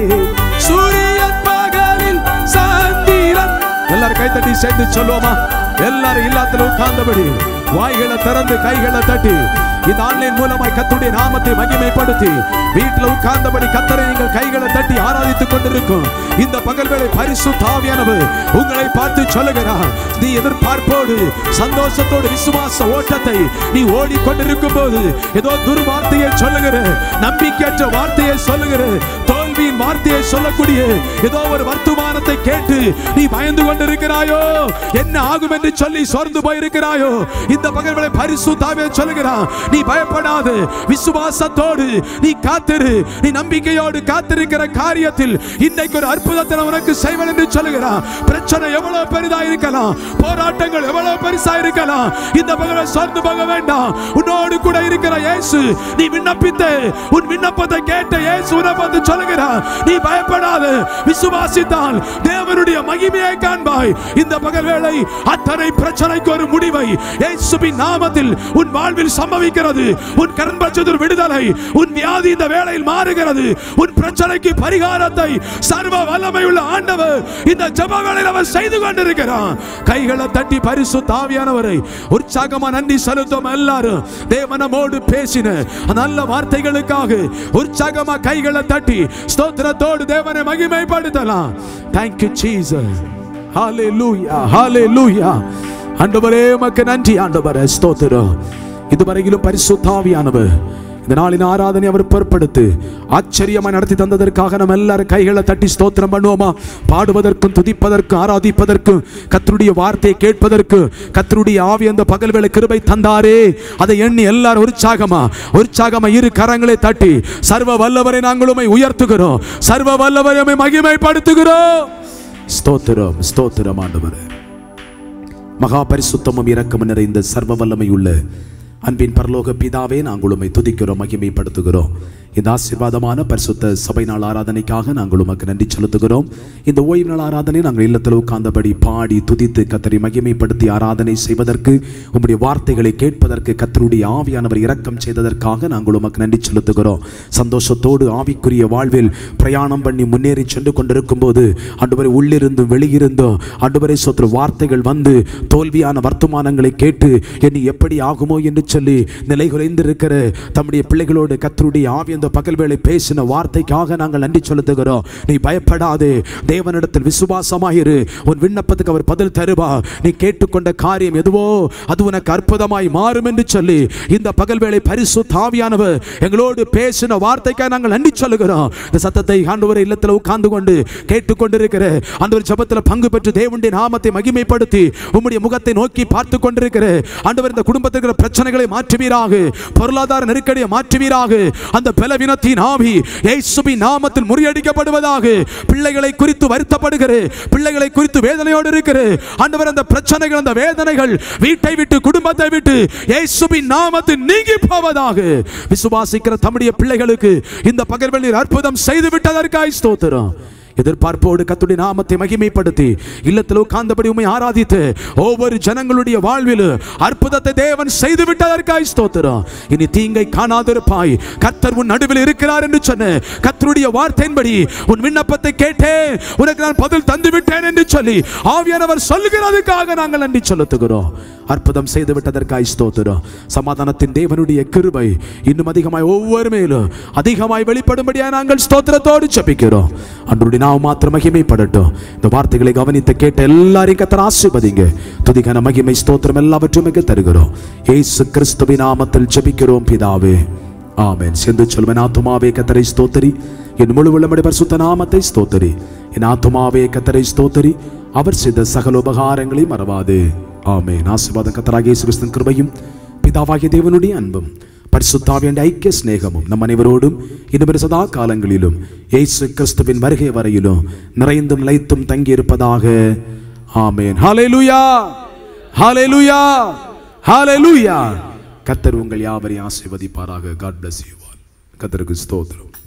சூரியன் பகலில் சந்திரன் எல்லாரும் கைத்தட்டி சேர்ந்து சொல்லுவோமா எல்லாரும் இல்லாத்துல உட்கார்ந்தபடி வாய்களை திறந்து கைகளை தட்டி இந்த ஆன்லைன் மூலமாய் கத்துடைய நாமத்தை மகிமைப்படுத்தி வீட்டில் உட்கார்ந்தபடி கத்தரை நீங்கள் கைகளை தட்டி ஆராதித்துக் கொண்டிருக்கும் இந்த பகல் வேளை பரிசு தாவியானவர் உங்களை பார்த்து சொல்லுகிறார் நீ எதிர்பார்ப்போடு சந்தோஷத்தோடு விசுவாச ஓட்டத்தை நீ ஓடிக்கொண்டிருக்கும் போது ஏதோ துர்வார்த்தையை சொல்லுகிற நம்பிக்கையற்ற வார்த்தையை சொல்லுகிற தோல்வியின் வார்த்தையை சொல்லக்கூடிய ஏதோ ஒரு வர்த்தமானத்தை கேட்டு நீ பயந்து கொண்டிருக்கிறாயோ என்ன ஆகும் என்று சொல்லி சோர்ந்து போயிருக்கிறாயோ இந்த பகல்களை பரிசு தாவே சொல்லுகிறான் நீ பயப்படாது விசுவாசத்தோடு நீ காத்திரு நீ நம்பிக்கையோடு காத்திருக்கிற காரியத்தில் இன்னைக்கு ஒரு அற்புதத்தை நான் உனக்கு செய்வேன் என்று சொல்லுகிறான் பிரச்சனை எவ்வளவு பெரிதா இருக்கலாம் போராட்டங்கள் எவ்வளவு பெருசா இருக்கலாம் இந்த பகலை சோர்ந்து போக வேண்டாம் உன்னோடு கூட இருக்கிற இயேசு நீ விண்ணப்பித்த உன் விண்ணப்பத்தை கேட்ட இயேசு உன்னை பார்த்து சொல்லுகிறார் நீ பயப்படாது விசுவாசித்தால் தேவனுடைய மகிமையை காண்பாய் இந்த பகல் வேளை அத்தனை பிரச்சனைக்கு ஒரு முடிவை இயேசுவின் நாமத்தில் உன் வாழ்வில் சம்பவிக்கிறது உன் கரண் பட்சத்தில் விடுதலை உன் வியாதி இந்த வேளையில் மாறுகிறது உன் பிரச்சனைக்கு பரிகாரத்தை சர்வ வல்லமை உள்ள ஆண்டவர் இந்த ஜெப வேளையில் அவர் செய்து கொண்டிருக்கிறார் கைகளை தட்டி பரிசு தாவியானவரை உற்சாகமா நன்றி செலுத்தும் எல்லாரும் தேவனமோடு பேசின அந்த நல்ல வார்த்தைகளுக்காக உற்சாகமா கைகளை தட்டி ஸ்தோத்திரத்தோடு தேவனை மகிமைப்படுத்தலாம் தேங்க்யூ ஜீசஸ் ஹalleluya ஹalleluya ஆண்டவரே உமக்கு நன்றி ஆண்டவரே ஸ்தோத்திரம் இதுவரையிலும் பரிசுத்தாவியானவர் இந்த நாளின் ஆராதனை அவர் பொறுப்படுத்து ஆச்சரியமாய் நடத்தி தந்ததற்காக நம்ம எல்லாரும் கைகளை தட்டி ஸ்தோத்திரம் பண்ணுவோமா பாடுவதற்கும் துதிப்பதற்கும் ஆராதிப்பதற்கும் கத்தருடைய வார்த்தையை கேட்பதற்கு கத்தருடைய ஆவி அந்த பகல் வேளை கிருபை தந்தாரே அதை எண்ணி எல்லாரும் உற்சாகமா உற்சாகமா இரு கரங்களை தட்டி சர்வ வல்லவரை நாங்களுமே உயர்த்துகிறோம் சர்வ வல்லவரை உம்மை மகிமைப்படுத்துகிறோம் ஸ்தோத்திரம் ஸ்தோத்திரம் ஆண்டவரே மகா பரிசுத்தமும் இரக்கமும் நிறைந்த சர்வ வல்லமை உள்ள அன்பின் பரலோக பிதாவே நாங்கள் உம்மை துதிக்கிறோம் மகிமைப்படுத்துகிறோம் இந்த ஆசீர்வாதமான பரிசுத்த சபை நாள் ஆராதனைக்காக நாங்கள் உமக்கு நன்றி செலுத்துகிறோம் இந்த ஓய்வு நாள் ஆராதனை நாங்கள் இல்லத்தில் உட்கார்ந்தபடி பாடி துதித்து கத்தரை மகிமைப்படுத்தி ஆராதனை செய்வதற்கு உம்முடைய வார்த்தைகளை கேட்பதற்கு கத்தருடைய ஆவியானவர் இரக்கம் செய்ததற்காக நாங்கள் உமக்கு நன்றி செலுத்துகிறோம் சந்தோஷத்தோடு ஆவிக்குரிய வாழ்வில் பிரயாணம் பண்ணி முன்னேறி சென்று கொண்டிருக்கும் போது ஆண்டவரை உள்ளிருந்தும் வெளியிருந்தும் ஆண்டவரை சொத்து வார்த்தைகள் வந்து தோல்வியான வர்த்தமானங்களை கேட்டு இனி எப்படி ஆகுமோ என்று சொல்லி நிலை குறைந்திருக்கிற தம்முடைய பிள்ளைகளோடு கத்தருடைய ஆவி அந்த பகல் வேளை பேசின வார்த்தைக்காக நாங்கள் நன்றி செலுத்துகிறோம் நீ பயப்படாதே தேவனிடத்தில் விசுவாசமாயிரு உன் விண்ணப்பத்துக்கு அவர் பதில் தருவா நீ கேட்டுக்கொண்ட காரியம் எதுவோ அது உனக்கு அற்புதமாய் மாறும் என்று சொல்லி இந்த பகல் வேளை பரிசு தாவியானவர் எங்களோடு பேசின வார்த்தைக்காக நாங்கள் நன்றி சொல்லுகிறோம் இந்த சத்தத்தை ஆண்டவர் இல்லத்தில் உட்கார்ந்து கொண்டு கேட்டுக்கொண்டிருக்கிற அந்த ஒரு ஜபத்தில் பங்கு பெற்று தேவனுடைய நாமத்தை மகிமைப்படுத்தி உம்முடைய முகத்தை நோக்கி பார்த்து கொண்டிருக்கிற ஆண்டவர் இந்த குடும்பத்தில் இருக்கிற பிரச்சனைகளை மாற்றுவீராக பொருளாதார நெருக்கடியை மாற்றுவீராக அந்த பலவீனத்தின் ஆவி இயேசுவின் நாமத்தில் முறியடிக்கப்படுவதாக பிள்ளைகளை குறித்து வருத்தப்படுகிற பிள்ளைகளை குறித்து வேதனையோடு இருக்கிற ஆண்டவர் அந்த பிரச்சனைகள் அந்த வேதனைகள் வீட்டை விட்டு குடும்பத்தை விட்டு இயேசுவின் நாமத்தில் நீங்கி போவதாக விசுவாசிக்கிற தம்முடைய பிள்ளைகளுக்கு இந்த பகர்வெளியில் அற்புதம் செய்து விட்டதற்காய் ஸ்தோத்திரம் எதிர்பார்ப்போடு கத்துடைய நாமத்தை மகிமைப்படுத்தி இல்லத்தில் உட்கார்ந்தபடி உண்மை ஆராதித்து ஒவ்வொரு ஜனங்களுடைய வாழ்வில் அற்புதத்தை தேவன் செய்து விட்டதற்காய் ஸ்தோத்திரம் இனி தீங்கை காணாதிருப்பாய் கர்த்தர் உன் நடுவில் இருக்கிறார் என்று சொன்ன கர்த்தருடைய வார்த்தையின்படி உன் விண்ணப்பத்தை கேட்டேன் உனக்கு நான் பதில் தந்து விட்டேன் என்று சொல்லி ஆவியானவர் சொல்லுகிறதுக்காக நாங்கள் நன்றி செலுத்துகிறோம் அற்புதம் செய்து விட்டதற்காய் ஸ்தோத்திரம் சமாதானத்தின் தேவனுடைய கிருபை இன்னும் அதிகமாய் ஒவ்வொரு மேலும் அதிகமாய் வெளிப்படும்படியாக நாங்கள் ஸ்தோத்திரத்தோடு ஜெபிக்கிறோம் அன்றுடைய நாம் மாத்திரம் மகிமைப்படட்டும் இந்த வார்த்தைகளை கவனித்து கேட்ட எல்லாரையும் கத்தர் ஆசிர்வதிங்க துதிகன மகிமை ஸ்தோத்திரம் எல்லாவற்றும் மிக தருகிறோம் ஏசு கிறிஸ்துவின் நாமத்தில் ஜெபிக்கிறோம் பிதாவே ஆமென் சென்று சொல்வன் ஆத்துமாவே கத்தரை ஸ்தோத்தரி என் முழு உள்ளமடி பரிசுத்த நாமத்தை ஸ்தோத்தரி என் ஆத்துமாவே கத்தரை ஸ்தோத்தரி அவர் செய்த சகல உபகாரங்களை மறவாது ஆமென் ஆசீர்வாதம் கத்தராகிய இயேசு கிறிஸ்துவின் கிருபையும் பிதாவாகிய தேவனுடைய அன்பும் பரிசுத்தாவியண்ட ஐக்கிய சிநேகமும் நம் அனைவரோடும் இன்னும் சதா காலங்களிலும் இயேசு கிறிஸ்துவின் வருகை வரையிலும் நிறைந்தும் நிலைத்தும் தங்கியிருப்பதாக ஆமென் ஹalleluya ஹalleluya ஹalleluya கர்த்தர் உங்கள் யாவரையும் ஆசீர்வதிப்பாராக காட் bless you all கர்த்தருக்கு ஸ்தோத்திரம்